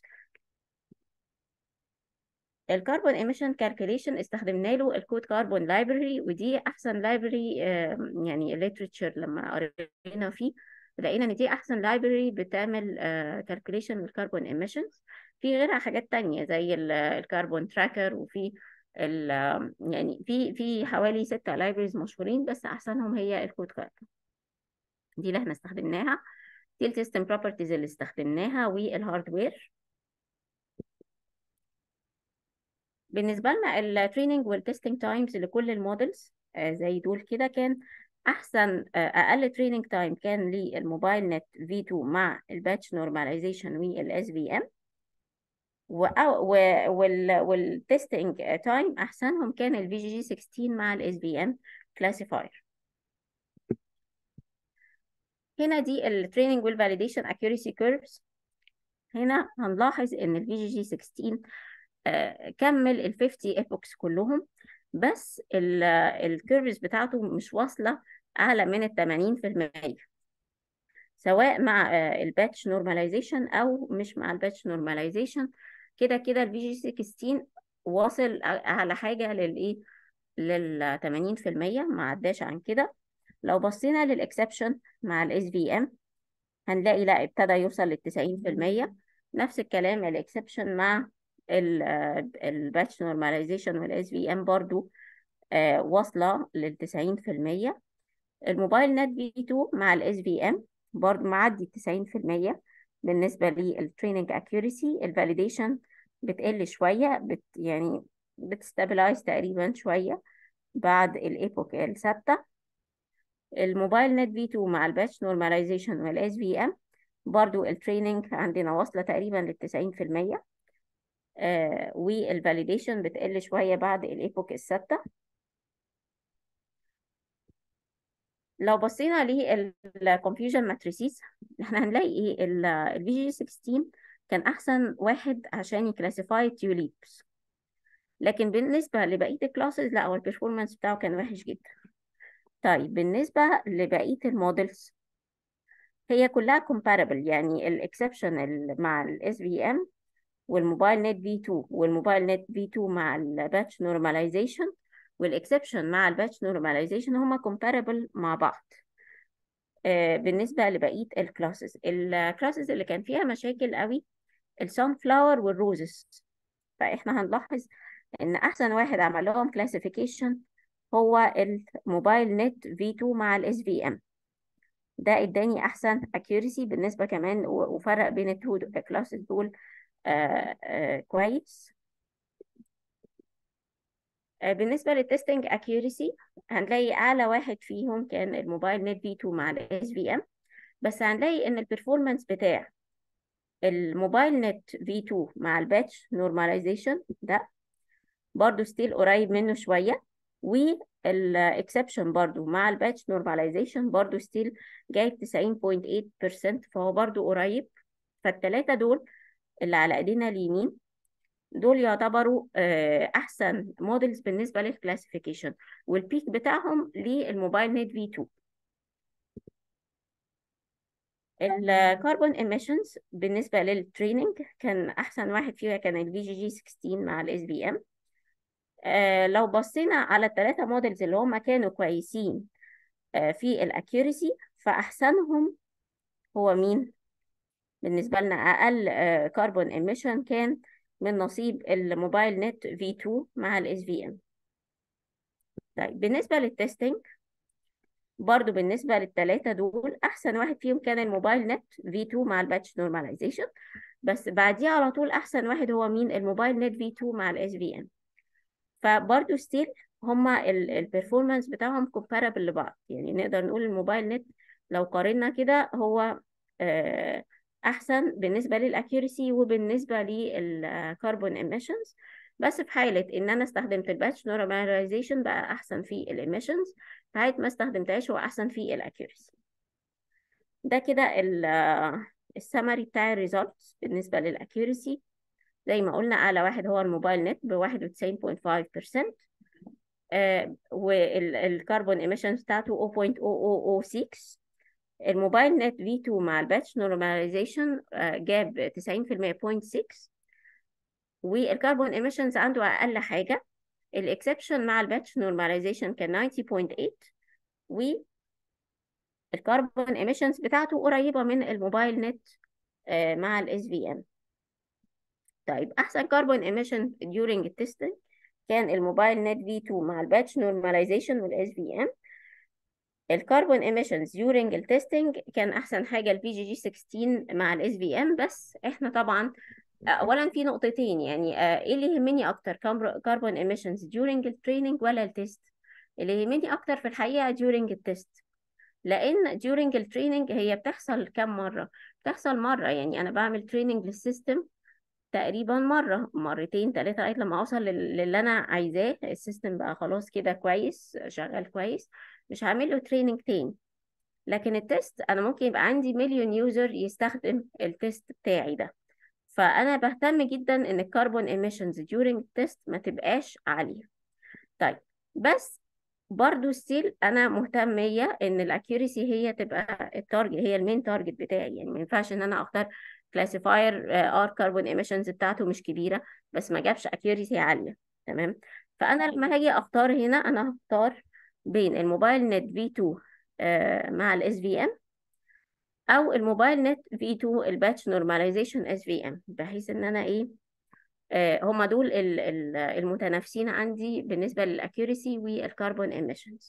الكربون ايميشن كالكوليشن استخدمنا له الكود كاربون لايبرري ودي احسن لايبرري يعني literature لما قرينا فيه لقينا ان دي احسن لايبرري بتعمل كالكوليشن للكربون ايميشنز في غيرها حاجات تانية زي الكربون تراكر وفي ال يعني في في حوالي ستة لايبرريز مشهورين بس احسنهم هي الكود كاربون دي اللي احنا استخدمناها دي السيستم بروبرتيز اللي استخدمناها والهاردوير بالنسبة لنا التريننج والتستنج تايمز لكل المودلز زي دول كده كان أحسن آه، أقل تريننج تايم كان للموبايل نت في 2 مع الباتش نورماليزيشن والاس في ام والتستنج تايم أحسنهم كان الفي جي جي 16 مع الاس في ام كلاسيفاير هنا دي التريننج والفاليديشن accuracy curves هنا هنلاحظ ان الفي جي جي 16 آه، كمل ال 50 ايبوكس كلهم بس الكيرفز بتاعته مش واصلة أعلى من ال 80% سواء مع الباتش نورماليزيشن أو مش مع الباتش نورماليزيشن كده كده الفي جي 16 واصل على حاجة للإيه لل 80% ما عداش عن كده لو بصينا للإكسبشن مع الاس في ام هنلاقي لا ابتدى يوصل لل 90% نفس الكلام الاكسبشن مع الباتش نورماليزيشن والاس في ام برضو آه، واصلة لل 90% الموبايل نت في 2 مع الاس في ام برضو معدي 90% بالنسبة للتريننج accuracy الفاليديشن بتقل شوية بت يعني بتستابلايز تقريبا شوية بعد الايبوك الثابتة الموبايل نت في 2 مع الباتش نورماليزيشن والاس في ام برضو التريننج عندنا واصلة تقريبا لل 90% آه والفاليديشن بتقل شوية بعد الايبوك الثابتة لو بصينا للكونفيوجن ماتريسيز احنا هنلاقي ايه الفي جي 16 كان احسن واحد عشان يكلاسيفاي تيوليبس لكن بالنسبة لبقية الكلاسز لا هو البرفورمانس بتاعه كان وحش جدا طيب بالنسبة لبقية المودلز هي كلها comparable يعني الاكسبشن مع الاس في ام والموبايل نت في 2 والموبايل نت في 2 مع الباتش نورماليزيشن والاكسبشن مع الباتش نورماليزيشن هما comparable مع بعض آه، بالنسبة لبقية الكلاسز الكلاسز اللي كان فيها مشاكل قوي السان فلاور والروزز فاحنا هنلاحظ ان احسن واحد عمل لهم كلاسيفيكيشن هو الموبايل نت في 2 مع الاس في ام ده اداني احسن accuracy بالنسبه كمان و- وفرق بين التو كلاسز دول آه آه كويس آه بالنسبه للتستنج accuracy هنلاقي اعلى واحد فيهم كان الموبايل نت في 2 مع الاس في ام بس هنلاقي ان البرفورمانس بتاع الموبايل نت في 2 مع الباتش نورماليزيشن ده برضو ستيل قريب منه شوية والاكسبشن برضو مع الباتش نورماليزيشن برضو ستيل جايب 90.8% فهو برضو قريب فالتلاتة دول اللي على ايدينا اليمين دول يعتبروا آه، احسن موديلز بالنسبة للكلاسيفيكيشن والبيك بتاعهم للموبايل نت في 2 الكربون emissions بالنسبة للتريننج كان أحسن واحد فيها كان ال VGG 16 مع ال SVM آه لو بصينا على الثلاثة موديلز اللي هم كانوا كويسين آه في الاكيوريسي فأحسنهم هو مين؟ بالنسبة لنا أقل كربون emission كان من نصيب الموبايل نت V2 مع ال SVM طيب بالنسبة للتستنج برضو بالنسبة للثلاثة دول أحسن واحد فيهم كان الموبايل نت V2 مع الباتش نورماليزيشن بس بعديه على طول أحسن واحد هو مين الموبايل نت V2 مع ال SVM فبرضو ستيل هما البرفورمانس بتاعهم كومبارابل لبعض يعني نقدر نقول الموبايل نت لو قارنا كده هو آه، أحسن بالنسبة للأكيوريسي وبالنسبة للكربون emissions بس في حالة إن أنا استخدمت الباتش نورماليزيشن بقى أحسن في الإيميشنز في حالة ما استخدمتهاش هو أحسن في الأكيوريسي ده كده السمري بتاع الريزلتس بالنسبة للأكيوريسي زي ما قلنا أعلى واحد هو الموبايل نت ب 91.5% آه والكربون ايميشنز بتاعته 0.0006 الموبايل نت V2 مع الباتش نورماليزيشن آه جاب 90% 0.6 والكربون ايميشنز عنده أقل حاجة الاكسبشن مع الباتش نورماليزيشن كان 90.8 والكربون ايميشنز بتاعته قريبة من الموبايل نت آه مع ال SVM طيب أحسن كربون emission during التستنج كان الموبايل نت V2 مع الباتش نورماليزيشن وال SVM الكربون emissions during التستنج كان أحسن حاجة ال VGG 16 مع ال SVM بس إحنا طبعا أولا في نقطتين يعني آه، إيه اللي يهمني أكتر كربون emissions during التريننج ولا التست اللي يهمني أكتر في الحقيقة during التست لأن during التريننج هي بتحصل كم مرة بتحصل مرة يعني أنا بعمل تريننج للسيستم تقريبا مرة مرتين تلاتة لغاية لما أوصل لل- للي أنا عايزاه السيستم بقى خلاص كده كويس شغال كويس مش هعمل له تريننج تاني لكن التست أنا ممكن يبقى عندي مليون يوزر يستخدم التست بتاعي ده فأنا بهتم جدا إن الكربون emissions during التست ما تبقاش عالية طيب بس برضو ستيل انا مهتميه ان الاكيوريسي هي تبقى التارجت هي المين تارجت بتاعي يعني ما ينفعش ان انا اختار كلاسيفاير ار كربون ايميشنز بتاعته مش كبيره بس ما جابش اكيوريسي عاليه تمام فانا لما هاجي اختار هنا انا هختار بين الموبايل نت في 2 آه، مع الاس في ام او الموبايل نت في 2 الباتش نورماليزيشن اس في ام بحيث ان انا ايه آه، هما دول ال- ال- المتنافسين عندي بالنسبة للأكيوريسي والكربون emissions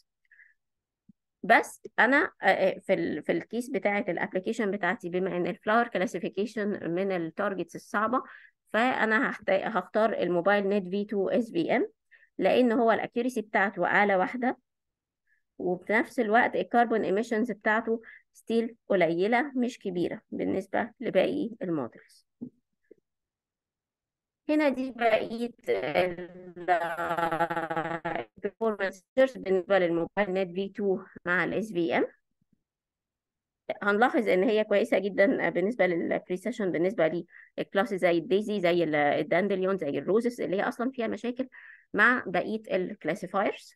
بس أنا آه، آه، في ال في الكيس بتاعة الابلكيشن بتاعتي بما إن الفلاور كلاسيفيكيشن من التارجتس الصعبة فأنا هحت- هختار الموبايل نت في 2 اس في ام لأن هو الأكيوريسي بتاعته أعلى واحدة وفي نفس الوقت الكربون emissions بتاعته ستيل قليلة مش كبيرة بالنسبة لباقي المودلز هنا دي بقية البرفورمانس بالنسبة للموبايل نت في 2 مع الاس في ام هنلاحظ ان هي كويسة جدا بالنسبة للبريسيشن بالنسبة للكلاس زي الديزي زي ال- الداندليون زي الروزس اللي هي اصلا فيها مشاكل مع بقية الكلاسيفايرز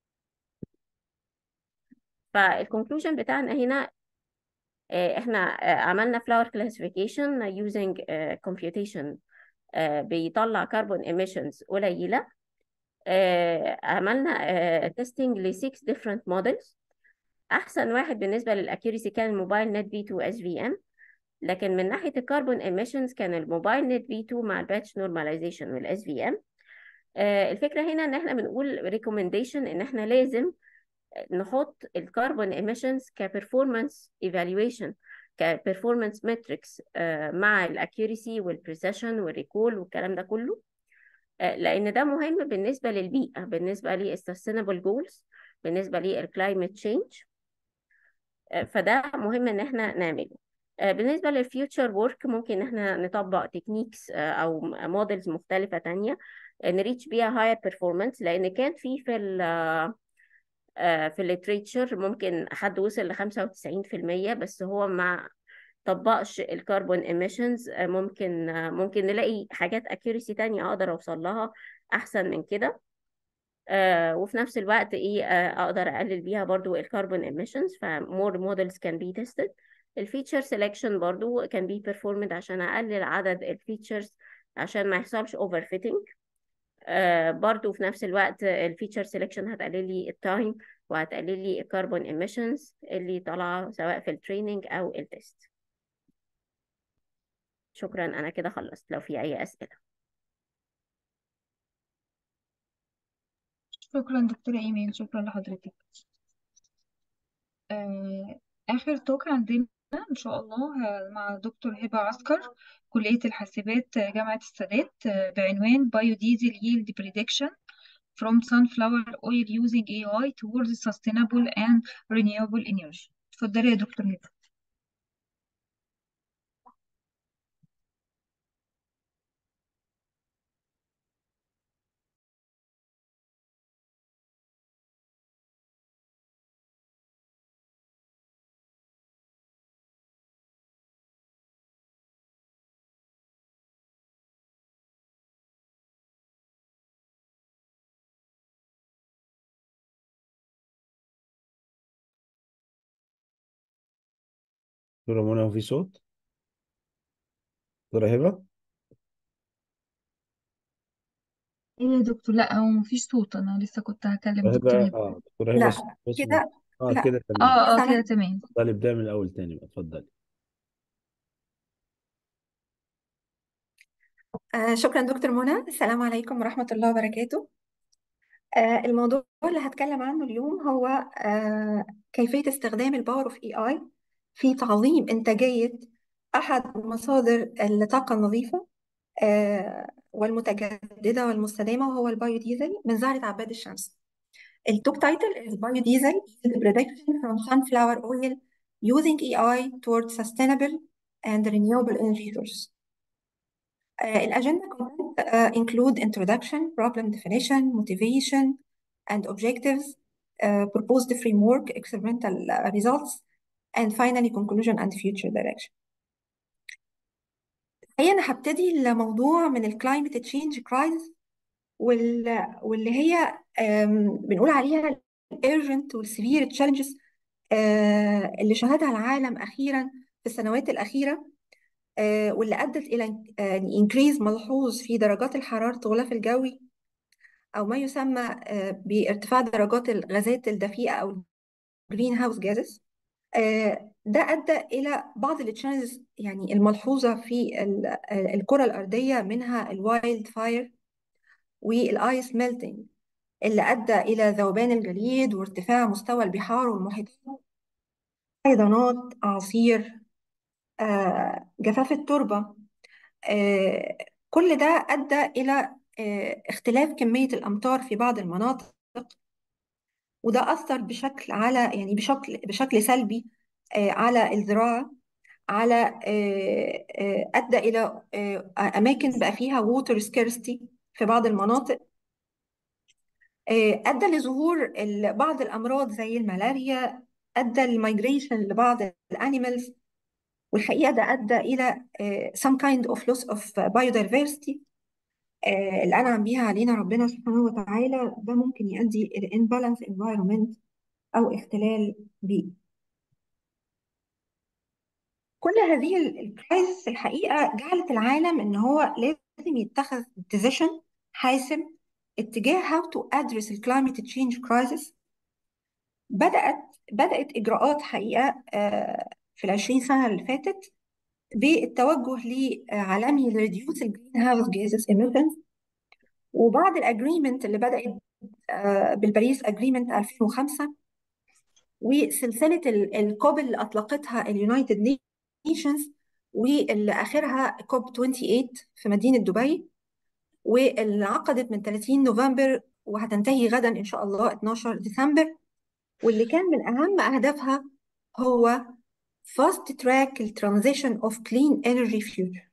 فالكونكلوجن بتاعنا هنا آه، احنا آه، عملنا flower classification using آه، computation آه، بيطلع carbon emissions قليلة آه، عملنا تيستنج ل 6 different models احسن واحد بالنسبه للاكيوريسي كان الموبايل نت في 2 اس في ام لكن من ناحية الكربون emissions كان الموبايل نت في 2 مع الباتش نورماليزيشن والاس في ام الفكرة هنا ان احنا بنقول recommendation ان احنا لازم نحط الكربون emissions كبرفورمانس evaluation كبرفورمانس metrics آه، مع الاكيوريسي والبريسيشن والريكول والكلام ده كله آه، لان ده مهم بالنسبة للبيئة بالنسبة للسستينابل جولز بالنسبة للكلايمت تشينج فده مهم ان احنا نعمله آه، بالنسبة للفيوتشر ورك ممكن ان احنا نطبق تكنيكس او موديلز مختلفة تانية نريتش بيها هاير بيرفورمانس لان كان في في ال آه، في الليتريتشر ممكن حد وصل ل 95% بس هو ما طبقش الكربون emissions آه، ممكن آه، ممكن نلاقي حاجات accuracy تانية اقدر اوصل لها احسن من كده آه، وفي نفس الوقت ايه آه، اقدر اقلل بيها برضو الكربون emissions ف more models can be tested الفيتشر selection برضو can be performed عشان اقلل عدد الفيتشرز عشان ما يحصلش overfitting آه برضو في نفس الوقت الفيتشر سيلكشن هتقلل لي التايم وهتقلل لي الكربون emissions اللي طالعه سواء في التريننج او التست شكرا انا كده خلصت لو في اي اسئله شكرا دكتورة إيمان شكرا لحضرتك آه، آخر توك عندنا إن شاء الله آه، مع دكتور هبة عسكر كلية الحاسبات آه، جامعة السادات آه، بعنوان Biodiesel Yield Prediction from Sunflower Oil Using AI Towards Sustainable and Renewable Energy اتفضلي يا دكتور هبة دكتورة منى هو في صوت دكتورة هبة ايه يا دكتور لا هو مفيش صوت انا لسه كنت هكلم دكتورة دكتور هبة هبة اه دكتورة هبة لا صوت بس كده اه لا كده اه تمام اه سامع كده تمام اتفضلي ابدأي من الأول تاني بقى اتفضلي آه شكرا دكتور منى السلام عليكم ورحمة الله وبركاته آه الموضوع اللي هتكلم عنه اليوم هو آه كيفية استخدام الباور اوف اي اي في تعظيم إنتاجية أحد مصادر الطاقة النظيفة آه والمتجددة والمستدامة وهو البايوديزل من زهرة عباد الشمس التوب تايتل is Biodiesel Yield Prediction from Sunflower Oil Using AI Towards Sustainable and Renewable Energy Sources Uh, الأجندة content uh, include introduction, problem definition, motivation, and objectives, uh, proposed framework, experimental uh, results, and finally conclusion and future direction. هي أنا هبتدي الموضوع من الكلايمت تشينج كرايسيس وال... واللي هي um, بنقول عليها الارجنت والسيفير تشالنجز اللي شهدها العالم أخيرا في السنوات الأخيرة آه، واللي أدت إلى انكريز ملحوظ في درجات الحرارة الغلاف الجوي أو ما يسمى آه، بارتفاع درجات الغازات الدفيئة أو الجرين هاوس جازز ده أدى إلى بعض التشالنجز يعني الملحوظة في ال- آه، الكرة الأرضية منها الوايلد فاير والآيس ميلتنج اللي أدى إلى ذوبان الجليد وارتفاع مستوى البحار والمحيطات فيضانات أعاصير آه، جفاف التربة آه، كل ده أدى إلى آه، اختلاف كمية الأمطار في بعض المناطق وده أثر بشكل على يعني بشكل بشكل سلبي آه، على الزراعة على آه، آه، أدى إلى آه، أماكن بقى فيها water scarcity في بعض المناطق آه، أدى لظهور ال- بعض الأمراض زي الملاريا أدى للمايجريشن لبعض الأنيمالز والحقيقة ده أدى إلى آه، some kind of loss of biodiversity آه، اللي أنعم بيها علينا ربنا سبحانه وتعالى ده ممكن يؤدي إلى imbalance environment أو اختلال بيئي كل هذه الكرايسيس الحقيقة جعلت العالم إن هو لازم يتخذ decision حاسم اتجاه how to address ال climate change crisis بدأت بدأت إجراءات حقيقة آه، في العشرين سنة اللي فاتت بالتوجه لعالمي لريديوس الجرين هاوس جازز emissions وبعد الاجريمنت اللي بدأت آه، بالباريس اجريمنت 2005 وسلسلة ال- الكوب اللي أطلقتها اليونايتد نيشنز واللي آخرها كوب 28 في مدينة دبي واللي عقدت من 30 نوفمبر وهتنتهي غدا إن شاء الله 12 ديسمبر واللي كان من أهم أهدافها هو fast track the transition of clean energy future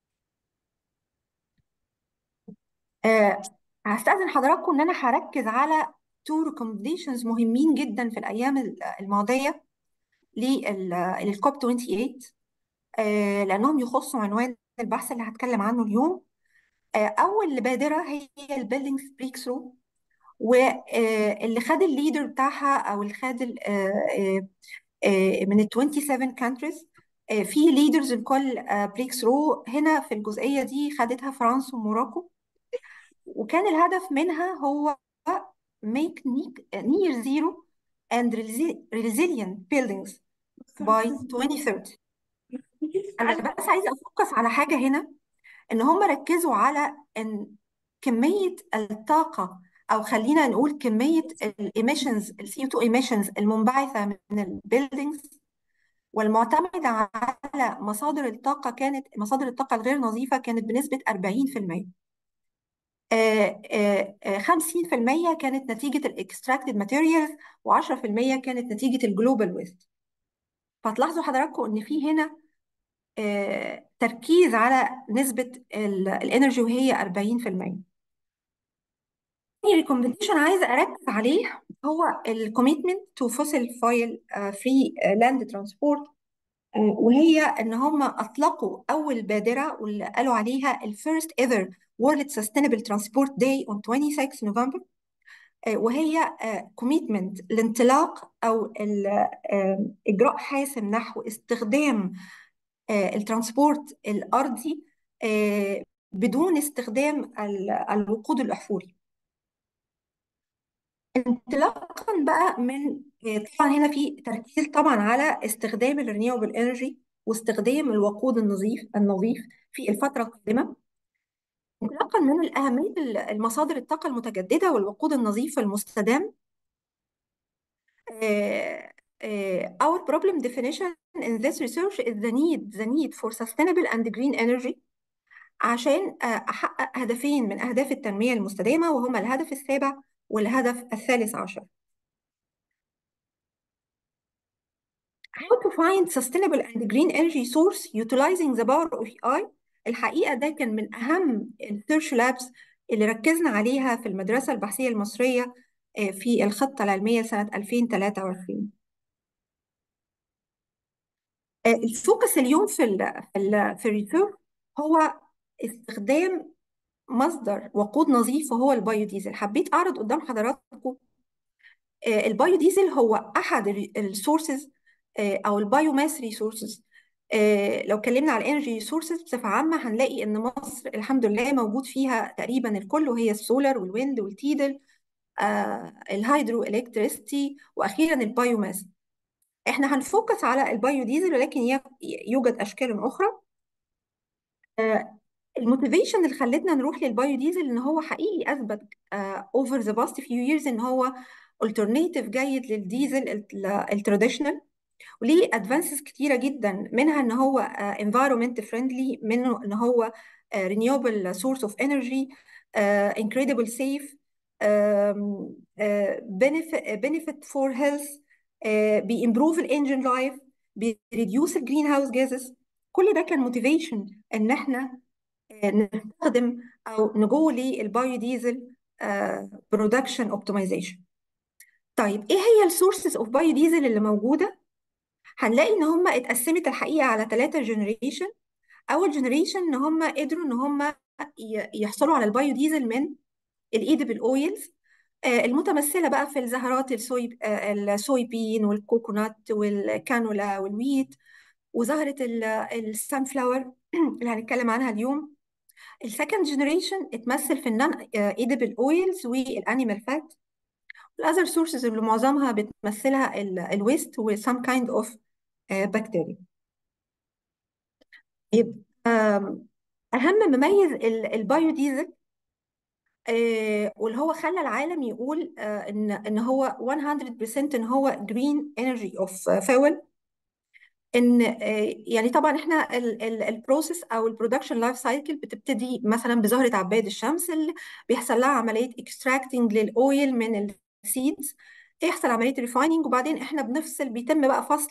آه، هستأذن حضراتكم إن أنا هركز على two recommendations مهمين جدا في الأيام ال- الماضية للكوب 28 آه، لأنهم يخصوا عنوان البحث اللي هتكلم عنه اليوم آه، أول بادرة هي البيلدينجز بريك ثرو واللي خد الليدر بتاعها أو اللي خد ال- آه، آه، آه، من ال 27 countries آه، في leaders لكل بريك ثرو هنا في الجزئية دي خدتها فرنسا وموروكو وكان الهدف منها هو make ne- near zero and resi- resilient buildings by 2030 أنا بس عايزة أفوكس على حاجة هنا ان هم ركزوا على ان كميه الطاقه او خلينا نقول كميه الايميشنز السي او 2 ايميشنز المنبعثه من البيلدينجز والمعتمده على مصادر الطاقه كانت مصادر الطاقه الغير نظيفه كانت بنسبه 40% آه، آه، آه، 50% كانت نتيجه الاكستراكتد ماتيريالز و10% كانت نتيجه الجلوبال ويست فتلاحظوا حضراتكم ان في هنا آه، تركيز على نسبة الانرجي وهي 40% تاني ريكومنديشن عايزة أركز عليه هو الكوميتمنت تو فوسيل فايل فري لاند ترانسبورت وهي إن هم أطلقوا أول بادرة واللي قالوا عليها ال first ever World Sustainable Transport Day on 26 نوفمبر وهي كوميتمنت الانطلاق أو ال- آه، إجراء حاسم نحو استخدام آه، الترانسبورت الأرضي آه، بدون استخدام ال- الوقود الأحفوري انطلاقا بقى من آه، طبعا هنا في تركيز طبعا على استخدام الرينيوبل انرجي واستخدام الوقود النظيف النظيف في الفترة القادمة انطلاقا من أهمية المصادر الطاقة المتجددة والوقود النظيف المستدام آه، آه، our problem definition in this research is the need the need for sustainable and green energy عشان آه، أحقق هدفين من أهداف التنمية المستدامة وهما الهدف السابع والهدف الثالث عشر. How to find sustainable and green energy source utilizing the power of AI الحقيقة ده كان من أهم السيرش لابس اللي ركزنا عليها في المدرسة البحثية المصرية آه، في الخطة العلمية سنة 2023 آه، الفوكس اليوم في ال في ال في الريسيرش هو استخدام مصدر وقود نظيف وهو البايوديزل حبيت أعرض قدام حضراتكم آه، البايوديزل هو أحد السورسز أو البايوماس ريسورسز لو اتكلمنا على الانرجي ريسورسز بصفة عامة هنلاقي إن مصر الحمد لله موجود فيها تقريبا الكل وهي السولار والويند والتيدل آه، الهيدرو الكتريستي وأخيرا البايوماس احنا هنفوكس على البايوديزل ولكن ي- يوجد أشكال أخرى الموتيفيشن اللي خلتنا نروح للبايوديزل ان هو حقيقي اثبت اوفر ذا باست فيو ييرز ان هو alternative جيد للديزل التراديشنال وليه ادفانسز كتيره جدا منها ان هو آه، environment friendly منه ان هو آه، renewable source of energy آه، incredible safe آم، آه، benefit benefit for health آه، بيimprove الانجن لايف بيريديوس الجرين هاوس جازز كل ده كان موتيفيشن ان احنا آه، نستخدم او نجو للبايوديزل برودكشن اوبتمايزيشن طيب ايه هي السورسز اوف بايوديزل اللي موجوده هنلاقي ان هم اتقسمت الحقيقه على ثلاثه جنريشن اول جنريشن ان هم قدروا ان هم ي- يحصلوا على البايوديزل من الايدبل اويلز المتمثله بقى في الزهرات السوي آه، السوي بين والكوكونات والكانولا والويت وزهره السان فلاور اللي هنتكلم عنها اليوم السكند جنريشن اتمثل في النون ايدبل اويلز والانيمال فات الاذر سورسز اللي معظمها بتمثلها الويست و some kind of بكتيريا يبقى آم، اهم مميز ال- البايوديزل آه، واللي هو خلى العالم يقول آه، ان ان هو 100% ان هو جرين انرجي اوف فيول ان آه، يعني طبعا احنا البروسيس او البرودكشن لايف سايكل بتبتدي مثلا بزهره عباد الشمس اللي بيحصل لها عمليه اكستراكتنج للاويل من السيدز يحصل عمليه ريفايننج وبعدين احنا بنفصل بيتم بقى فصل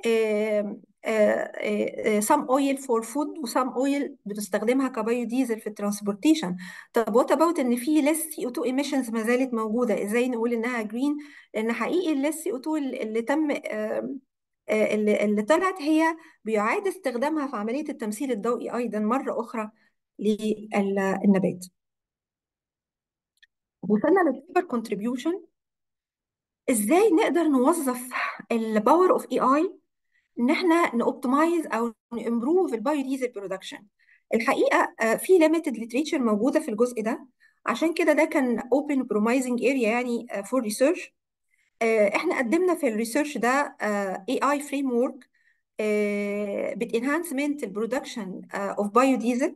سام اويل فور فود وسام اويل بتستخدمها كبايو ديزل في الترانسبورتيشن طب وات اباوت ان في ليس سي او 2 ايميشنز ما زالت موجوده ازاي نقول انها جرين لان حقيقي الليس سي او 2 اللي تم آم، آه، اللي اللي طلعت هي بيعاد استخدامها في عملية التمثيل الضوئي أيضا مرة أخرى للنبات وصلنا للبيبر كونتريبيوشن ازاي نقدر نوظف الباور اوف اي اي ان احنا نوبتمايز او نمبروف البايو ديزل برودكشن الحقيقه آه، في ليميتد ليتريتشر موجوده في الجزء ده عشان كده ده كان اوبن برومايزنج اريا يعني فور ريسيرش احنا قدمنا في الريسيرش ده اي اي فريم ورك بتنهانسمنت البرودكشن اوف بايو ديزل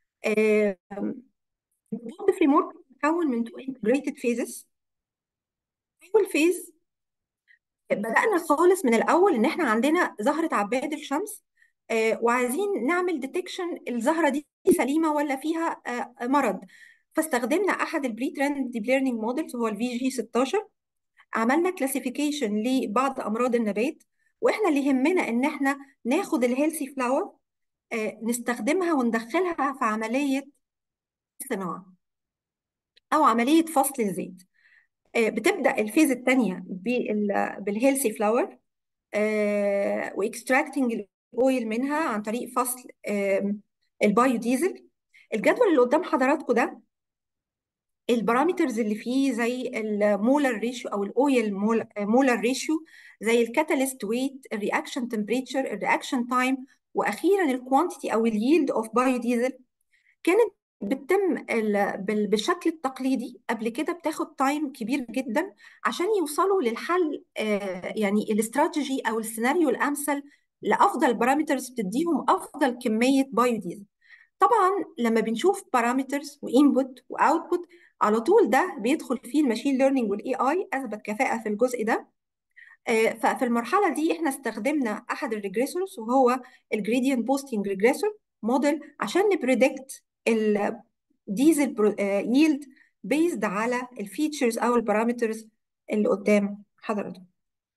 فريم ورك مكون من تو انتجريتد فيزز اول فيز بدأنا خالص من الأول إن إحنا عندنا زهرة عباد الشمس آه، وعايزين نعمل ديتكشن الزهرة دي سليمة ولا فيها آه، مرض فاستخدمنا أحد البري ترند ديب ليرنينج مودلز هو الفي جي 16 عملنا كلاسيفيكيشن لبعض أمراض النبات وإحنا اللي يهمنا إن إحنا ناخد الهيلثي فلاور نستخدمها وندخلها في عملية صناعة أو عملية فصل الزيت آه، بتبدأ الفيز الثانية بالهيلثي فلاور واكستراكتنج الاويل منها عن طريق فصل آم، البايو ديزل الجدول اللي قدام حضراتكم ده البارامترز اللي فيه زي المولر ريشيو او الاويل مولر ريشيو زي الكاتاليست ويت الرياكشن تمبريتشر الرياكشن تايم واخيرا الكوانتيتي او اليلد اوف بايو ديزل كانت بتتم ال- بال- بالشكل التقليدي قبل كده بتاخد تايم كبير جدا عشان يوصلوا للحل آه، يعني الاستراتيجي او السيناريو الامثل لافضل بارامترز بتديهم افضل كميه بايو ديزل طبعا لما بنشوف بارامترز وانبوت واوتبوت على طول ده بيدخل فيه الماشين ليرنينج والاي اي اثبت كفاءه في الجزء ده آه، ففي المرحله دي احنا استخدمنا احد الريجريسورز وهو الجريدينت بوستنج ريجريسور موديل عشان نبريدكت الديزل ييلد بيزد على الفيتشرز او البارامترز اللي قدام حضرتك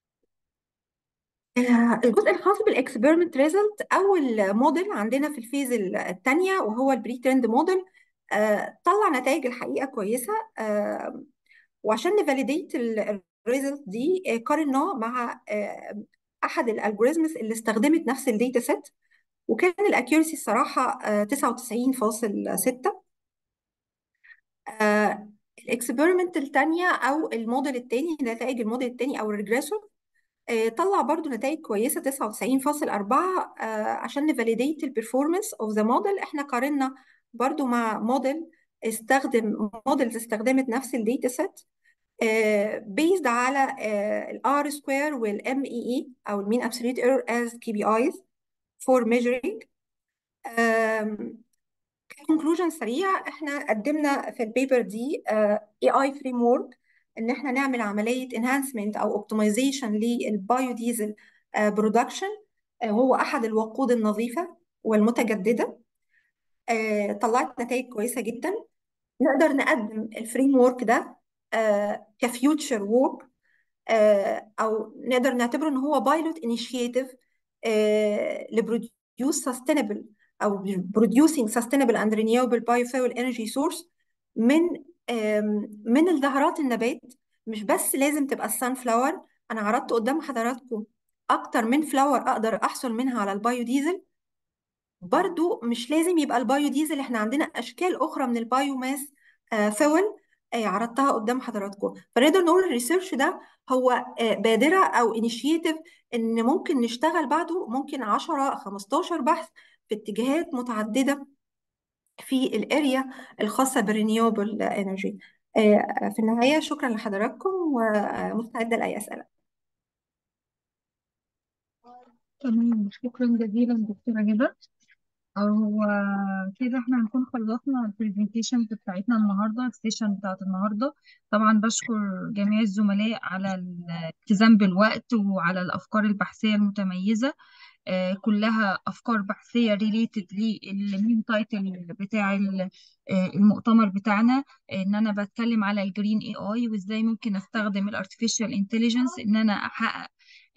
آه، الجزء الخاص بالاكسبيرمنت ريزلت اول موديل عندنا في الفيز الثانيه وهو البري ترند موديل طلع نتائج الحقيقه كويسه آه، وعشان نفاليديت الريزلت دي آه، قارناه مع آه، احد الالجوريزمز اللي استخدمت نفس الداتا سيت وكان الاكيورسي الصراحه آه، 99.6 الاكسبيرمنت الثانيه او الموديل الثاني نتائج الموديل الثاني او الريجريسور آه، طلع برضو نتائج كويسه 99.4 آه، عشان نفاليديت البرفورمانس اوف ذا موديل احنا قارنا برضو مع موديل استخدم موديلز استخدمت نفس الداتا سيت بيزد على الار سكوير والام اي اي او المين ابسوليوت ايرور از كي بي ايز فور ميجرينج كونكلوجن سريع احنا قدمنا في البيبر دي اي اي فريم ورك ان احنا نعمل عمليه انهانسمنت او اوبتمايزيشن للبايو ديزل برودكشن وهو احد الوقود النظيفه والمتجدده آه، طلعت نتائج كويسه جدا نقدر نقدم الفريم ورك ده كفيوتشر وورك او نقدر نعتبره ان هو بايلوت انيشيتيف لبروديوس سستينبل او producing sustainable and renewable biofuel energy source من آم، من الزهرات النبات مش بس لازم تبقى السان فلاور انا عرضت قدام حضراتكم اكتر من فلاور اقدر احصل منها على البايو ديزل برضو مش لازم يبقى البايو ديزل احنا عندنا اشكال اخرى من البايو ماس آه، فول آه، عرضتها قدام حضراتكم فنقدر نقول الريسيرش ده هو آه، بادرة او انيشيتيف ان ممكن نشتغل بعده ممكن 10 15 بحث في اتجاهات متعددة في الاريا الخاصة بالرينيوبل انرجي في النهاية شكرا لحضراتكم ومستعدة لأي أسئلة تمام شكرا جزيلا دكتورة هبة هو كده احنا هنكون خلصنا البرزنتيشن بتاعتنا النهارده السيشن بتاعت النهارده طبعا بشكر جميع الزملاء على الالتزام بالوقت وعلى الافكار البحثيه المتميزه آه، كلها افكار بحثيه ريليتد للمين تايتل بتاع ال- آه، المؤتمر بتاعنا ان انا بتكلم على الجرين اي اي وازاي ممكن استخدم الارتفيشال انتليجنس ان انا احقق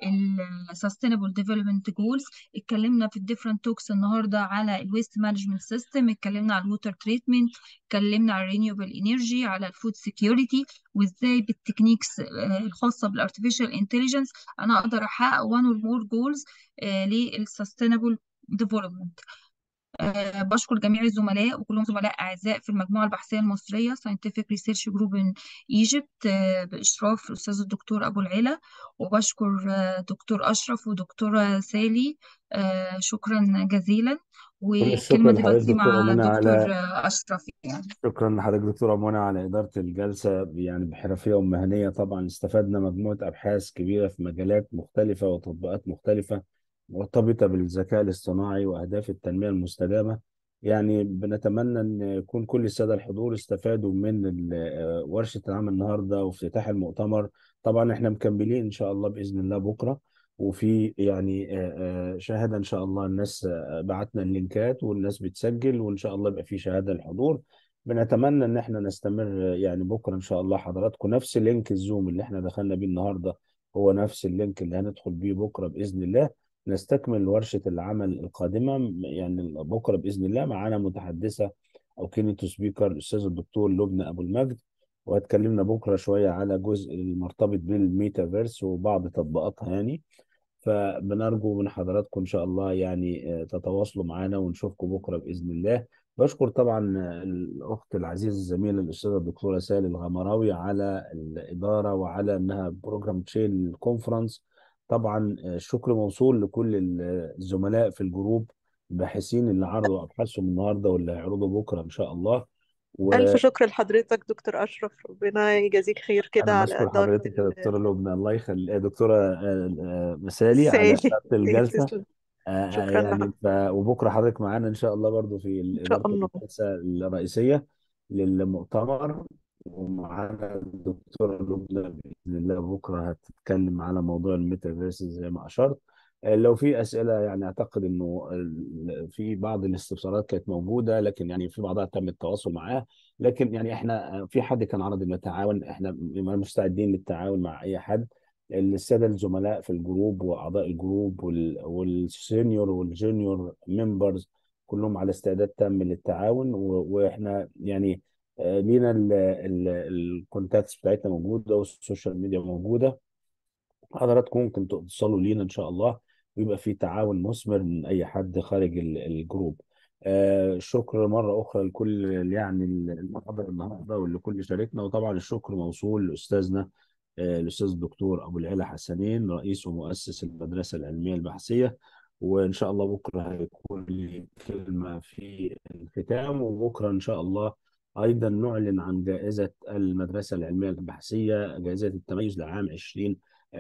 السستينبل ديفلوبمنت جولز اتكلمنا في الديفرنت توكس النهارده على الويست مانجمنت سيستم اتكلمنا على الووتر تريتمنت اتكلمنا على الرينيوبل انرجي على الفود سيكيورتي وازاي بالتكنيكس آه، الخاصه بالارتفيشال انتليجنس انا اقدر احقق one or more goals للسستينبل ديفلوبمنت أه بشكر جميع الزملاء وكلهم زملاء أعزاء في المجموعة البحثية المصرية Scientific Research Group in Egypt أه بإشراف الأستاذ الدكتور أبو العلا وبشكر أه دكتور أشرف ودكتورة سالي أه شكرا جزيلا كل الشكر والكلمة لحضرتك دلوقتي دكتورة مع منى دكتور على آه، أشرف يعني شكرا لحضرتك دكتورة منى على إدارة الجلسة يعني بحرفية ومهنية طبعا استفدنا مجموعة أبحاث كبيرة في مجالات مختلفة وتطبيقات مختلفة مرتبطة بالذكاء الاصطناعي وأهداف التنمية المستدامة يعني بنتمنى أن يكون كل السادة الحضور استفادوا من ال- آه، ورشة العمل النهاردة وافتتاح المؤتمر طبعا احنا مكملين إن شاء الله بإذن الله بكرة وفي يعني آه، آه، شهادة إن شاء الله الناس آه، بعتنا اللينكات والناس بتسجل وإن شاء الله يبقى في شهادة للحضور بنتمنى ان احنا نستمر يعني بكره ان شاء الله حضراتكم نفس لينك الزوم اللي احنا دخلنا بيه النهارده هو نفس اللينك اللي هندخل بيه بكره باذن الله نستكمل ورشه العمل القادمه يعني بكره باذن الله معانا متحدثه او كينيتو سبيكر الاستاذ الدكتور لبنى ابو المجد وهتكلمنا بكره شويه على جزء المرتبط بالميتافيرس وبعض تطبيقاتها يعني فبنرجو من حضراتكم إن شاء الله يعني آه، تتواصلوا معنا ونشوفكم بكرة بإذن الله بشكر طبعا آه، الأخت العزيزة الزميلة الأستاذة الدكتورة سالي الغمراوي على الإدارة وعلى إنها بروجرام تشيل الكونفرنس طبعا آه، الشكر موصول لكل ال- الزملاء في الجروب الباحثين اللي عرضوا أبحاثهم النهاردة واللي هيعرضوا بكرة إن شاء الله ألف شكر لحضرتك دكتور أشرف ربنا يجازيك خير كده أنا على بشكر إدارة حضرتك يا ال- دكتورة لبنى الله يخلي دكتورة آه، آه، مسالي على سالي إدارة الجلسة تسلم آه، شكرا يعني لحضرتك ف... وبكره حضرتك معانا ان شاء الله برضو في إن اداره شاء الله الجلسه الرئيسيه للمؤتمر ومعانا الدكتوره لبنى باذن الله بكره هتتكلم على موضوع الميتافيرس زي ما اشرت آه، لو في اسئله يعني اعتقد انه ال- في بعض الاستفسارات كانت موجوده لكن يعني في بعضها تم التواصل معاه لكن يعني احنا آه، في حد كان عرض انه يتعاون احنا مستعدين للتعاون مع اي حد السادة الزملاء في الجروب وأعضاء الجروب وال- والسينيور والجونيور ممبرز كلهم على استعداد تام للتعاون و- وإحنا يعني آه، لينا الكونتاكتس بتاعتنا موجودة والسوشيال ميديا موجودة حضراتكم ممكن توصلوا لينا ان شاء الله ويبقى في تعاون مثمر من اي حد خارج ال- الجروب آه شكر مره اخرى لكل يعني المحاضر النهارده ولكل شاركنا وطبعا الشكر موصول لاستاذنا آه الاستاذ الدكتور ابو العلا حسنين رئيس ومؤسس المدرسه العلميه البحثيه وان شاء الله بكره هيكون لي كلمه في الختام وبكره ان شاء الله ايضا نعلن عن جائزه المدرسه العلميه البحثيه جائزه التميز لعام 20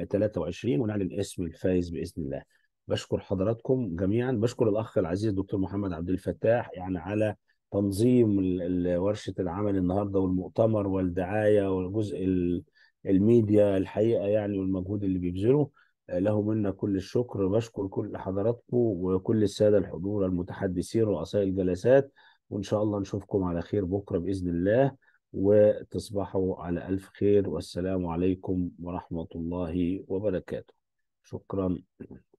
23 ونعلن اسم الفائز باذن الله. بشكر حضراتكم جميعا بشكر الاخ العزيز دكتور محمد عبد الفتاح يعني على تنظيم ال- ال- ورشه العمل النهارده والمؤتمر والدعايه والجزء ال- الميديا الحقيقه يعني والمجهود اللي بيبذله له منا كل الشكر بشكر كل حضراتكم وكل الساده الحضور المتحدثين رؤساء الجلسات وان شاء الله نشوفكم على خير بكره باذن الله وتصبحوا على ألف خير والسلام عليكم ورحمة الله وبركاته شكرا